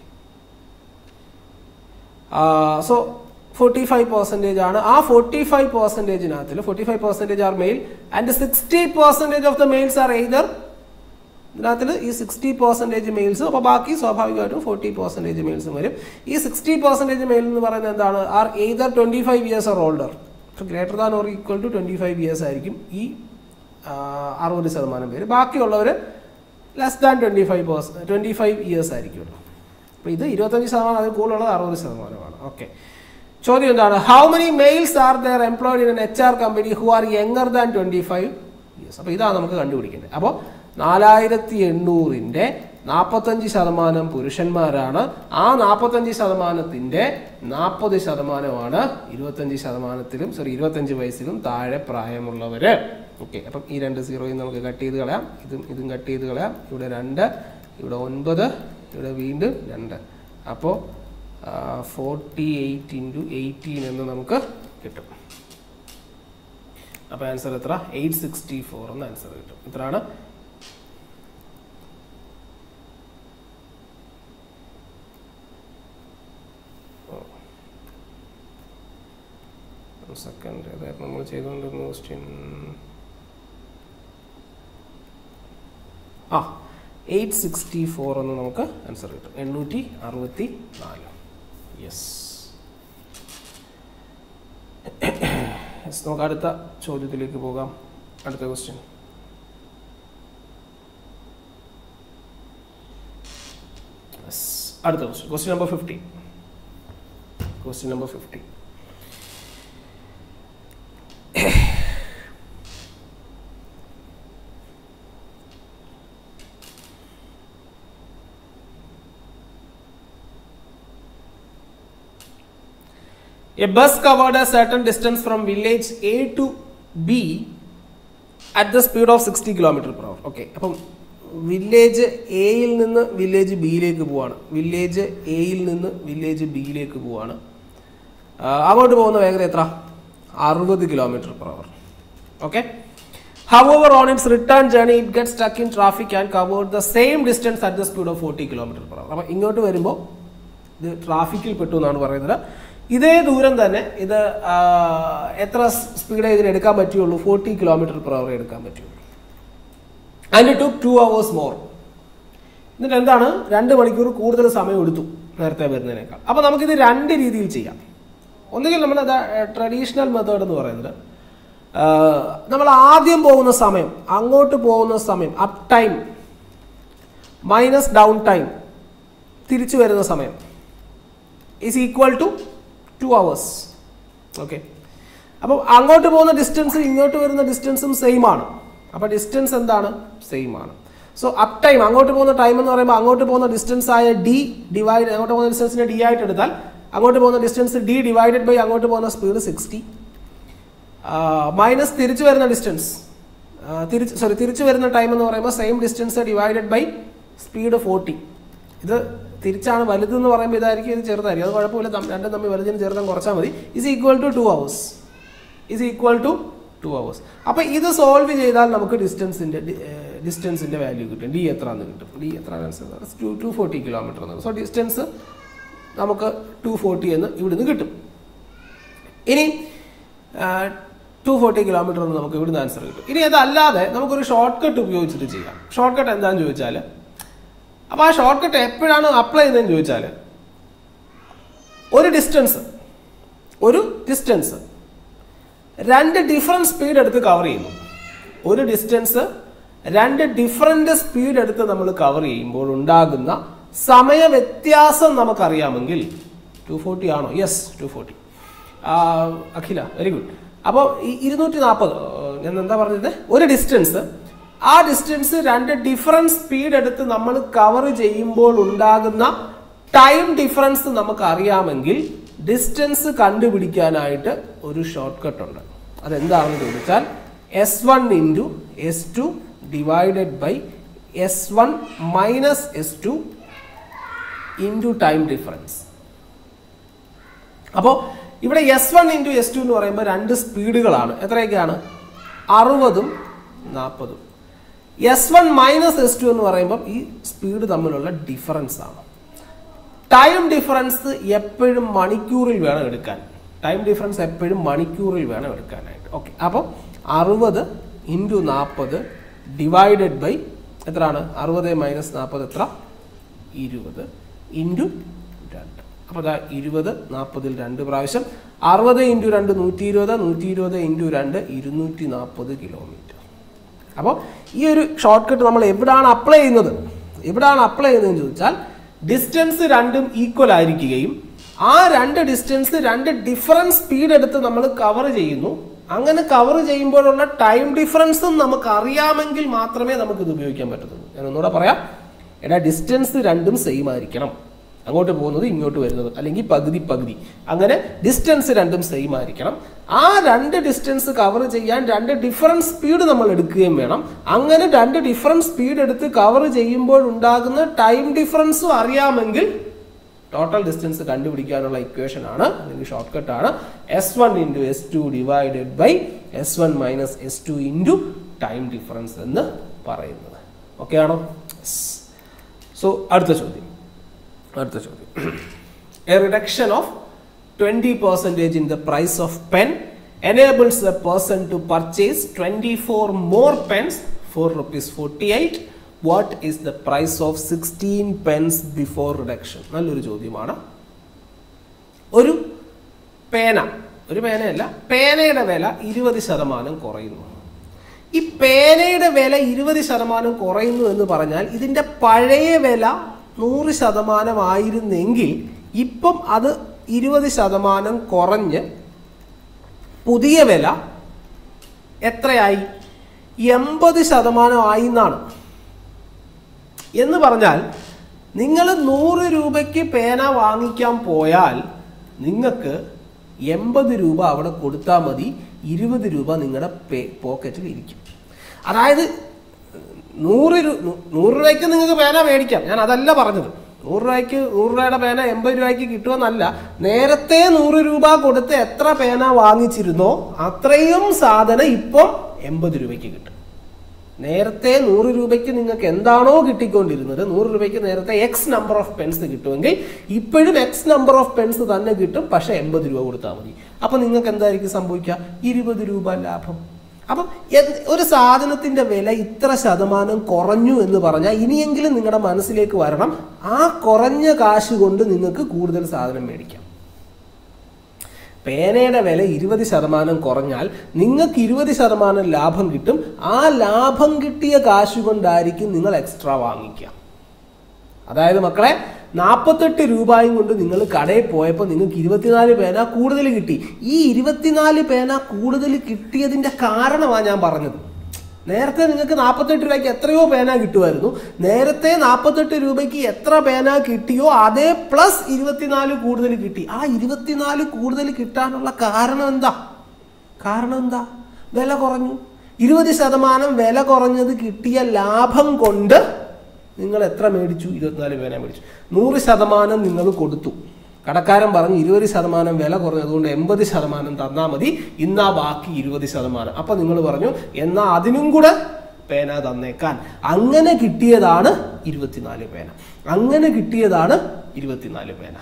so forty five percentage ആണ് ആ ഫോർട്ടി ഫൈവ് പെർസെൻറ്റേജിനകത്തിൽ forty five percentage are male and sixty percentage of the males are either ഇതിനകത്തിൽ ഈ sixty percentage males അപ്പോൾ ബാക്കി സ്വാഭാവികമായിട്ടും ഫോർട്ടി പെർസെൻറ്റേജ് മെയിൽസും വരും ഈ സിക്സ്റ്റി പെർസെൻറ്റേജ് മെയിൽ എന്ന് പറയുന്നത് എന്താണ് are either twenty five years or older greater than or equal to twenty five years ആയിരിക്കും ഈ ആ, അറുപത് ശതമാനം പേര് ബാക്കിയുള്ളവർ less than twenty five person twenty five years ആയിരിക്കുമല്ലോ അപ്പോൾ ഇത് ഇരുപത്തഞ്ച് ശതമാനം അതിൽ കൂടുതലുള്ളത് അറുപത് ശതമാനമാണ് ഓക്കെ ചോദ്യം എന്താണ് how many males are there employed in H R company who are younger than twenty five years അപ്പോൾ ഇതാണ് നമുക്ക് കണ്ടുപിടിക്കേണ്ടത് അപ്പോൾ നാലായിരത്തി എണ്ണൂറിൻ്റെ നാൽപ്പത്തഞ്ച് ശതമാനം പുരുഷന്മാരാണ് ആ നാൽപ്പത്തഞ്ച് ശതമാനത്തിൻ്റെ നാൽപ്പത് ശതമാനമാണ് ഇരുപത്തഞ്ച് ശതമാനത്തിലും സോറി ഇരുപത്തഞ്ച് വയസ്സിലും താഴെ പ്രായമുള്ളവർ ഓക്കെ അപ്പം ഈ രണ്ട് സീറോയും നമുക്ക് കട്ട് ചെയ്ത് കളയാം ഇതും ഇതും കട്ട് ചെയ്ത് കളയാം ഇവിടെ രണ്ട് ഇവിടെ ഒൻപത് ഇവിടെ വീണ്ടും രണ്ട് അപ്പോൾ ഫോർട്ടി എയ്റ്റ് ഇൻറ്റു എയ്റ്റീൻ എന്ന് നമുക്ക് കിട്ടും അപ്പോൾ ആൻസർ എത്ര എയ്റ്റ് സിക്സ്റ്റി ഫോർ എന്ന് ആൻസർ കിട്ടും ഇത്രയാണ് സെക്കൻഡ് അതായത് നമ്മൾ ചെയ്തുകൊണ്ടിരുന്ന ക്വസ്റ്റ്യൻ ആ എയ്റ്റ് സിക്സ്റ്റി ഫോർ എന്ന് നമുക്ക് ആൻസർ കിട്ടും എണ്ണൂറ്റി അറുപത്തി നാല് യെസ് യെസ് നമുക്ക് അടുത്ത ചോദ്യത്തിലേക്ക് പോകാം അടുത്ത ക്വസ്റ്റ്യൻ യെസ് അടുത്ത question question number fifty question number fifty A bus covered a certain distance from village A to B at the speed of 60 km per hour. Okay. അപ്പം വില്ലേജ് എയിൽ നിന്ന് village ബിയിലേക്ക് പോവാണ് വില്ലേജ് എയിൽ നിന്ന് village ബിയിലേക്ക് പോവാണ് ആ, അങ്ങോട്ട് പോകുന്ന വേഗത എത്ര അറുപത് kilometre per hour okay hour on its return journey it get stuck in traffic and covered the same distance at the speed of forty kilometre per hour അപ്പോൾ ഇങ്ങോട്ട് വരുമ്പോൾ ഇത് ട്രാഫിക്കിൽ പെട്ടു എന്നാണ് പറയുന്നത് ഇതേ ദൂരം തന്നെ ഇത് ആ, എത്ര സ്പീഡേ ഇതിന് എടുക്കാൻ പറ്റുള്ളൂ ഫോർട്ടി കിലോമീറ്റർ പെർ അവർ എടുക്കാൻ പറ്റുള്ളൂ അതിന് ടു ടു അവേഴ്സ് മോർ എന്നിട്ട് എന്താണ് രണ്ട് മണിക്കൂർ കൂടുതൽ സമയം എടുത്തു നേരത്തെ വരുന്നതിനേക്കാൾ അപ്പോൾ നമുക്കിത് രണ്ട് രീതിയിൽ ചെയ്യാം ഒന്നുകിൽ നമ്മൾ ട്രഡീഷണൽ മെത്തേഡ് എന്ന് പറയുന്നത് ആ, നമ്മൾ ആദ്യം പോകുന്ന സമയം അങ്ങോട്ട് പോകുന്ന സമയം up time minus down time തിരിച്ചു വരുന്ന സമയം is equal to two hours okay അപ്പം അങ്ങോട്ട് പോകുന്ന ഡിസ്റ്റൻസും ഇങ്ങോട്ട് വരുന്ന ഡിസ്റ്റൻസും സെയിം ആണ് അപ്പോൾ ഡിസ്റ്റൻസ് എന്താണ് സെയിം ആണ് സോ അപ് ടൈം അങ്ങോട്ട് പോകുന്ന ടൈം എന്ന് പറയുമ്പോൾ അങ്ങോട്ട് പോകുന്ന ഡിസ്റ്റൻസ് ആയ ഡി ഡിവൈഡ് അങ്ങോട്ട് പോകുന്ന ഡിസ്റ്റൻസിനെ ഡി ആയിട്ട് എടുത്താൽ അങ്ങോട്ട് പോകുന്ന ഡിസ്റ്റൻസ് ഡി ഡിവൈഡഡ് ബൈ അങ്ങോട്ട് പോകുന്ന സ്പീഡ് സിക്സ്റ്റി മൈനസ് തിരിച്ചു വരുന്ന ഡിസ്റ്റൻസ് തിരിച്ച് സോറി തിരിച്ചു വരുന്ന ടൈം എന്ന് പറയുമ്പോൾ same distance divided by speed forty ഇത് തിരിച്ചാണ് വലുതെന്ന് പറയുമ്പോൾ ഇതായിരിക്കും ഇത് ചെറുതായിരിക്കും അത് കുഴപ്പമില്ല തം- രണ്ടും തമ്മിൽ വലുതിന് ചെറുതും കുറച്ചാൽ മതി is equal to two hours is equal to two hours അപ്പോൾ ഇത് സോൾവ് ചെയ്താൽ നമുക്ക് ഡിസ്റ്റൻസിൻ്റെ ഡിസ്റ്റൻസിൻ്റെ വാല്യൂ കിട്ടും ഡി എത്ര എന്ന് കിട്ടും ഡി എത്ര ടു ടു ഫോർട്ടി കിലോമീറ്റർ എന്ന് സോ ഡിസ്റ്റൻസ് നമുക്ക് ടു ഫോർട്ടി എന്ന് ഇവിടുന്ന് കിട്ടും ഇനി ടു ഫോർട്ടി കിലോമീറ്റർ എന്ന് നമുക്ക് ഇവിടുന്ന് ആൻസർ കിട്ടും ഇനി അതല്ലാതെ നമുക്കൊരു ഷോർട്ട് കട്ട് ഉപയോഗിച്ചിട്ട് ചെയ്യാം ഷോർട്ട് കട്ട് എന്താണെന്ന് ചോദിച്ചാൽ അപ്പോൾ ആ ഷോർട്ട് കട്ട് എപ്പോഴാണ് അപ്ലൈ ചെയ്യുന്നതെന്ന് ചോദിച്ചാൽ ഒരു ഡിസ്റ്റൻസ് ഒരു ഡിസ്റ്റൻസ് രണ്ട് ഡിഫറെൻറ്റ് സ്പീഡ് എടുത്ത് കവർ ചെയ്യുന്നു ഒരു ഡിസ്റ്റൻസ് രണ്ട് ഡിഫറെൻ്റ് സ്പീഡ് എടുത്ത് നമ്മൾ കവർ ചെയ്യുമ്പോൾ ഉണ്ടാകുന്ന സമയ വ്യത്യാസം നമുക്കറിയാമെങ്കിൽ ടു ഫോർട്ടി ആണോ yes two forty Akhila very good അപ്പോൾ ഈ ഇരുന്നൂറ്റി നാൽപ്പത് ഞാൻ എന്താ പറഞ്ഞത് ഒരു ഡിസ്റ്റൻസ് ആ ഡിസ്റ്റൻസ് രണ്ട് ഡിഫറൻറ്റ് സ്പീഡ് എടുത്ത് നമ്മൾ കവർ ചെയ്യുമ്പോൾ ഉണ്ടാകുന്ന ടൈം ഡിഫറൻസ് നമുക്ക് അറിയാമെങ്കിൽ ഡിസ്റ്റൻസ് കണ്ടുപിടിക്കാനായിട്ട് ഒരു ഷോർട്ട് കട്ട് ഉണ്ട് അതെന്താണെന്ന് ചോദിച്ചാൽ S one into S two divided by S one minus S two into time difference അപ്പോൾ ഇവിടെ S one into S two എന്ന് പറയുമ്പോൾ രണ്ട് സ്പീഡുകളാണ് എത്രയൊക്കെയാണ് അറുപതും നാൽപ്പതും S one minus S two എന്ന് പറയുമ്പോൾ ഈ സ്പീഡ് തമ്മിലുള്ള ഡിഫറൻസ് ആണ് ടൈം ഡിഫറൻസ് എപ്പോഴും മണിക്കൂറിൽ വേണം എടുക്കാൻ ടൈം ഡിഫറൻസ് എപ്പോഴും മണിക്കൂറിൽ വേണം എടുക്കാനായിട്ട് ഓക്കെ അപ്പോൾ അറുപത് ഇൻറ്റു നാൽപ്പത് ഡിവൈഡഡ് ബൈ എത്രയാണ് അറുപത് മൈനസ് നാൽപ്പത് എത്ര ഇരുപത് ഇൻറ്റു രണ്ട് അപ്പോൾ അതാ ഇരുപത് നാൽപ്പതിൽ രണ്ട് പ്രാവശ്യം അറുപത് ഇൻറ്റു രണ്ട് നൂറ്റി ഇരുപത് നൂറ്റി ഇരുപത് ഇൻറ്റു രണ്ട് ഇരുന്നൂറ്റി നാൽപ്പത് കിലോമീറ്റർ അപ്പോൾ ഈ ഒരു ഷോർട്ട് കട്ട് നമ്മൾ എവിടാണ് അപ്ലൈ ചെയ്യുന്നത് എവിടാണ് അപ്ലൈ ചെയ്യുന്നതെന്ന് ചോദിച്ചാൽ ഡിസ്റ്റൻസ് രണ്ടും ഈക്വൽ ആയിരിക്കുകയും ആ രണ്ട് ഡിസ്റ്റൻസ് രണ്ട് ഡിഫറൻറ്റ് സ്പീഡ് എടുത്ത് നമ്മൾ കവർ ചെയ്യുന്നു അങ്ങനെ കവർ ചെയ്യുമ്പോഴുള്ള ടൈം ഡിഫറൻസും നമുക്ക് അറിയാമെങ്കിൽ മാത്രമേ നമുക്ക് ഇത് ഉപയോഗിക്കാൻ പറ്റത്തുള്ളൂ ഞാൻ ഒന്നുകൂടെ പറയാം എടാ ഡിസ്റ്റൻസ് രണ്ടും സെയിം ആയിരിക്കണം അങ്ങോട്ട് പോകുന്നത് ഇങ്ങോട്ട് വരുന്നത് അല്ലെങ്കിൽ പകുതി പകുതി അങ്ങനെ ഡിസ്റ്റൻസ് രണ്ടും സെയിം ആയിരിക്കണം ആ രണ്ട് ഡിസ്റ്റൻസ് കവർ ചെയ്യാൻ രണ്ട് ഡിഫറൻറ്റ് സ്പീഡ് നമ്മൾ എടുക്കുകയും വേണം അങ്ങനെ രണ്ട് ഡിഫറൻറ്റ് സ്പീഡ് എടുത്ത് കവർ ചെയ്യുമ്പോൾ ഉണ്ടാകുന്ന ടൈം ഡിഫറൻസും അറിയാമെങ്കിൽ ടോട്ടൽ ഡിസ്റ്റൻസ് കണ്ടുപിടിക്കാനുള്ള ഇക്വേഷൻ ആണ് അല്ലെങ്കിൽ ഷോർട്ട് കട്ട് ആണ് S one into S two divided by S one minus S two into time difference എന്ന് പറയുന്നത് ഓക്കെ ആണോ സോ അടുത്ത ചോദ്യം അടുത്ത ചോദ്യം a reduction of twenty percentage in the price of pen enables a person to purchase twenty four more pens for rupees forty eight what is the price of sixteen pens before reduction നല്ലൊരു ചോദ്യമാണ് ഒരു പേന ഒരു പേനയല്ല പേനയുടെ വില ഇരുപത് ശതമാനം കുറയുന്നു ഈ പേനയുടെ വില ഇരുപത് ശതമാനം കുറയുന്നു എന്ന് പറഞ്ഞാൽ ഇതിൻ്റെ പഴയ വില നൂറ് ശതമാനമായിരുന്നെങ്കിൽ ഇപ്പം അത് ഇരുപത് ശതമാനം കുറഞ്ഞ് പുതിയ വില എത്രയായി എൺപത് ശതമാനമായി എന്നാണ് എന്ന് പറഞ്ഞാൽ നിങ്ങൾ നൂറ് രൂപയ്ക്ക് പേന വാങ്ങിക്കാൻ പോയാൽ നിങ്ങൾക്ക് എൺപത് രൂപ അവിടെ കൊടുത്താൽ മതി ഇരുപത് രൂപ നിങ്ങളുടെ പേ പോക്കറ്റിൽ ഇരിക്കും അതായത് നൂറ് രൂ നൂറ് രൂപയ്ക്ക് നിങ്ങൾക്ക് പേന മേടിക്കാം ഞാൻ അതല്ല പറഞ്ഞത് നൂറ് രൂപയ്ക്ക് നൂറ് രൂപയുടെ പേന എൺപത് രൂപയ്ക്ക് കിട്ടുമെന്നല്ല നേരത്തെ നൂറ് രൂപ കൊടുത്ത് എത്ര പേന വാങ്ങിച്ചിരുന്നോ അത്രയും സാധനം ഇപ്പം എൺപത് രൂപയ്ക്ക് കിട്ടും നേരത്തെ നൂറ് രൂപയ്ക്ക് നിങ്ങൾക്ക് എന്താണോ കിട്ടിക്കൊണ്ടിരുന്നത് നൂറ് രൂപയ്ക്ക് നേരത്തെ എക്സ് നമ്പർ ഓഫ് പെൻസ് കിട്ടുമെങ്കിൽ ഇപ്പോഴും എക്സ് നമ്പർ ഓഫ് പെൻസ് തന്നെ കിട്ടും പക്ഷെ എൺപത് രൂപ കൊടുത്താൽ മതി അപ്പൊ നിങ്ങൾക്ക് എന്തായിരിക്കും സംഭവിക്കുക ഇരുപത് രൂപ ലാഭം അപ്പം എന്ത് ഒരു സാധനത്തിന്റെ വില ഇത്ര ശതമാനം കുറഞ്ഞു എന്ന് പറഞ്ഞാൽ ഇനിയെങ്കിലും നിങ്ങളുടെ മനസ്സിലേക്ക് വരണം ആ കുറഞ്ഞ കാശ് കൊണ്ട് നിങ്ങൾക്ക് കൂടുതൽ സാധനം മേടിക്കാം പേനയുടെ വില ഇരുപത് ശതമാനം കുറഞ്ഞാൽ നിങ്ങൾക്ക് ഇരുപത് ശതമാനം ലാഭം കിട്ടും ആ ലാഭം കിട്ടിയ കാശ് കൊണ്ടായിരിക്കും നിങ്ങൾ എക്സ്ട്രാ വാങ്ങിക്കുക അതായത് മക്കളെ നാൽപ്പത്തെട്ട് രൂപയും കൊണ്ട് നിങ്ങൾ കടയിൽ പോയപ്പോൾ നിങ്ങൾക്ക് ഇരുപത്തിനാല് പേന കൂടുതൽ കിട്ടി ഈ ഇരുപത്തിനാല് പേന കൂടുതൽ കിട്ടിയതിന്റെ കാരണമാണ് ഞാൻ പറഞ്ഞത് നേരത്തെ നിങ്ങൾക്ക് നാൽപ്പത്തെട്ട് രൂപയ്ക്ക് എത്രയോ പേന കിട്ടുമായിരുന്നു നേരത്തെ നാൽപ്പത്തെട്ട് രൂപയ്ക്ക് എത്ര പേന കിട്ടിയോ അതേ പ്ലസ് ഇരുപത്തിനാല് കൂടുതൽ കിട്ടി ആ ഇരുപത്തിനാല് കൂടുതൽ കിട്ടാനുള്ള കാരണം എന്താ കാരണം എന്താ വില കുറഞ്ഞു ഇരുപത് ശതമാനം വില കുറഞ്ഞത് കിട്ടിയ ലാഭം കൊണ്ട് നിങ്ങൾ എത്ര മേടിച്ചു ഇരുപത്തിനാല് പേന മേടിച്ചു നൂറ് ശതമാനം നിങ്ങൾ കൊടുത്തു കടക്കാരൻ പറഞ്ഞു ഇരുപത് ശതമാനം വില കുറഞ്ഞതുകൊണ്ട് എൺപത് ശതമാനം തന്നാൽ മതി ഇന്നാ ബാക്കി ഇരുപത് ശതമാനം അപ്പൊ നിങ്ങൾ പറഞ്ഞു എന്നാ അതിനും കൂടെ പേന തന്നേക്കാൻ അങ്ങനെ കിട്ടിയതാണ് ഇരുപത്തിനാല് പേന അങ്ങനെ കിട്ടിയതാണ് ഇരുപത്തിനാല് പേന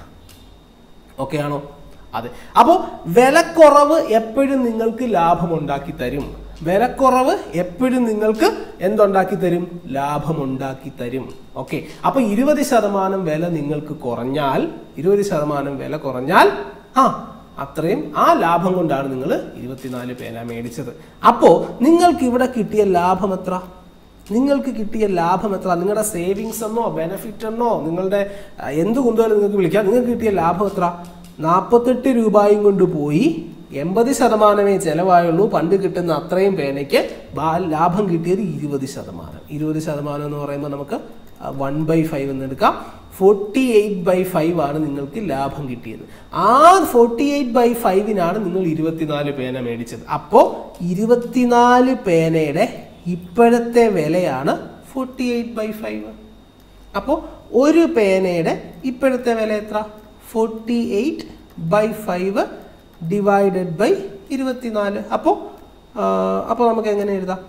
ഓക്കെ ആണോ അതെ അപ്പോൾ വിലക്കുറവ് എപ്പോഴും നിങ്ങൾക്ക് ലാഭമുണ്ടാക്കി തരും വിലക്കുറവ് എപ്പോഴും നിങ്ങൾക്ക് എന്തുണ്ടാക്കി തരും ലാഭമുണ്ടാക്കി തരും ഓക്കെ അപ്പൊ ഇരുപത് ശതമാനം വില നിങ്ങൾക്ക് കുറഞ്ഞാൽ ഇരുപത് ശതമാനം വില കുറഞ്ഞാൽ ആ അത്രയും ആ ലാഭം കൊണ്ടാണ് നിങ്ങൾ ഇരുപത്തിനാല് പേന മേടിച്ചത് അപ്പോ നിങ്ങൾക്ക് ഇവിടെ കിട്ടിയ ലാഭം എത്ര നിങ്ങൾക്ക് കിട്ടിയ ലാഭം എത്ര നിങ്ങളുടെ സേവിങ്സ് എന്നോ ബെനിഫിറ്റ് എന്നോ നിങ്ങളുടെ ആ, എന്ത് കൊണ്ടുപോയാലും നിങ്ങൾക്ക് വിളിക്കാം നിങ്ങൾക്ക് കിട്ടിയ ലാഭം എത്ര നാൽപ്പത്തെട്ട് രൂപയും കൊണ്ട് പോയി എൺപത് ശതമാനമേ ചെലവായുള്ളൂ പണ്ട് കിട്ടുന്ന അത്രയും പേനയ്ക്ക് ബാ- ലാഭം കിട്ടിയത് ഇരുപത് ശതമാനം ഇരുപത് ശതമാനം എന്ന് പറയുമ്പോൾ നമുക്ക് വൺ ബൈ ഫൈവ് എന്ന് എടുക്കാം ഫോർട്ടി എയ്റ്റ് ബൈ ഫൈവ് ആണ് നിങ്ങൾക്ക് ലാഭം കിട്ടിയത് ആ ഫോർട്ടി എയ്റ്റ് ബൈ ഫൈവിനാണ് നിങ്ങൾ ഇരുപത്തിനാല് പേന മേടിച്ചത് അപ്പോൾ ഇരുപത്തിനാല് പേനയുടെ ഇപ്പോഴത്തെ വിലയാണ് ഫോർട്ടി എയ്റ്റ് ബൈ ഫൈവ് അപ്പോൾ ഒരു പേനയുടെ ഇപ്പോഴത്തെ വില എത്ര forty eight by five divided by ഇരുപത്തിനാല് അപ്പോൾ അപ്പോൾ നമുക്ക് എങ്ങനെ എഴുതാം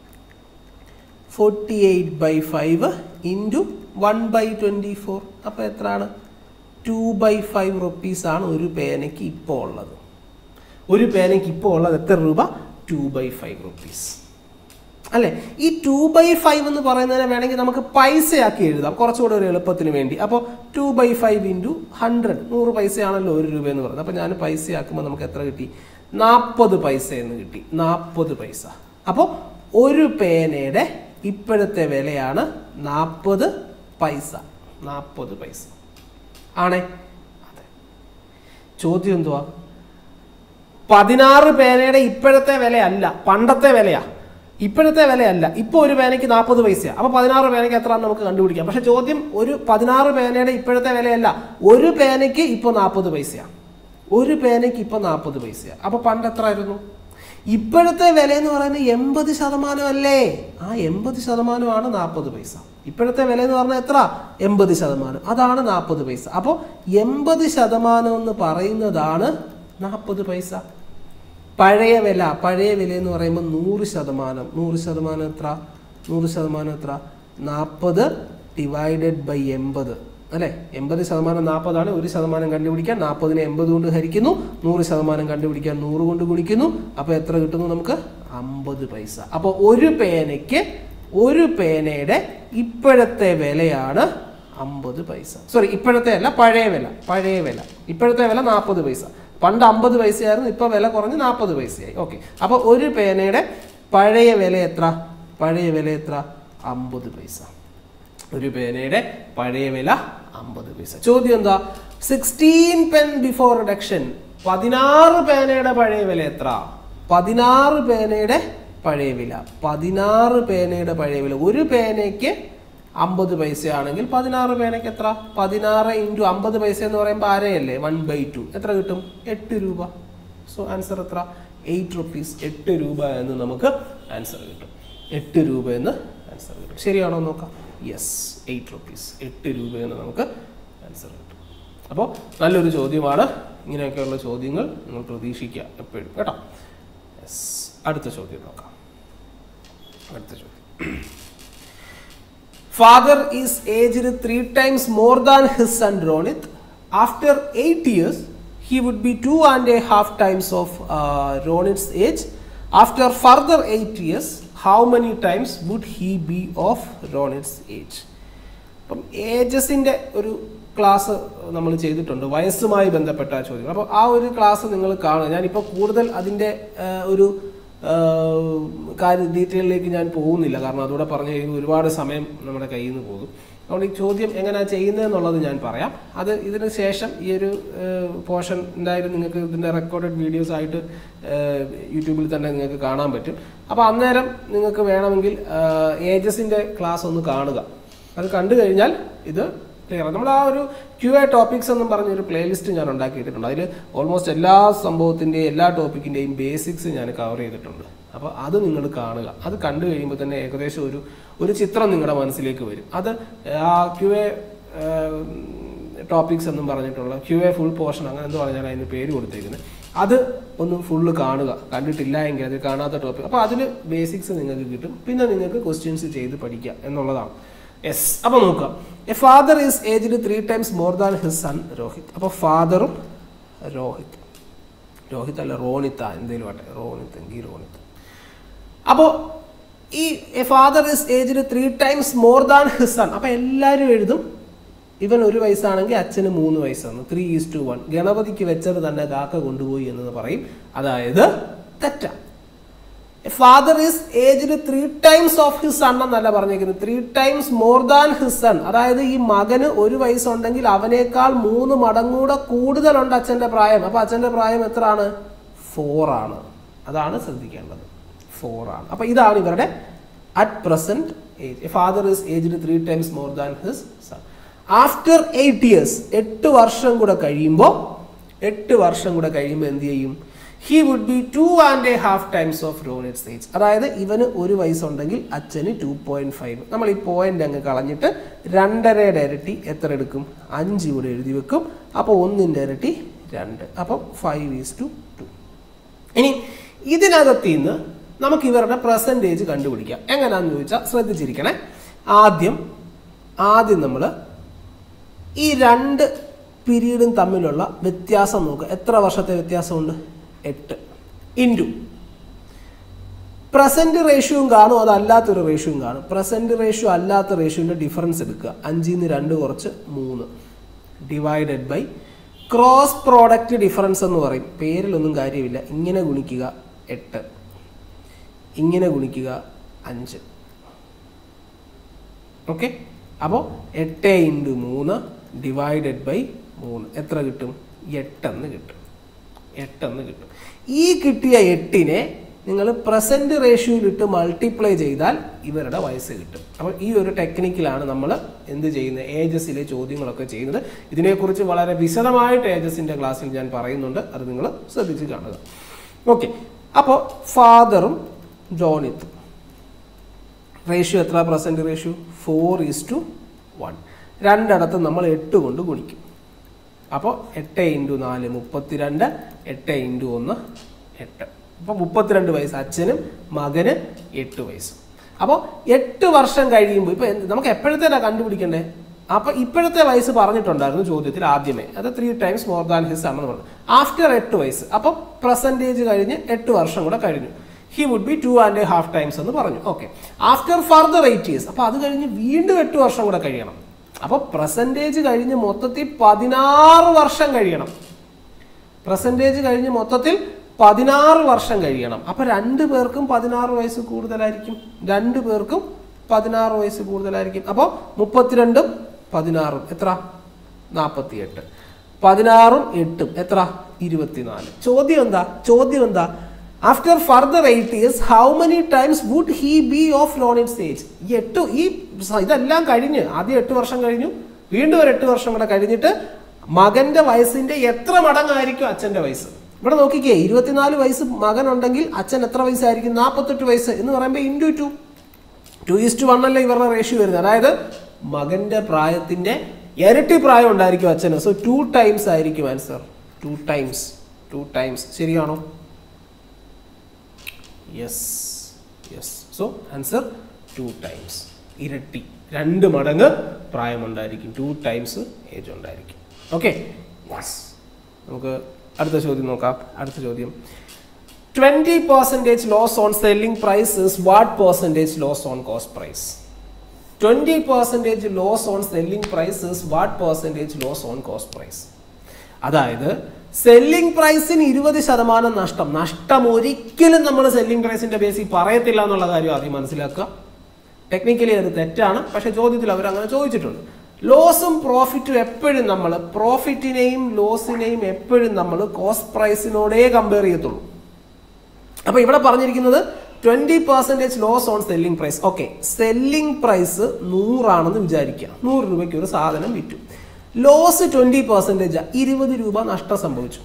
forty eight by five into one by twenty four അപ്പോൾ എത്രയാണ് ടു ബൈ ഫൈവ് റുപ്പീസാണ് ഒരു പേനയ്ക്ക് ഇപ്പോൾ ഉള്ളത് ഒരു പേനയ്ക്ക് ഇപ്പോൾ ഉള്ളത് എത്ര രൂപ ടു ബൈ ഫൈവ് റുപ്പീസ് അല്ലേ ഈ ടു ബൈ ഫൈവ് എന്ന് പറയുന്നതിനെ വേണമെങ്കിൽ നമുക്ക് പൈസയാക്കി എഴുതാം കുറച്ചുകൂടെ ഒരു എളുപ്പത്തിന് വേണ്ടി അപ്പോൾ two by five into hundred നൂറ് പൈസയാണല്ലോ ഒരു രൂപ എന്ന് പറയുന്നത് അപ്പോൾ ഞാൻ പൈസയാക്കുമ്പോൾ നമുക്ക് എത്ര കിട്ടി നാൽപ്പത് പൈസ എന്ന് കിട്ടി നാൽപ്പത് പൈസ അപ്പോൾ ഒരു പേനയുടെ ഇപ്പോഴത്തെ വിലയാണ് നാൽപ്പത് പൈസ നാൽപ്പത് പൈസ ആണേ അതെ ചോദ്യം എന്തുവാ പതിനാറ് പേനയുടെ ഇപ്പോഴത്തെ വിലയല്ല പണ്ടത്തെ വിലയാ ഇപ്പോഴത്തെ വിലയല്ല ഇപ്പോൾ ഒരു പേനയ്ക്ക് നാൽപ്പത് പൈസയാണ് അപ്പോൾ പതിനാറ് പേനയ്ക്ക് എത്രയാണെന്ന് നമുക്ക് കണ്ടുപിടിക്കാം പക്ഷെ ചോദ്യം ഒരു പതിനാറ് പേനയുടെ ഇപ്പോഴത്തെ വിലയല്ല ഒരു പേനയ്ക്ക് ഇപ്പോൾ നാൽപ്പത് പൈസയാണ് ഒരു പേനയ്ക്ക് ഇപ്പോൾ നാൽപ്പത് പൈസയാണ് അപ്പോൾ പണ്ട് എത്ര ആയിരുന്നു ഇപ്പോഴത്തെ വില എന്ന് പറയുന്നത് എൺപത് ശതമാനം അല്ലേ ആ എൺപത് ശതമാനമാണ് നാൽപ്പത് പൈസ ഇപ്പോഴത്തെ വില എന്ന് പറഞ്ഞാൽ എത്ര എൺപത് ശതമാനം അതാണ് നാൽപ്പത് പൈസ അപ്പോൾ എൺപത് ശതമാനം എന്ന് പറയുന്നതാണ് നാൽപ്പത് പൈസ പഴയ വില പഴയ വില എന്ന് പറയുമ്പോൾ നൂറ് ശതമാനം നൂറ് ശതമാനം എത്ര നൂറ് ശതമാനം എത്ര നാൽപ്പത് ഡിവൈഡഡ് ബൈ എൺപത് അല്ലേ എൺപത് ശതമാനം നാൽപ്പതാണ് ഒരു ശതമാനം കണ്ടുപിടിക്കാൻ നാൽപ്പതിനെ എൺപത് കൊണ്ട് ഹരിക്കുന്നു നൂറ് ശതമാനം കണ്ടുപിടിക്കാൻ നൂറ് കൊണ്ട് ഗുണിക്കുന്നു അപ്പോൾ എത്ര കിട്ടുന്നു നമുക്ക് അമ്പത് പൈസ അപ്പോൾ ഒരു പേനയ്ക്ക് ഒരു പേനയുടെ ഇപ്പോഴത്തെ വിലയാണ് അമ്പത് പൈസ സോറി ഇപ്പോഴത്തെ അല്ല പഴയ വില പഴയ വില ഇപ്പോഴത്തെ വില നാൽപ്പത് പൈസ പണ്ട് അമ്പത് പൈസയായിരുന്നു ഇപ്പൊ വില കുറഞ്ഞ് നാൽപ്പത് പൈസയായി ഓക്കെ അപ്പൊ ഒരു പേനയുടെ പഴയ വില എത്ര പഴയ വില എത്ര അമ്പത് പൈസ ഒരു പേനയുടെ പഴയ വില അമ്പത് പൈസ ചോദ്യം എന്താ സിക്സ്റ്റീൻ പെൻ ബിഫോർ റിഡക്ഷൻ പതിനാറ് പേനയുടെ പഴയ വില എത്ര പതിനാറ് പേനയുടെ പഴയ വില പതിനാറ് പേനയുടെ പഴയ വില ഒരു പേനയ്ക്ക് അമ്പത് പൈസയാണെങ്കിൽ പതിനാറ് പേനയ്ക്ക് എത്ര പതിനാറ് ഇൻറ്റു അമ്പത് പൈസ എന്ന് പറയുമ്പോൾ ആരെയല്ലേ വൺ ബൈ ടു എത്ര കിട്ടും എട്ട് രൂപ സോ ആൻസർ എത്ര എയ്റ്റ് റുപ്പീസ് എട്ട് രൂപ എന്ന് നമുക്ക് ആൻസർ കിട്ടും എട്ട് രൂപ എന്ന് ആൻസർ കിട്ടും ശരിയാണോ എന്ന് നോക്കാം യെസ് എയ്റ്റ് റുപ്പീസ് എട്ട് രൂപ എന്ന് നമുക്ക് ആൻസർ കിട്ടും അപ്പോൾ നല്ലൊരു ചോദ്യമാണ് ഇങ്ങനെയൊക്കെയുള്ള ചോദ്യങ്ങൾ നിങ്ങൾ പ്രതീക്ഷിക്കുക എപ്പോഴും കേട്ടോ യെസ് അടുത്ത ചോദ്യം നോക്കാം അടുത്ത ചോദ്യം Father is aged three times more than his son Ronit. After eight years, he would be two and a half times of uh, Ronit's age. After further eight years, how many times would he be of Ronit's age? അപ്പം ഏജസിൻ്റെ ഒരു class നമ്മൾ ചെയ്തിട്ടുണ്ട് വയസ്സുമായി ബന്ധപ്പെട്ട ചോദ്യങ്ങൾ അപ്പോൾ ആ ഒരു class നിങ്ങൾ കാണുക ഞാനിപ്പോൾ കൂടുതൽ അതിൻ്റെ ആ, ഒരു ആ, കാര്യ ഡീറ്റെയിലേക്ക് ഞാൻ പോകുന്നില്ല കാരണം അതുകൂടെ പറഞ്ഞു കഴിയുമ്പോൾ ഒരുപാട് സമയം നമ്മുടെ കയ്യിൽ നിന്ന് പോകും അതുകൊണ്ട് ഈ ചോദ്യം എങ്ങനെയാണ് ചെയ്യുന്നത് എന്നുള്ളത് ഞാൻ പറയാം അത് ഇതിന് ശേഷം ഈ ഒരു പോർഷൻ എന്തായാലും നിങ്ങൾക്ക് ഇതിൻ്റെ റെക്കോർഡഡ് വീഡിയോസ് ആയിട്ട് ആ, യൂട്യൂബിൽ തന്നെ നിങ്ങൾക്ക് കാണാൻ പറ്റും അപ്പോൾ അന്നേരം നിങ്ങൾക്ക് വേണമെങ്കിൽ ഏജസിൻ്റെ ക്ലാസ് ഒന്ന് കാണുക അത് കണ്ടു കഴിഞ്ഞാൽ ഇത് ക്ലിയർ നമ്മൾ ആ ഒരു ക്യു എ ടോപ്പിക്സ് എന്നും പറഞ്ഞ ഒരു പ്ലേലിസ്റ്റ് ഞാൻ ഉണ്ടാക്കിയിട്ടുണ്ട് അതിൽ ഓൾമോസ്റ്റ് എല്ലാ സംഭവത്തിൻ്റെയും എല്ലാ ടോപ്പിക്കിൻ്റെയും ബേസിക്സ് ഞാൻ കവർ ചെയ്തിട്ടുണ്ട് അപ്പോൾ അത് നിങ്ങൾ കാണുക അത് കണ്ടു കഴിയുമ്പോൾ തന്നെ ഏകദേശം ഒരു ഒരു ചിത്രം നിങ്ങളുടെ മനസ്സിലേക്ക് വരും അത് ആ ക്യു എ ടോപ്പിക്സ് എന്നും പറഞ്ഞിട്ടുള്ള ക്യു എ ഫുൾ പോർഷൻ അങ്ങനെ എന്തോ ഞാൻ അതിന് പേര് കൊടുത്തേക്കുന്നത് അത് ഒന്ന് ഫുള്ള് കാണുക കണ്ടിട്ടില്ല എങ്കിൽ അത് കാണാത്ത ടോപ്പിക് അപ്പോൾ അതിൽ ബേസിക്സ് നിങ്ങൾക്ക് കിട്ടും പിന്നെ നിങ്ങൾക്ക് ക്വസ്റ്റ്യൻസ് ചെയ്ത് പഠിക്കുക എന്നുള്ളതാണ് യെസ് അപ്പോൾ നോക്കാം a father is aged three times more than his son Rohit അപ്പോൾ ഫാദറും രോഹിത് രോഹിത് അല്ല റോണിത്ത എന്തെങ്കിലും ആട്ടെ റോണിത്ത് എങ്കിൽ റോണിത്ത് അപ്പോൾ ഈ a father is aged three times more than his son അപ്പോൾ എല്ലാവരും എഴുതും ഇവൻ ഒരു വയസ്സാണെങ്കിൽ അച്ഛന് മൂന്ന് വയസ്സാണ് ത്രീ ഈസ് ടു വൺ ഗണപതിക്ക് വെച്ചത് തന്നെ കാക്ക കൊണ്ടുപോയി എന്ന് പറയും അതായത് തെറ്റാ father is aged three times of his son എന്നല്ല പറഞ്ഞേക്കുന്നത് three times more than his son അതായത് ഈ മകന് ഒരു വയസ്സുണ്ടെങ്കിൽ അവനേക്കാൾ മൂന്ന് മടങ്ങൂടെ കൂടുതലുണ്ട് അച്ഛന്റെ പ്രായം അപ്പൊ അച്ഛന്റെ പ്രായം എത്ര ആണ് ഫോർ ആണ് അതാണ് ശ്രദ്ധിക്കേണ്ടത് ഫോർ ആണ് അപ്പൊ ഇതാണ് ഇവരുടെ at present age father is aged three times more than his son after eight years എട്ട് വർഷം കൂടെ കഴിയുമ്പോൾ എട്ട് വർഷം കൂടെ കഴിയുമ്പോൾ എന്ത് ചെയ്യും he would be two and a half times of Ronit's age അതായത് ഇവന് ഒരു വയസ്സുണ്ടെങ്കിൽ അച്ഛന് ടു പോയിന്റ് ഫൈവ് നമ്മൾ ഈ പോയിന്റ് അങ്ങ് കളഞ്ഞിട്ട് രണ്ടരയുടെ ഇരട്ടി എത്ര എടുക്കും അഞ്ച് ഇവിടെ എഴുതി വെക്കും അപ്പോൾ ഒന്നിൻ്റെ ഇരട്ടി രണ്ട് അപ്പം ഫൈവ് ഈസ് ടു ടു ഇനി ഇതിനകത്ത് നിന്ന് നമുക്ക് ഇവരുടെ പെർസെൻറ്റേജ് കണ്ടുപിടിക്കാം എങ്ങനെയാണെന്ന് ചോദിച്ചാൽ ശ്രദ്ധിച്ചിരിക്കണേ ആദ്യം ആദ്യം നമ്മൾ ഈ രണ്ട് പീരീഡും തമ്മിലുള്ള വ്യത്യാസം നോക്കുക എത്ര വർഷത്തെ വ്യത്യാസമുണ്ട് എട്ട് ഇൻറ്റു പ്രസന്റ് റേഷ്യോയും കാണും അതല്ലാത്തൊരു റേഷ്യോയും കാണും പ്രസന്റ് റേഷ്യോ അല്ലാത്ത റേഷ്യോന്റെ ഡിഫറൻസ് എടുക്കുക അഞ്ചിൽ നിന്ന് രണ്ട് കുറച്ച് മൂന്ന് divided by cross product difference എന്ന് പറയും പേരിലൊന്നും കാര്യമില്ല ഇങ്ങനെ ഗുണിക്കുക എട്ട് ഇങ്ങനെ ഗുണിക്കുക അഞ്ച് ഓക്കെ അപ്പോൾ എട്ട് ഇൻറ്റു മൂന്ന് ഡിവൈഡഡ് ബൈ മൂന്ന് എത്ര കിട്ടും എട്ടെന്ന് കിട്ടും എട്ടെന്ന് കിട്ടും ഈ കിട്ടിയ എട്ടിനെ നിങ്ങൾ പ്രസന്റ് റേഷ്യോയിലിട്ട് മൾട്ടിപ്ലൈ ചെയ്താൽ ഇവരുടെ വയസ്സ് കിട്ടും അപ്പോൾ ഈ ഒരു ടെക്നിക്കിലാണ് നമ്മൾ എന്ത് ചെയ്യുന്നത് ഏജസിലെ ചോദ്യങ്ങളൊക്കെ ചെയ്യുന്നത് ഇതിനെക്കുറിച്ച് വളരെ വിശദമായിട്ട് ഏജസിന്റെ ക്ലാസ്സിൽ ഞാൻ പറയുന്നുണ്ട് അത് നിങ്ങൾ ശ്രദ്ധിച്ച് കാണുക ഓക്കെ അപ്പോൾ ഫാദറും ജോണിത്തും റേഷ്യോ എത്ര present ratio four is to one രണ്ടിടത്തും നമ്മൾ എട്ട് കൊണ്ട് ഗുണിക്കും അപ്പോൾ എട്ട് ഇൻറ്റു നാല് മുപ്പത്തിരണ്ട് എട്ട് ഇൻറ്റു ഒന്ന് എട്ട് അപ്പോൾ മുപ്പത്തിരണ്ട് വയസ്സ് അച്ഛനും മകന് എട്ട് വയസ്സ് അപ്പോൾ എട്ട് വർഷം കഴിയുമ്പോൾ ഇപ്പോൾ എന്ത് നമുക്ക് എപ്പോഴത്തേനാണ് കണ്ടുപിടിക്കണ്ടേ അപ്പോൾ ഇപ്പോഴത്തെ വയസ്സ് പറഞ്ഞിട്ടുണ്ടായിരുന്നു ചോദ്യത്തിൽ ആദ്യമേ അത് three times more than his ആണെന്ന് പറഞ്ഞു ആഫ്റ്റർ എട്ട് വയസ്സ് അപ്പോൾ പ്രസൻറ്റേജ് കഴിഞ്ഞ് എട്ട് വർഷം കൂടെ കഴിഞ്ഞു he would be two and half times എന്ന് പറഞ്ഞു okay after further eight years അപ്പോൾ അത് കഴിഞ്ഞ് വീണ്ടും എട്ട് വർഷം കൂടെ കഴിയണം അപ്പോൾ പ്രസൻറ്റേജ് കഴിഞ്ഞ് മൊത്തത്തിൽ പതിനാറ് വർഷം കഴിയണം പ്രസൻറ്റേജ് കഴിഞ്ഞ് മൊത്തത്തിൽ പതിനാറ് വർഷം കഴിയണം അപ്പൊ രണ്ടു പേർക്കും പതിനാറ് വയസ്സ് കൂടുതലായിരിക്കും രണ്ടു പേർക്കും പതിനാറ് വയസ്സ് കൂടുതലായിരിക്കും അപ്പോൾ മുപ്പത്തിരണ്ടും പതിനാറും എത്ര നാൽപ്പത്തിയെട്ട് പതിനാറും എട്ടും എത്ര ഇരുപത്തിനാല് ചോദ്യം എന്താ ചോദ്യം എന്താ after further eight years how many times would he be of lone in stage ഈ എട്ട് ഈ സ- ഇതെല്ലാം കഴിഞ്ഞ് ആദ്യം എട്ട് വർഷം കഴിഞ്ഞു വീണ്ടും ഒരു എട്ട് വർഷം കൂടെ കഴിഞ്ഞിട്ട് മകന്റെ വയസ്സിന്റെ എത്ര മടങ്ങായിരിക്കും അച്ഛന്റെ വയസ്സ് ഇവിടെ നോക്കിക്കേ ഇരുപത്തിനാല് വയസ്സ് മകനുണ്ടെങ്കിൽ അച്ഛൻ എത്ര വയസ്സായിരിക്കും നാൽപ്പത്തെട്ട് വയസ്സ് എന്ന് പറയുമ്പോൾ into two to is to one അല്ലേ ഇവരുടെ റേഷ്യോ വരുന്നത് അതായത് മകന്റെ പ്രായത്തിന്റെ ഇരട്ടി പ്രായം ഉണ്ടായിരിക്കും അച്ഛന് സോ ടു ടൈംസ് ആയിരിക്കും answer two times two times ശരിയാണോ yes yes so answer two times ഇരട്ടി രണ്ട് മടങ്ങ് പ്രായമുണ്ടായിരിക്കും ടു ടൈംസ് ഏജ് ഉണ്ടായിരിക്കും ഓക്കെ യെസ് നമുക്ക് അടുത്ത ചോദ്യം നോക്കാം അടുത്ത ചോദ്യം twenty percentage loss on selling prices what percentage loss on cost price twenty percentage loss on selling prices what percentage loss on cost price അതായത് സെല്ലിംഗ് പ്രൈസിന് ഇരുപത് ശതമാനം നഷ്ടം നഷ്ടം ഒരിക്കലും നമ്മൾ സെല്ലിംഗ് പ്രൈസിന്റെ ബേസിൽ പറയത്തില്ല എന്നുള്ള കാര്യം ആദ്യം മനസ്സിലാക്കുക ടെക്നിക്കലി അത് തെറ്റാണ് പക്ഷെ ചോദ്യത്തിൽ അവർ അങ്ങനെ ചോദിച്ചിട്ടുണ്ട് ലോസും പ്രോഫിറ്റും എപ്പോഴും നമ്മൾ പ്രോഫിറ്റിനെയും ലോസിനെയും എപ്പോഴും നമ്മൾ കോസ്റ്റ് പ്രൈസിനോടേ കമ്പയർ ചെയ്യത്തുള്ളൂ അപ്പൊ ഇവിടെ പറഞ്ഞിരിക്കുന്നത് twenty percentage loss on selling price okay selling price നൂറാണെന്ന് വിചാരിക്കുക നൂറ് രൂപയ്ക്ക് ഒരു സാധനം വിറ്റു ലോസ് ട്വന്റി പെർസെന്റേജ് ഇരുപത് രൂപ നഷ്ടം സംഭവിച്ചു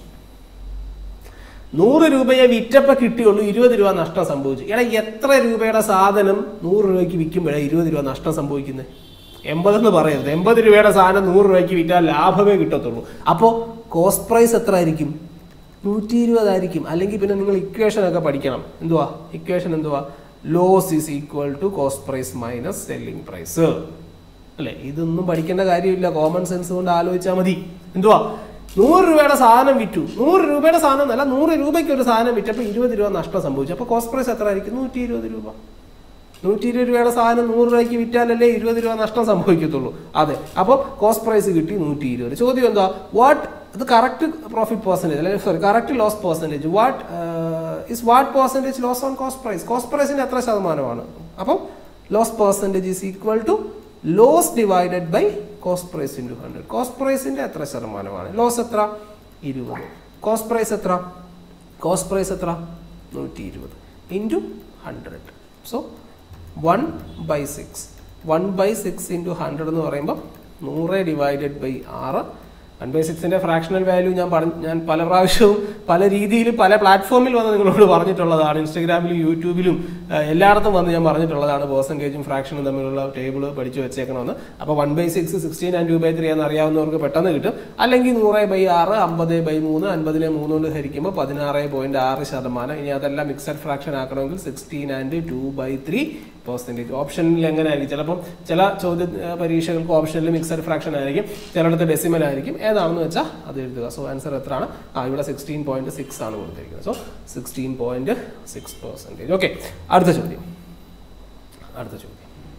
നൂറ് രൂപയെ വിറ്റപ്പോ കിട്ടിയുള്ളൂ ഇരുപത് രൂപ നഷ്ടം സംഭവിച്ചു എടാ എത്ര രൂപയുടെ സാധനം നൂറ് രൂപയ്ക്ക് വിൽക്കുമ്പോഴേ ഇരുപത് രൂപ നഷ്ടം സംഭവിക്കുന്നത് എൺപതെന്ന് പറയരുത് എൺപത് രൂപയുടെ സാധനം നൂറ് രൂപയ്ക്ക് വിറ്റാൽ ലാഭമേ കിട്ടത്തുള്ളൂ അപ്പോൾ കോസ്റ്റ് പ്രൈസ് എത്ര ആയിരിക്കും നൂറ്റി ഇരുപതായിരിക്കും അല്ലെങ്കിൽ പിന്നെ നിങ്ങൾ ഇക്വേഷൻ ഒക്കെ പഠിക്കണം എന്തുവാ ഇക്വേഷൻ എന്തുവാ loss is equal to cost price minus selling price അല്ലെ ഇതൊന്നും പഠിക്കേണ്ട കാര്യമില്ല കോമൺ സെൻസ് കൊണ്ട് ആലോചിച്ചാൽ മതി എന്തുവാ നൂറ് രൂപയുടെ സാധനം വിറ്റു നൂറ് രൂപയുടെ സാധനം അല്ല നൂറ് രൂപയ്ക്ക് ഒരു സാധനം വിറ്റപ്പോൾ ഇരുപത് രൂപ നഷ്ടം സംഭവിച്ചു അപ്പോൾ കോസ്റ്റ് പ്രൈസ് എത്ര ആയിരിക്കും നൂറ്റി ഇരുപത് രൂപ നൂറ്റി ഇരുപത് രൂപയുടെ സാധനം നൂറ് രൂപയ്ക്ക് വിറ്റാലല്ലേ ഇരുപത് രൂപ നഷ്ടം സംഭവിക്കത്തുള്ളൂ അതെ അപ്പോൾ കോസ്റ്റ് പ്രൈസ് കിട്ടി നൂറ്റി ഇരുപത് ചോദ്യം എന്താ വാട്ട് ഇത് കറക്റ്റ് പ്രോഫിറ്റ് പെർസെൻറ്റേജ് അല്ലെങ്കിൽ sorry correct loss percentage what is what percentage loss on cost price cost പ്രൈസിന് എത്ര ശതമാനമാണ് അപ്പം loss percentage is equal to loss divided by cost price into hundred cost പ്രൈസിൻ്റെ എത്ര ശതമാനമാണ് ലോസ് എത്ര ഇരുപത് കോസ്റ്റ് പ്രൈസ് എത്ര കോസ്റ്റ് പ്രൈസ് എത്ര നൂറ്റി ഇരുപത് into hundred so one by six one by six into hundred എന്ന് പറയുമ്പോൾ നൂറ് ഡിവൈഡഡ് ബൈ ആറ് വൺ ബൈ സിക്സിന്റെ ഫ്രാക്ഷണൽ വാല്യൂ ഞാൻ പറഞ്ഞു ഞാൻ പല പ്രാവശ്യവും പല രീതിയിൽ പല പ്ലാറ്റ്ഫോമിൽ വന്ന് നിങ്ങളോട് പറഞ്ഞിട്ടുള്ളതാണ് ഇൻസ്റ്റഗ്രാമിലും യൂട്യൂബിലും ആ, എല്ലായിടത്തും വന്ന് ഞാൻ പറഞ്ഞിട്ടുള്ളതാണ് പെർസെൻറ്റേജും ഫ്രാക്ഷനും തമ്മിലുള്ള ടേബിൾ പഠിച്ചു വെച്ചേക്കണമെന്ന് അപ്പോൾ one by six sixteen and two by three എന്ന് അറിയാവുന്നവർക്ക് പെട്ടെന്ന് കിട്ടും അല്ലെങ്കിൽ നൂറ് ബൈ ആറ് അമ്പത് ബൈ മൂന്ന് അൻപതിനെ മൂന്ന് കൊണ്ട് ഹരിക്കുമ്പോൾ പതിനാറ് പോയിന്റ് ആറ് ശതമാനം ഇനി അതെല്ലാം മിക്സഡ് ഫ്രാക്ഷൻ ആക്കണമെങ്കിൽ sixteen and two by three percentage ഓപ്ഷനിൽ എങ്ങനെ ആയിരിക്കും ചിലപ്പം ചില ചോദ്യ ആ, പരീക്ഷകൾക്ക് ഓപ്ഷനിൽ മിക്സഡ് ഫ്രാക്ഷൻ ആയിരിക്കും ചിലയിടത്ത് ഡെസിമൽ ആയിരിക്കും ഏതാണെന്ന് വെച്ചാൽ അത് എഴുതുക സോ ആൻസർ എത്രയാണ് ആ ഇവിടെ സിക്സ്റ്റീൻ പോയിന്റ് സിക്സ് ആണ് കൊടുത്തിരിക്കുന്നത് so sixteen point six percentage okay അടുത്ത ചോദ്യം അടുത്ത ചോദ്യം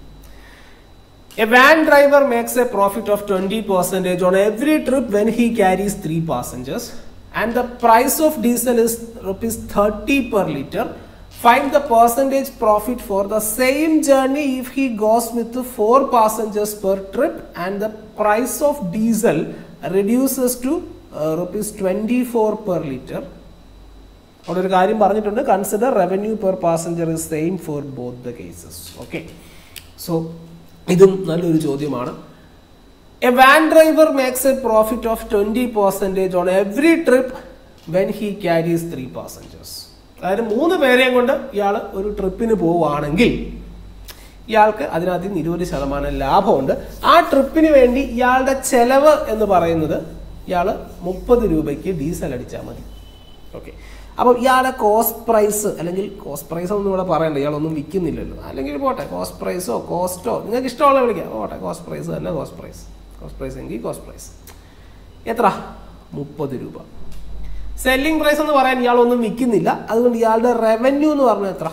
A van driver makes a profit of 20% on every trip when he carries three passengers and the price of diesel is rupees 30 per liter. Find the percentage profit for the same journey if he goes with four passengers per trip and the price of diesel reduces to uh, rupees 24 per liter. അവിടെ ഒരു കാര്യം പറഞ്ഞിട്ടുണ്ട് consider revenue per passenger is same for both the cases okay so ഇതും നല്ലൊരു ചോദ്യമാണ് a van driver makes a profit of twenty percentage on every trip when he carries three passengers അതായത് മൂന്ന് പേരെയും കൊണ്ട് ഇയാൾ ഒരു ട്രിപ്പിന് പോവുകയാണെങ്കിൽ ഇയാൾക്ക് അതിനകത്ത് നിന്ന് ഇരുപത് ശതമാനം ലാഭമുണ്ട് ആ ട്രിപ്പിന് വേണ്ടി ഇയാളുടെ ചെലവ് എന്ന് പറയുന്നത് ഇയാൾ മുപ്പത് രൂപയ്ക്ക് ഡീസൽ അടിച്ചാൽ മതി ഓക്കെ അപ്പം ഇയാളുടെ കോസ്റ്റ് പ്രൈസ് അല്ലെങ്കിൽ കോസ്റ്റ് പ്രൈസ് ഒന്നും ഇവിടെ പറയണ്ട ഇയാളൊന്നും വിൽക്കുന്നില്ലല്ലോ അല്ലെങ്കിൽ പോട്ടെ കോസ്റ്റ് പ്രൈസോ കോസ്റ്റോ നിങ്ങൾക്ക് ഇഷ്ടമുള്ള വിളിക്കാം പോട്ടെ കോസ്റ്റ് പ്രൈസ് തന്നെ കോസ്റ്റ് പ്രൈസ് കോസ്റ്റ് പ്രൈസ് എങ്കിൽ കോസ്റ്റ് പ്രൈസ് എത്ര മുപ്പത് രൂപ സെല്ലിംഗ് പ്രൈസ് എന്ന് പറയാൻ ഇയാളൊന്നും വിൽക്കുന്നില്ല അതുകൊണ്ട് ഇയാളുടെ റവന്യൂ എന്ന് പറഞ്ഞാൽ എത്ര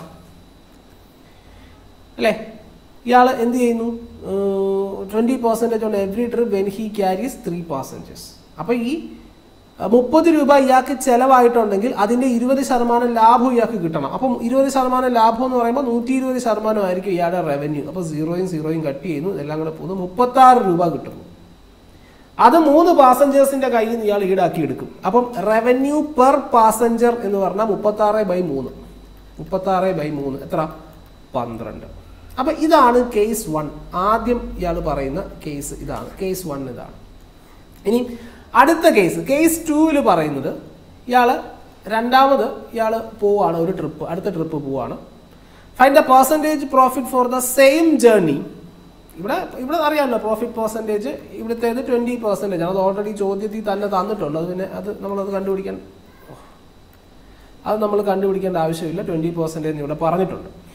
അല്ലേ ഇയാൾ എന്ത് ചെയ്യുന്നു twenty percentage on every trip when he carries three passengers അപ്പോൾ ഈ മുപ്പത് രൂപ ഇയാൾക്ക് ചിലവായിട്ടുണ്ടെങ്കിൽ അതിന്റെ ഇരുപത് ശതമാനം ലാഭം ഇയാൾക്ക് കിട്ടണം അപ്പം ഇരുപത് ശതമാനം ലാഭം എന്ന് പറയുമ്പോൾ നൂറ്റി ഇരുപത് ശതമാനമായിരിക്കും ഇയാളുടെ റവന്യൂ അപ്പോൾ സീറോയും സീറോയും കട്ട് ചെയ്യുന്നു ഇതെല്ലാം കൂടെ പോകുന്നു മുപ്പത്തി ആറ് രൂപ കിട്ടുന്നു അത് മൂന്ന് പാസഞ്ചേഴ്സിന്റെ കയ്യിൽ നിന്ന് ഇയാൾ ഈടാക്കി എടുക്കും അപ്പം റവന്യൂ പെർ പാസഞ്ചർ എന്ന് പറഞ്ഞാൽ മുപ്പത്തി ആറ് ബൈ മൂന്ന് മുപ്പത്തി ആറ് ബൈ മൂന്ന് എത്ര പന്ത്രണ്ട് അപ്പൊ ഇതാണ് കേസ് വൺ ആദ്യം ഇയാൾ പറയുന്ന കേസ് ഇതാണ് കേസ് വൺ ഇതാണ് ഇനി അടുത്ത കേസ് കേസ് ടൂവിൽ പറയുന്നത് ഇയാൾ രണ്ടാമത് ഇയാൾ പോവാണ് ഒരു ട്രിപ്പ് അടുത്ത ട്രിപ്പ് പോവാണ് find the percentage profit for the same journey ഇവിടെ ഇവിടെ അറിയാമല്ലോ പ്രോഫിറ്റ് പെർസെൻറ്റേജ് ഇവിടുത്തേത് ട്വൻറ്റി പെർസെൻറ്റേജ് ആണ് അത് ഓൾറെഡി ചോദ്യത്തിൽ തന്നെ തന്നിട്ടുണ്ട് അത് പിന്നെ അത് നമ്മളത് കണ്ടുപിടിക്കാൻ അത് നമ്മൾ കണ്ടുപിടിക്കേണ്ട ആവശ്യമില്ല ട്വൻറ്റി പെർസെൻറ്റേജ് ഇവിടെ പറഞ്ഞിട്ടുണ്ട്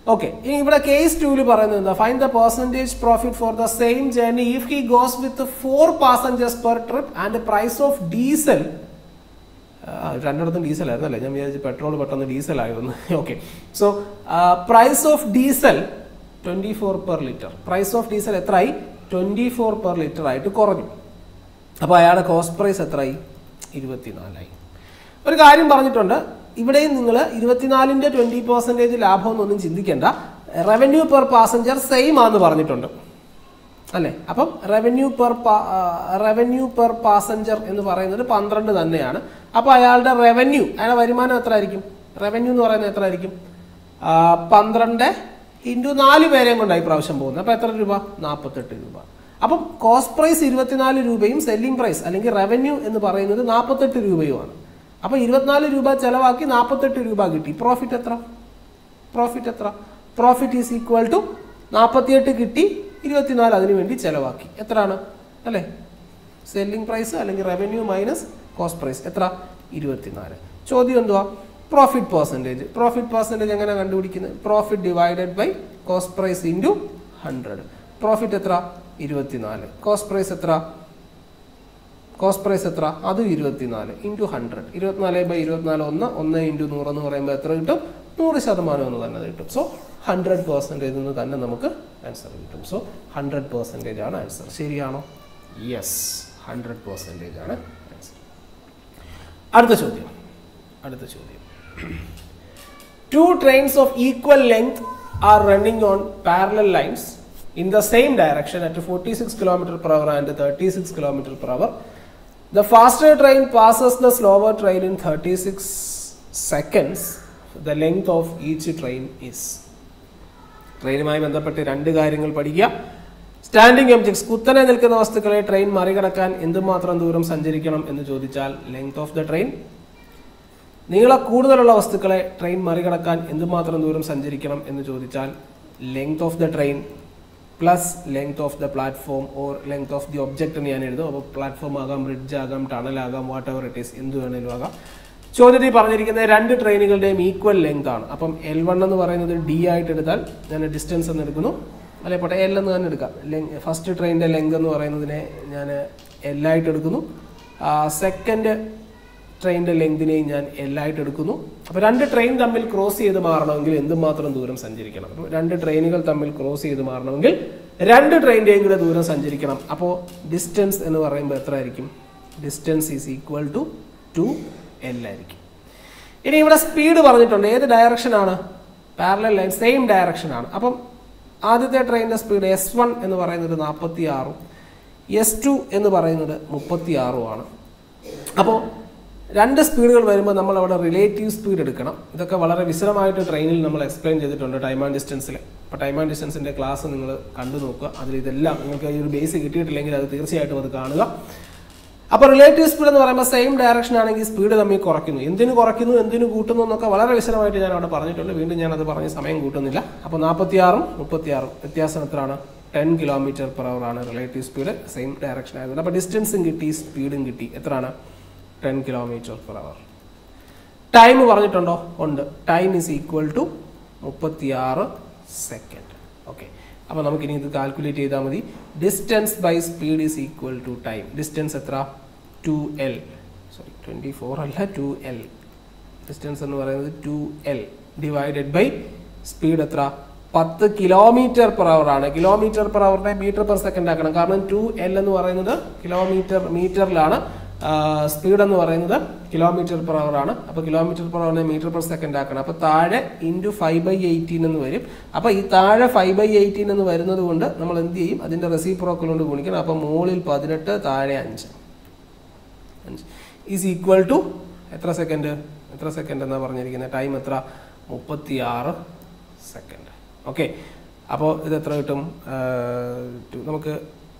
ഓക്കെ ഇനി ഇവിടെ കേസ് ടൂല് പറയുന്നത് എന്താ find the percentage profit for the same journey if he goes with four passengers per trip and price of diesel രണ്ടിടത്തും ഡീസൽ ആയിരുന്നല്ലേ ഞാൻ വിചാരിച്ചു പെട്രോൾ പെട്ടെന്ന് ഡീസൽ ആയിരുന്നു okay so price of diesel twenty four per litre price of diesel എത്രയായി twenty four per litre ആയിട്ട് കുറഞ്ഞു അപ്പോൾ അയാളുടെ കോസ്റ്റ് പ്രൈസ് എത്രയായി ഇരുപത്തിനാലായി ഒരു കാര്യം പറഞ്ഞിട്ടുണ്ട് ഇവിടെയും നിങ്ങൾ ഇരുപത്തിനാലിൻ്റെ ട്വൻറ്റി പെർസെൻറ്റേജ് ലാഭം എന്നൊന്നും ചിന്തിക്കേണ്ട റവന്യൂ പെർ പാസഞ്ചർ സെയിം ആണെന്ന് പറഞ്ഞിട്ടുണ്ട് അല്ലേ അപ്പം revenue per revenue per passenger എന്ന് പറയുന്നത് പന്ത്രണ്ട് തന്നെയാണ് അപ്പോൾ അയാളുടെ റവന്യൂ അയാളുടെ വരുമാനം എത്ര ആയിരിക്കും റവന്യൂ എന്ന് പറയുന്നത് എത്ര ആയിരിക്കും ആ, പന്ത്രണ്ട് ഇൻറ്റു നാല് പേരെയും കൊണ്ടായി പ്രാവശ്യം പോകുന്നത് അപ്പോൾ എത്ര രൂപ നാൽപ്പത്തെട്ട് രൂപ അപ്പം കോസ്റ്റ് പ്രൈസ് ഇരുപത്തിനാല് രൂപയും സെല്ലിംഗ് പ്രൈസ് അല്ലെങ്കിൽ റവന്യൂ എന്ന് പറയുന്നത് നാൽപ്പത്തെട്ട് രൂപയുമാണ് അപ്പോൾ ഇരുപത്തിനാല് രൂപ ചെലവാക്കി നാൽപ്പത്തെട്ട് രൂപ കിട്ടി പ്രോഫിറ്റ് എത്ര പ്രോഫിറ്റ് എത്ര പ്രോഫിറ്റ് ഈസ് ഈക്വൽ ടു നാൽപ്പത്തിയെട്ട് കിട്ടി ഇരുപത്തിനാല് അതിനു വേണ്ടി ചെലവാക്കി എത്രയാണ് അല്ലേ സെല്ലിംഗ് പ്രൈസ് അല്ലെങ്കിൽ റവന്യൂ മൈനസ് കോസ്റ്റ് പ്രൈസ് എത്ര ഇരുപത്തിനാല് ചോദ്യം എന്തുവാ പ്രോഫിറ്റ് പെർസെൻറ്റേജ് പ്രോഫിറ്റ് പെർസെൻറ്റേജ് എങ്ങനെ കണ്ടുപിടിക്കുന്നത് profit divided by cost price into hundred profit എത്ര ഇരുപത്തിനാല് കോസ്റ്റ് പ്രൈസ് എത്ര കോസ്റ്റ് പ്രൈസ് എത്ര അതും ഇരുപത്തിനാല് ഇൻറ്റു ഹൺഡ്രഡ് ഇരുപത്തിനാല് ബൈ ഇരുപത്തിനാല് ഒന്ന് ഒന്ന് ഇൻറ്റു നൂറ് എന്ന് പറയുമ്പോൾ എത്ര കിട്ടും നൂറ് ശതമാനം എന്ന് തന്നെ കിട്ടും സോ ഹൺഡ്രഡ് പെർസെൻറ്റേജ് എന്ന് തന്നെ നമുക്ക് ആൻസർ കിട്ടും സോ ഹൺഡ്രഡ് പെർസെൻറ്റേജ് ആണ് ആൻസർ ശരിയാണോ യെസ് ഹൺഡ്രഡ് പെർസെൻറ്റേജ് ആണ് ആൻസർ അടുത്ത ചോദ്യം അടുത്ത ചോദ്യം two trains of equal length are running on parallel lines in the same direction at forty six kilometre per hour and thirty six kilometre per hour The faster train passes the slower train in 36 seconds. The length of each train is. ട്രെയിനുമായി ബന്ധപ്പെട്ട് രണ്ട് കാര്യങ്ങൾ പഠിക്കുക standing objects കുത്തനെ നിൽക്കുന്ന വസ്തുക്കളെ train മറികടക്കാൻ എന്തുമാത്രം ദൂരം സഞ്ചരിക്കണം എന്ന് ചോദിച്ചാൽ ലെങ്ത് ഓഫ് ദ ട്രെയിൻ നീള കൂടുതലുള്ള വസ്തുക്കളെ ട്രെയിൻ മറികടക്കാൻ എന്തുമാത്രം ദൂരം സഞ്ചരിക്കണം എന്ന് ചോദിച്ചാൽ length of the train plus length of the platform or length of the object എന്ന് ഞാൻ എഴുതും അപ്പോൾ പ്ലാറ്റ്ഫോം ആകാം ബ്രിഡ്ജ് ആകാം ടണൽ ആകാം വാട്ട് എവർ ഇറ്റ് ഈസ് എന്ത് വേണേലും ആകാം ചോദ്യത്തിൽ പറഞ്ഞിരിക്കുന്ന രണ്ട് ട്രെയിനുകളുടെയും ഈക്വൽ ലെങ്ത് ആണ് അപ്പം എൽ വൺ എന്ന് പറയുന്നത് ഡി ആയിട്ട് എടുത്താൽ ഞാൻ ഡിസ്റ്റൻസ് എന്ന് എടുക്കുന്നു അല്ലെ പോട്ടെ എൽ എന്ന് തന്നെ എടുക്കാം ലെങ് ഫസ്റ്റ് ട്രെയിനിൻ്റെ ലെങ്ത് എന്ന് പറയുന്നതിനെ ഞാൻ എൽ ആയിട്ട് എടുക്കുന്നു സെക്കൻഡ് ട്രെയിനിൻ്റെ ലെങ്തിനെയും ഞാൻ എല്ലായിട്ട് എടുക്കുന്നു അപ്പോൾ രണ്ട് ട്രെയിൻ തമ്മിൽ ക്രോസ് ചെയ്ത് മാറണമെങ്കിൽ എന്തുമാത്രം ദൂരം സഞ്ചരിക്കണം അപ്പോൾ രണ്ട് ട്രെയിനുകൾ തമ്മിൽ ക്രോസ് ചെയ്ത് മാറണമെങ്കിൽ രണ്ട് ട്രെയിനിൻ്റെയും കൂടെ ദൂരം സഞ്ചരിക്കണം അപ്പോൾ ഡിസ്റ്റൻസ് എന്ന് പറയുമ്പോൾ എത്ര ആയിരിക്കും distance is equal to two L ആയിരിക്കും ഇനി ഇവിടെ സ്പീഡ് പറഞ്ഞിട്ടുണ്ട് ഏത് ഡയറക്ഷനാണ് പാരലൽ ലൈൻ സെയിം ഡയറക്ഷനാണ് അപ്പം ആദ്യത്തെ ട്രെയിനിൻ്റെ സ്പീഡ് എസ് വൺ എന്ന് പറയുന്നത് നാൽപ്പത്തി ആറും എസ് ടു എന്ന് പറയുന്നത് മുപ്പത്തി ആറുമാണ് അപ്പോൾ രണ്ട് സ്പീഡുകൾ വരുമ്പോൾ നമ്മൾ അവിടെ റിലേറ്റീവ് സ്പീഡ് എടുക്കണം ഇതൊക്കെ വളരെ വിശദമായിട്ട് ട്രെയിനിൽ നമ്മൾ എക്സ്പ്ലെയിൻ ചെയ്തിട്ടുണ്ട് ടൈം ആൻഡ് ഡിസ്റ്റൻസിൽ അപ്പോൾ ടൈം ആൻഡ് ഡിസ്റ്റൻസിൻ്റെ ക്ലാസ് നിങ്ങൾ കണ്ടു നോക്കുക അതിൽ ഇതെല്ലാം നിങ്ങൾക്ക് ഈ ഒരു ബേസ് കിട്ടിയിട്ടില്ലെങ്കിൽ അത് തീർച്ചയായിട്ടും അത് കാണുക അപ്പോൾ റിലേറ്റീവ് സ്പീഡ് എന്ന് പറയുമ്പോൾ സെയിം ഡയറക്ഷൻ ആണെങ്കിൽ സ്പീഡ് തമ്മിൽ കുറയ്ക്കുന്നു എന്തിനു കുറയ്ക്കുന്നു എന്തിനു കൂട്ടുന്നു എന്നൊക്കെ വളരെ വിശദമായിട്ട് ഞാൻ അവിടെ പറഞ്ഞിട്ടുണ്ട് വീണ്ടും ഞാൻ അത് പറഞ്ഞ് സമയം കൂട്ടുന്നില്ല അപ്പോൾ നാൽപ്പത്തിയാറും മുപ്പത്തിയാറും വ്യത്യാസം എത്രയാണ് ടെൻ കിലോമീറ്റർ പെർ അവർ ആണ് റിലേറ്റീവ് സ്പീഡ് സെയിം ഡയറക്ഷൻ ആയതുകൊണ്ട് അപ്പോൾ ഡിസ്റ്റൻസും കിട്ടി സ്പീഡും കിട്ടി എത്രയാണ് ten kilometre per hour time പറഞ്ഞിട്ടുണ്ടോ ഉണ്ട് ടൈം ഈസ് ഈക്വൽ ടു മുപ്പത്തിയാറ് സെക്കൻഡ് ഓക്കെ അപ്പോൾ നമുക്കിനി ഇത് കാൽക്കുലേറ്റ് ചെയ്താൽ മതി distance by speed is equal to time distance എത്ര two L sorry twenty four അല്ല ടു എൽ ഡിസ്റ്റൻസ് എന്ന് പറയുന്നത് two L divided by speed എത്ര പത്ത് കിലോമീറ്റർ പെർ അവർ ആണ് കിലോമീറ്റർ പെർ അവറിനെ മീറ്റർ പെർ സെക്കൻഡ് ആക്കണം കാരണം ടു എൽ എന്ന് പറയുന്നത് കിലോമീറ്റർ മീറ്ററിലാണ് സ്പീഡ് എന്ന് പറയുന്നത് കിലോമീറ്റർ പെർ അവർ ആണ് അപ്പോൾ കിലോമീറ്റർ പെർ അവറിനെ മീറ്റർ പെർ സെക്കൻഡ് ആക്കണം അപ്പോൾ താഴെ ഇൻറ്റു ഫൈവ് ബൈ എയ്റ്റീൻ എന്ന് വരും അപ്പോൾ ഈ താഴെ ഫൈവ് ബൈ എയ്റ്റീൻ എന്ന് വരുന്നത് കൊണ്ട് നമ്മൾ എന്ത് ചെയ്യും അതിൻ്റെ റെസിപ്രോക്കൽ കൊണ്ട് ഗുണിക്കണം അപ്പോൾ മുകളിൽ പതിനെട്ട് താഴെ അഞ്ച് അഞ്ച് ഈസ് ഈക്വൽ ടു എത്ര സെക്കൻഡ് എത്ര സെക്കൻഡ് എന്നാണ് പറഞ്ഞിരിക്കുന്നത് ടൈം എത്ര മുപ്പത്തി ആറ് സെക്കൻഡ് ഓക്കെ അപ്പോൾ ഇത് എത്ര കിട്ടും ആ, two- നമുക്ക്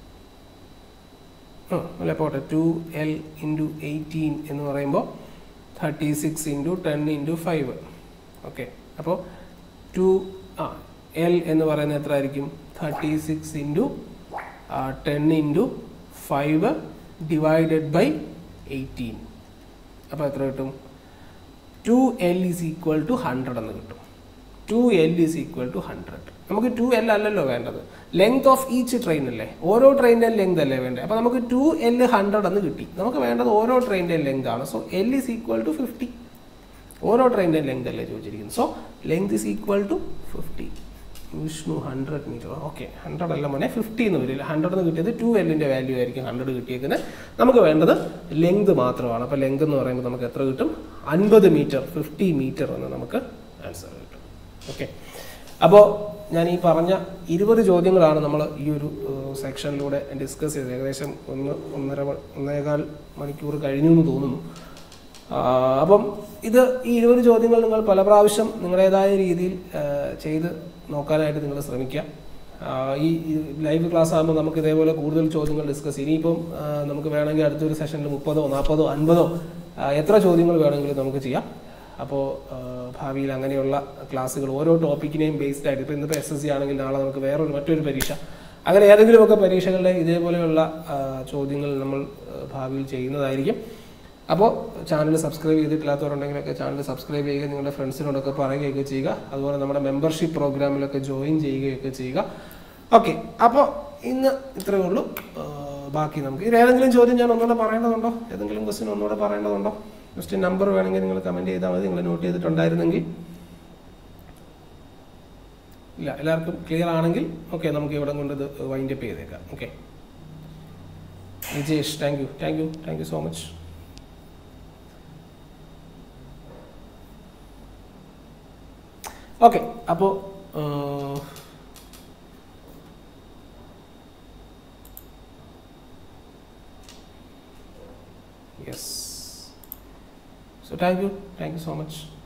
ആ, അല്ല പോട്ടെ ടു എൽ ഇൻറ്റു എയ്റ്റീൻ എന്ന് പറയുമ്പോൾ thirty six into ten into five okay അപ്പോൾ ടു ആ എൽ എന്ന് പറയുന്നത് എത്ര ആയിരിക്കും thirty six into ten into five divided by eighteen അപ്പോൾ എത്ര കിട്ടും two L is equal to hundred എന്ന് കിട്ടും two L is equal to hundred നമുക്ക് ടു എൽ അല്ലല്ലോ വേണ്ടത് ലെങ്ത് ഓഫ് ഈച്ച് ട്രെയിൻ അല്ലേ ഓരോ ട്രെയിനിൻ്റെയും ലെങ്ത് അല്ലേ വേണ്ടത് അപ്പോൾ നമുക്ക് ടു എൽ ഹൺഡ്രഡ് എന്ന് കിട്ടി നമുക്ക് വേണ്ടത് ഓരോ ട്രെയിനിൻ്റെയും ലെങ്ത് ആണ് so L is equal to fifty ഓരോ ട്രെയിനിൻ്റെയും ലെങ്ത് അല്ലേ ചോദിച്ചിരിക്കുന്നത് so length is equal to fifty Vishnu hundred metre okay hundred അല്ല മോനെ ഫിഫ്റ്റി എന്ന് വരില്ല ഹൺഡ്രഡ് എന്ന് കിട്ടിയത് ടു എല്ലിൻ്റെ വാല്യൂ ആയിരിക്കും ഹൺഡ്രഡ് കിട്ടിയേക്കുന്നത് നമുക്ക് വേണ്ടത് ലെങ്ത് മാത്രമാണ് അപ്പോൾ ലെങ്ത് എന്ന് പറയുമ്പോൾ നമുക്ക് എത്ര കിട്ടും അൻപത് മീറ്റർ ഫിഫ്റ്റി മീറ്റർ എന്ന് നമുക്ക് ആൻസർ കിട്ടും ഓക്കെ അപ്പോൾ ഞാൻ ഈ പറഞ്ഞ ഇരുപത് ചോദ്യങ്ങളാണ് നമ്മൾ ഈ ഒരു സെക്ഷനിലൂടെ ഡിസ്കസ് ചെയ്തത് ഏകദേശം ഒന്ന് ഒന്നര മ- ഒന്നേകാൽ മണിക്കൂർ കഴിഞ്ഞു എന്ന് തോന്നുന്നു ആ, അപ്പം ഇത് ഈ ഇരുപത് ചോദ്യങ്ങൾ നിങ്ങൾ പല പ്രാവശ്യം നിങ്ങളുടേതായ രീതിയിൽ ആ, ചെയ്ത് നോക്കാനായിട്ട് നിങ്ങൾ ശ്രമിക്കുക ആ, ഈ ഈ ലൈവ് ക്ലാസ് ആകുമ്പോൾ നമുക്ക് ഇതേപോലെ കൂടുതൽ ചോദ്യങ്ങൾ ഡിസ്കസ് ചെയ്യും ഇനിയിപ്പം ആ, നമുക്ക് വേണമെങ്കിൽ അടുത്തൊരു സെഷനിൽ മുപ്പതോ നാൽപ്പതോ അൻപതോ ആ, എത്ര ചോദ്യങ്ങൾ വേണമെങ്കിലും നമുക്ക് ചെയ്യാം അപ്പോൾ ഭാവിയിൽ അങ്ങനെയുള്ള ക്ലാസ്സുകൾ ഓരോ ടോപ്പിക്കിനെയും ബേസ്ഡ് ആയിട്ട് ഇപ്പോൾ ഇന്നിപ്പോൾ എസ് എസ് സി ആണെങ്കിൽ നാളെ നമുക്ക് വേറൊരു മറ്റൊരു പരീക്ഷ അങ്ങനെ ഏതെങ്കിലുമൊക്കെ പരീക്ഷകളുടെ ഇതേപോലെയുള്ള ആ, ചോദ്യങ്ങൾ നമ്മൾ ആ, ഭാവിയിൽ ചെയ്യുന്നതായിരിക്കും അപ്പോൾ ചാനൽ സബ്സ്ക്രൈബ് ചെയ്തിട്ടില്ലാത്തവരുണ്ടെങ്കിലൊക്കെ ചാനൽ സബ്സ്ക്രൈബ് ചെയ്യുക നിങ്ങളുടെ ഫ്രണ്ട്സിനോടൊക്കെ പറയുകയൊക്കെ ചെയ്യുക അതുപോലെ നമ്മുടെ മെമ്പർഷിപ്പ് പ്രോഗ്രാമിലൊക്കെ ജോയിൻ ചെയ്യുകയൊക്കെ ചെയ്യുക ഓക്കെ അപ്പോൾ ഇന്ന് ഇത്രയേ ഉള്ളൂ ആ, ബാക്കി നമുക്ക് ഇത് ഏതെങ്കിലും ചോദ്യം ഞാൻ ഒന്നുകൂടെ പറയേണ്ടതുണ്ടോ ഏതെങ്കിലും ക്വസ്റ്റ്യൻ ഒന്നുകൂടെ പറയേണ്ടതുണ്ടോ ക്വസ്റ്റ്യൻ നമ്പർ വേണമെങ്കിൽ നിങ്ങൾ കമൻറ്റ് ചെയ്താൽ മതി നിങ്ങൾ നോട്ട് ചെയ്തിട്ടുണ്ടായിരുന്നെങ്കിൽ ഇല്ല എല്ലാവർക്കും ക്ലിയർ ആണെങ്കിൽ ഓക്കെ നമുക്ക് ഇവിടെ കൊണ്ട് ഇത് വൈൻഡ് അപ്പ് ചെയ്തേക്കാം okay Vijesh thank you thank you thank you so much okay അപ്പോൾ yes so thank you thank you so much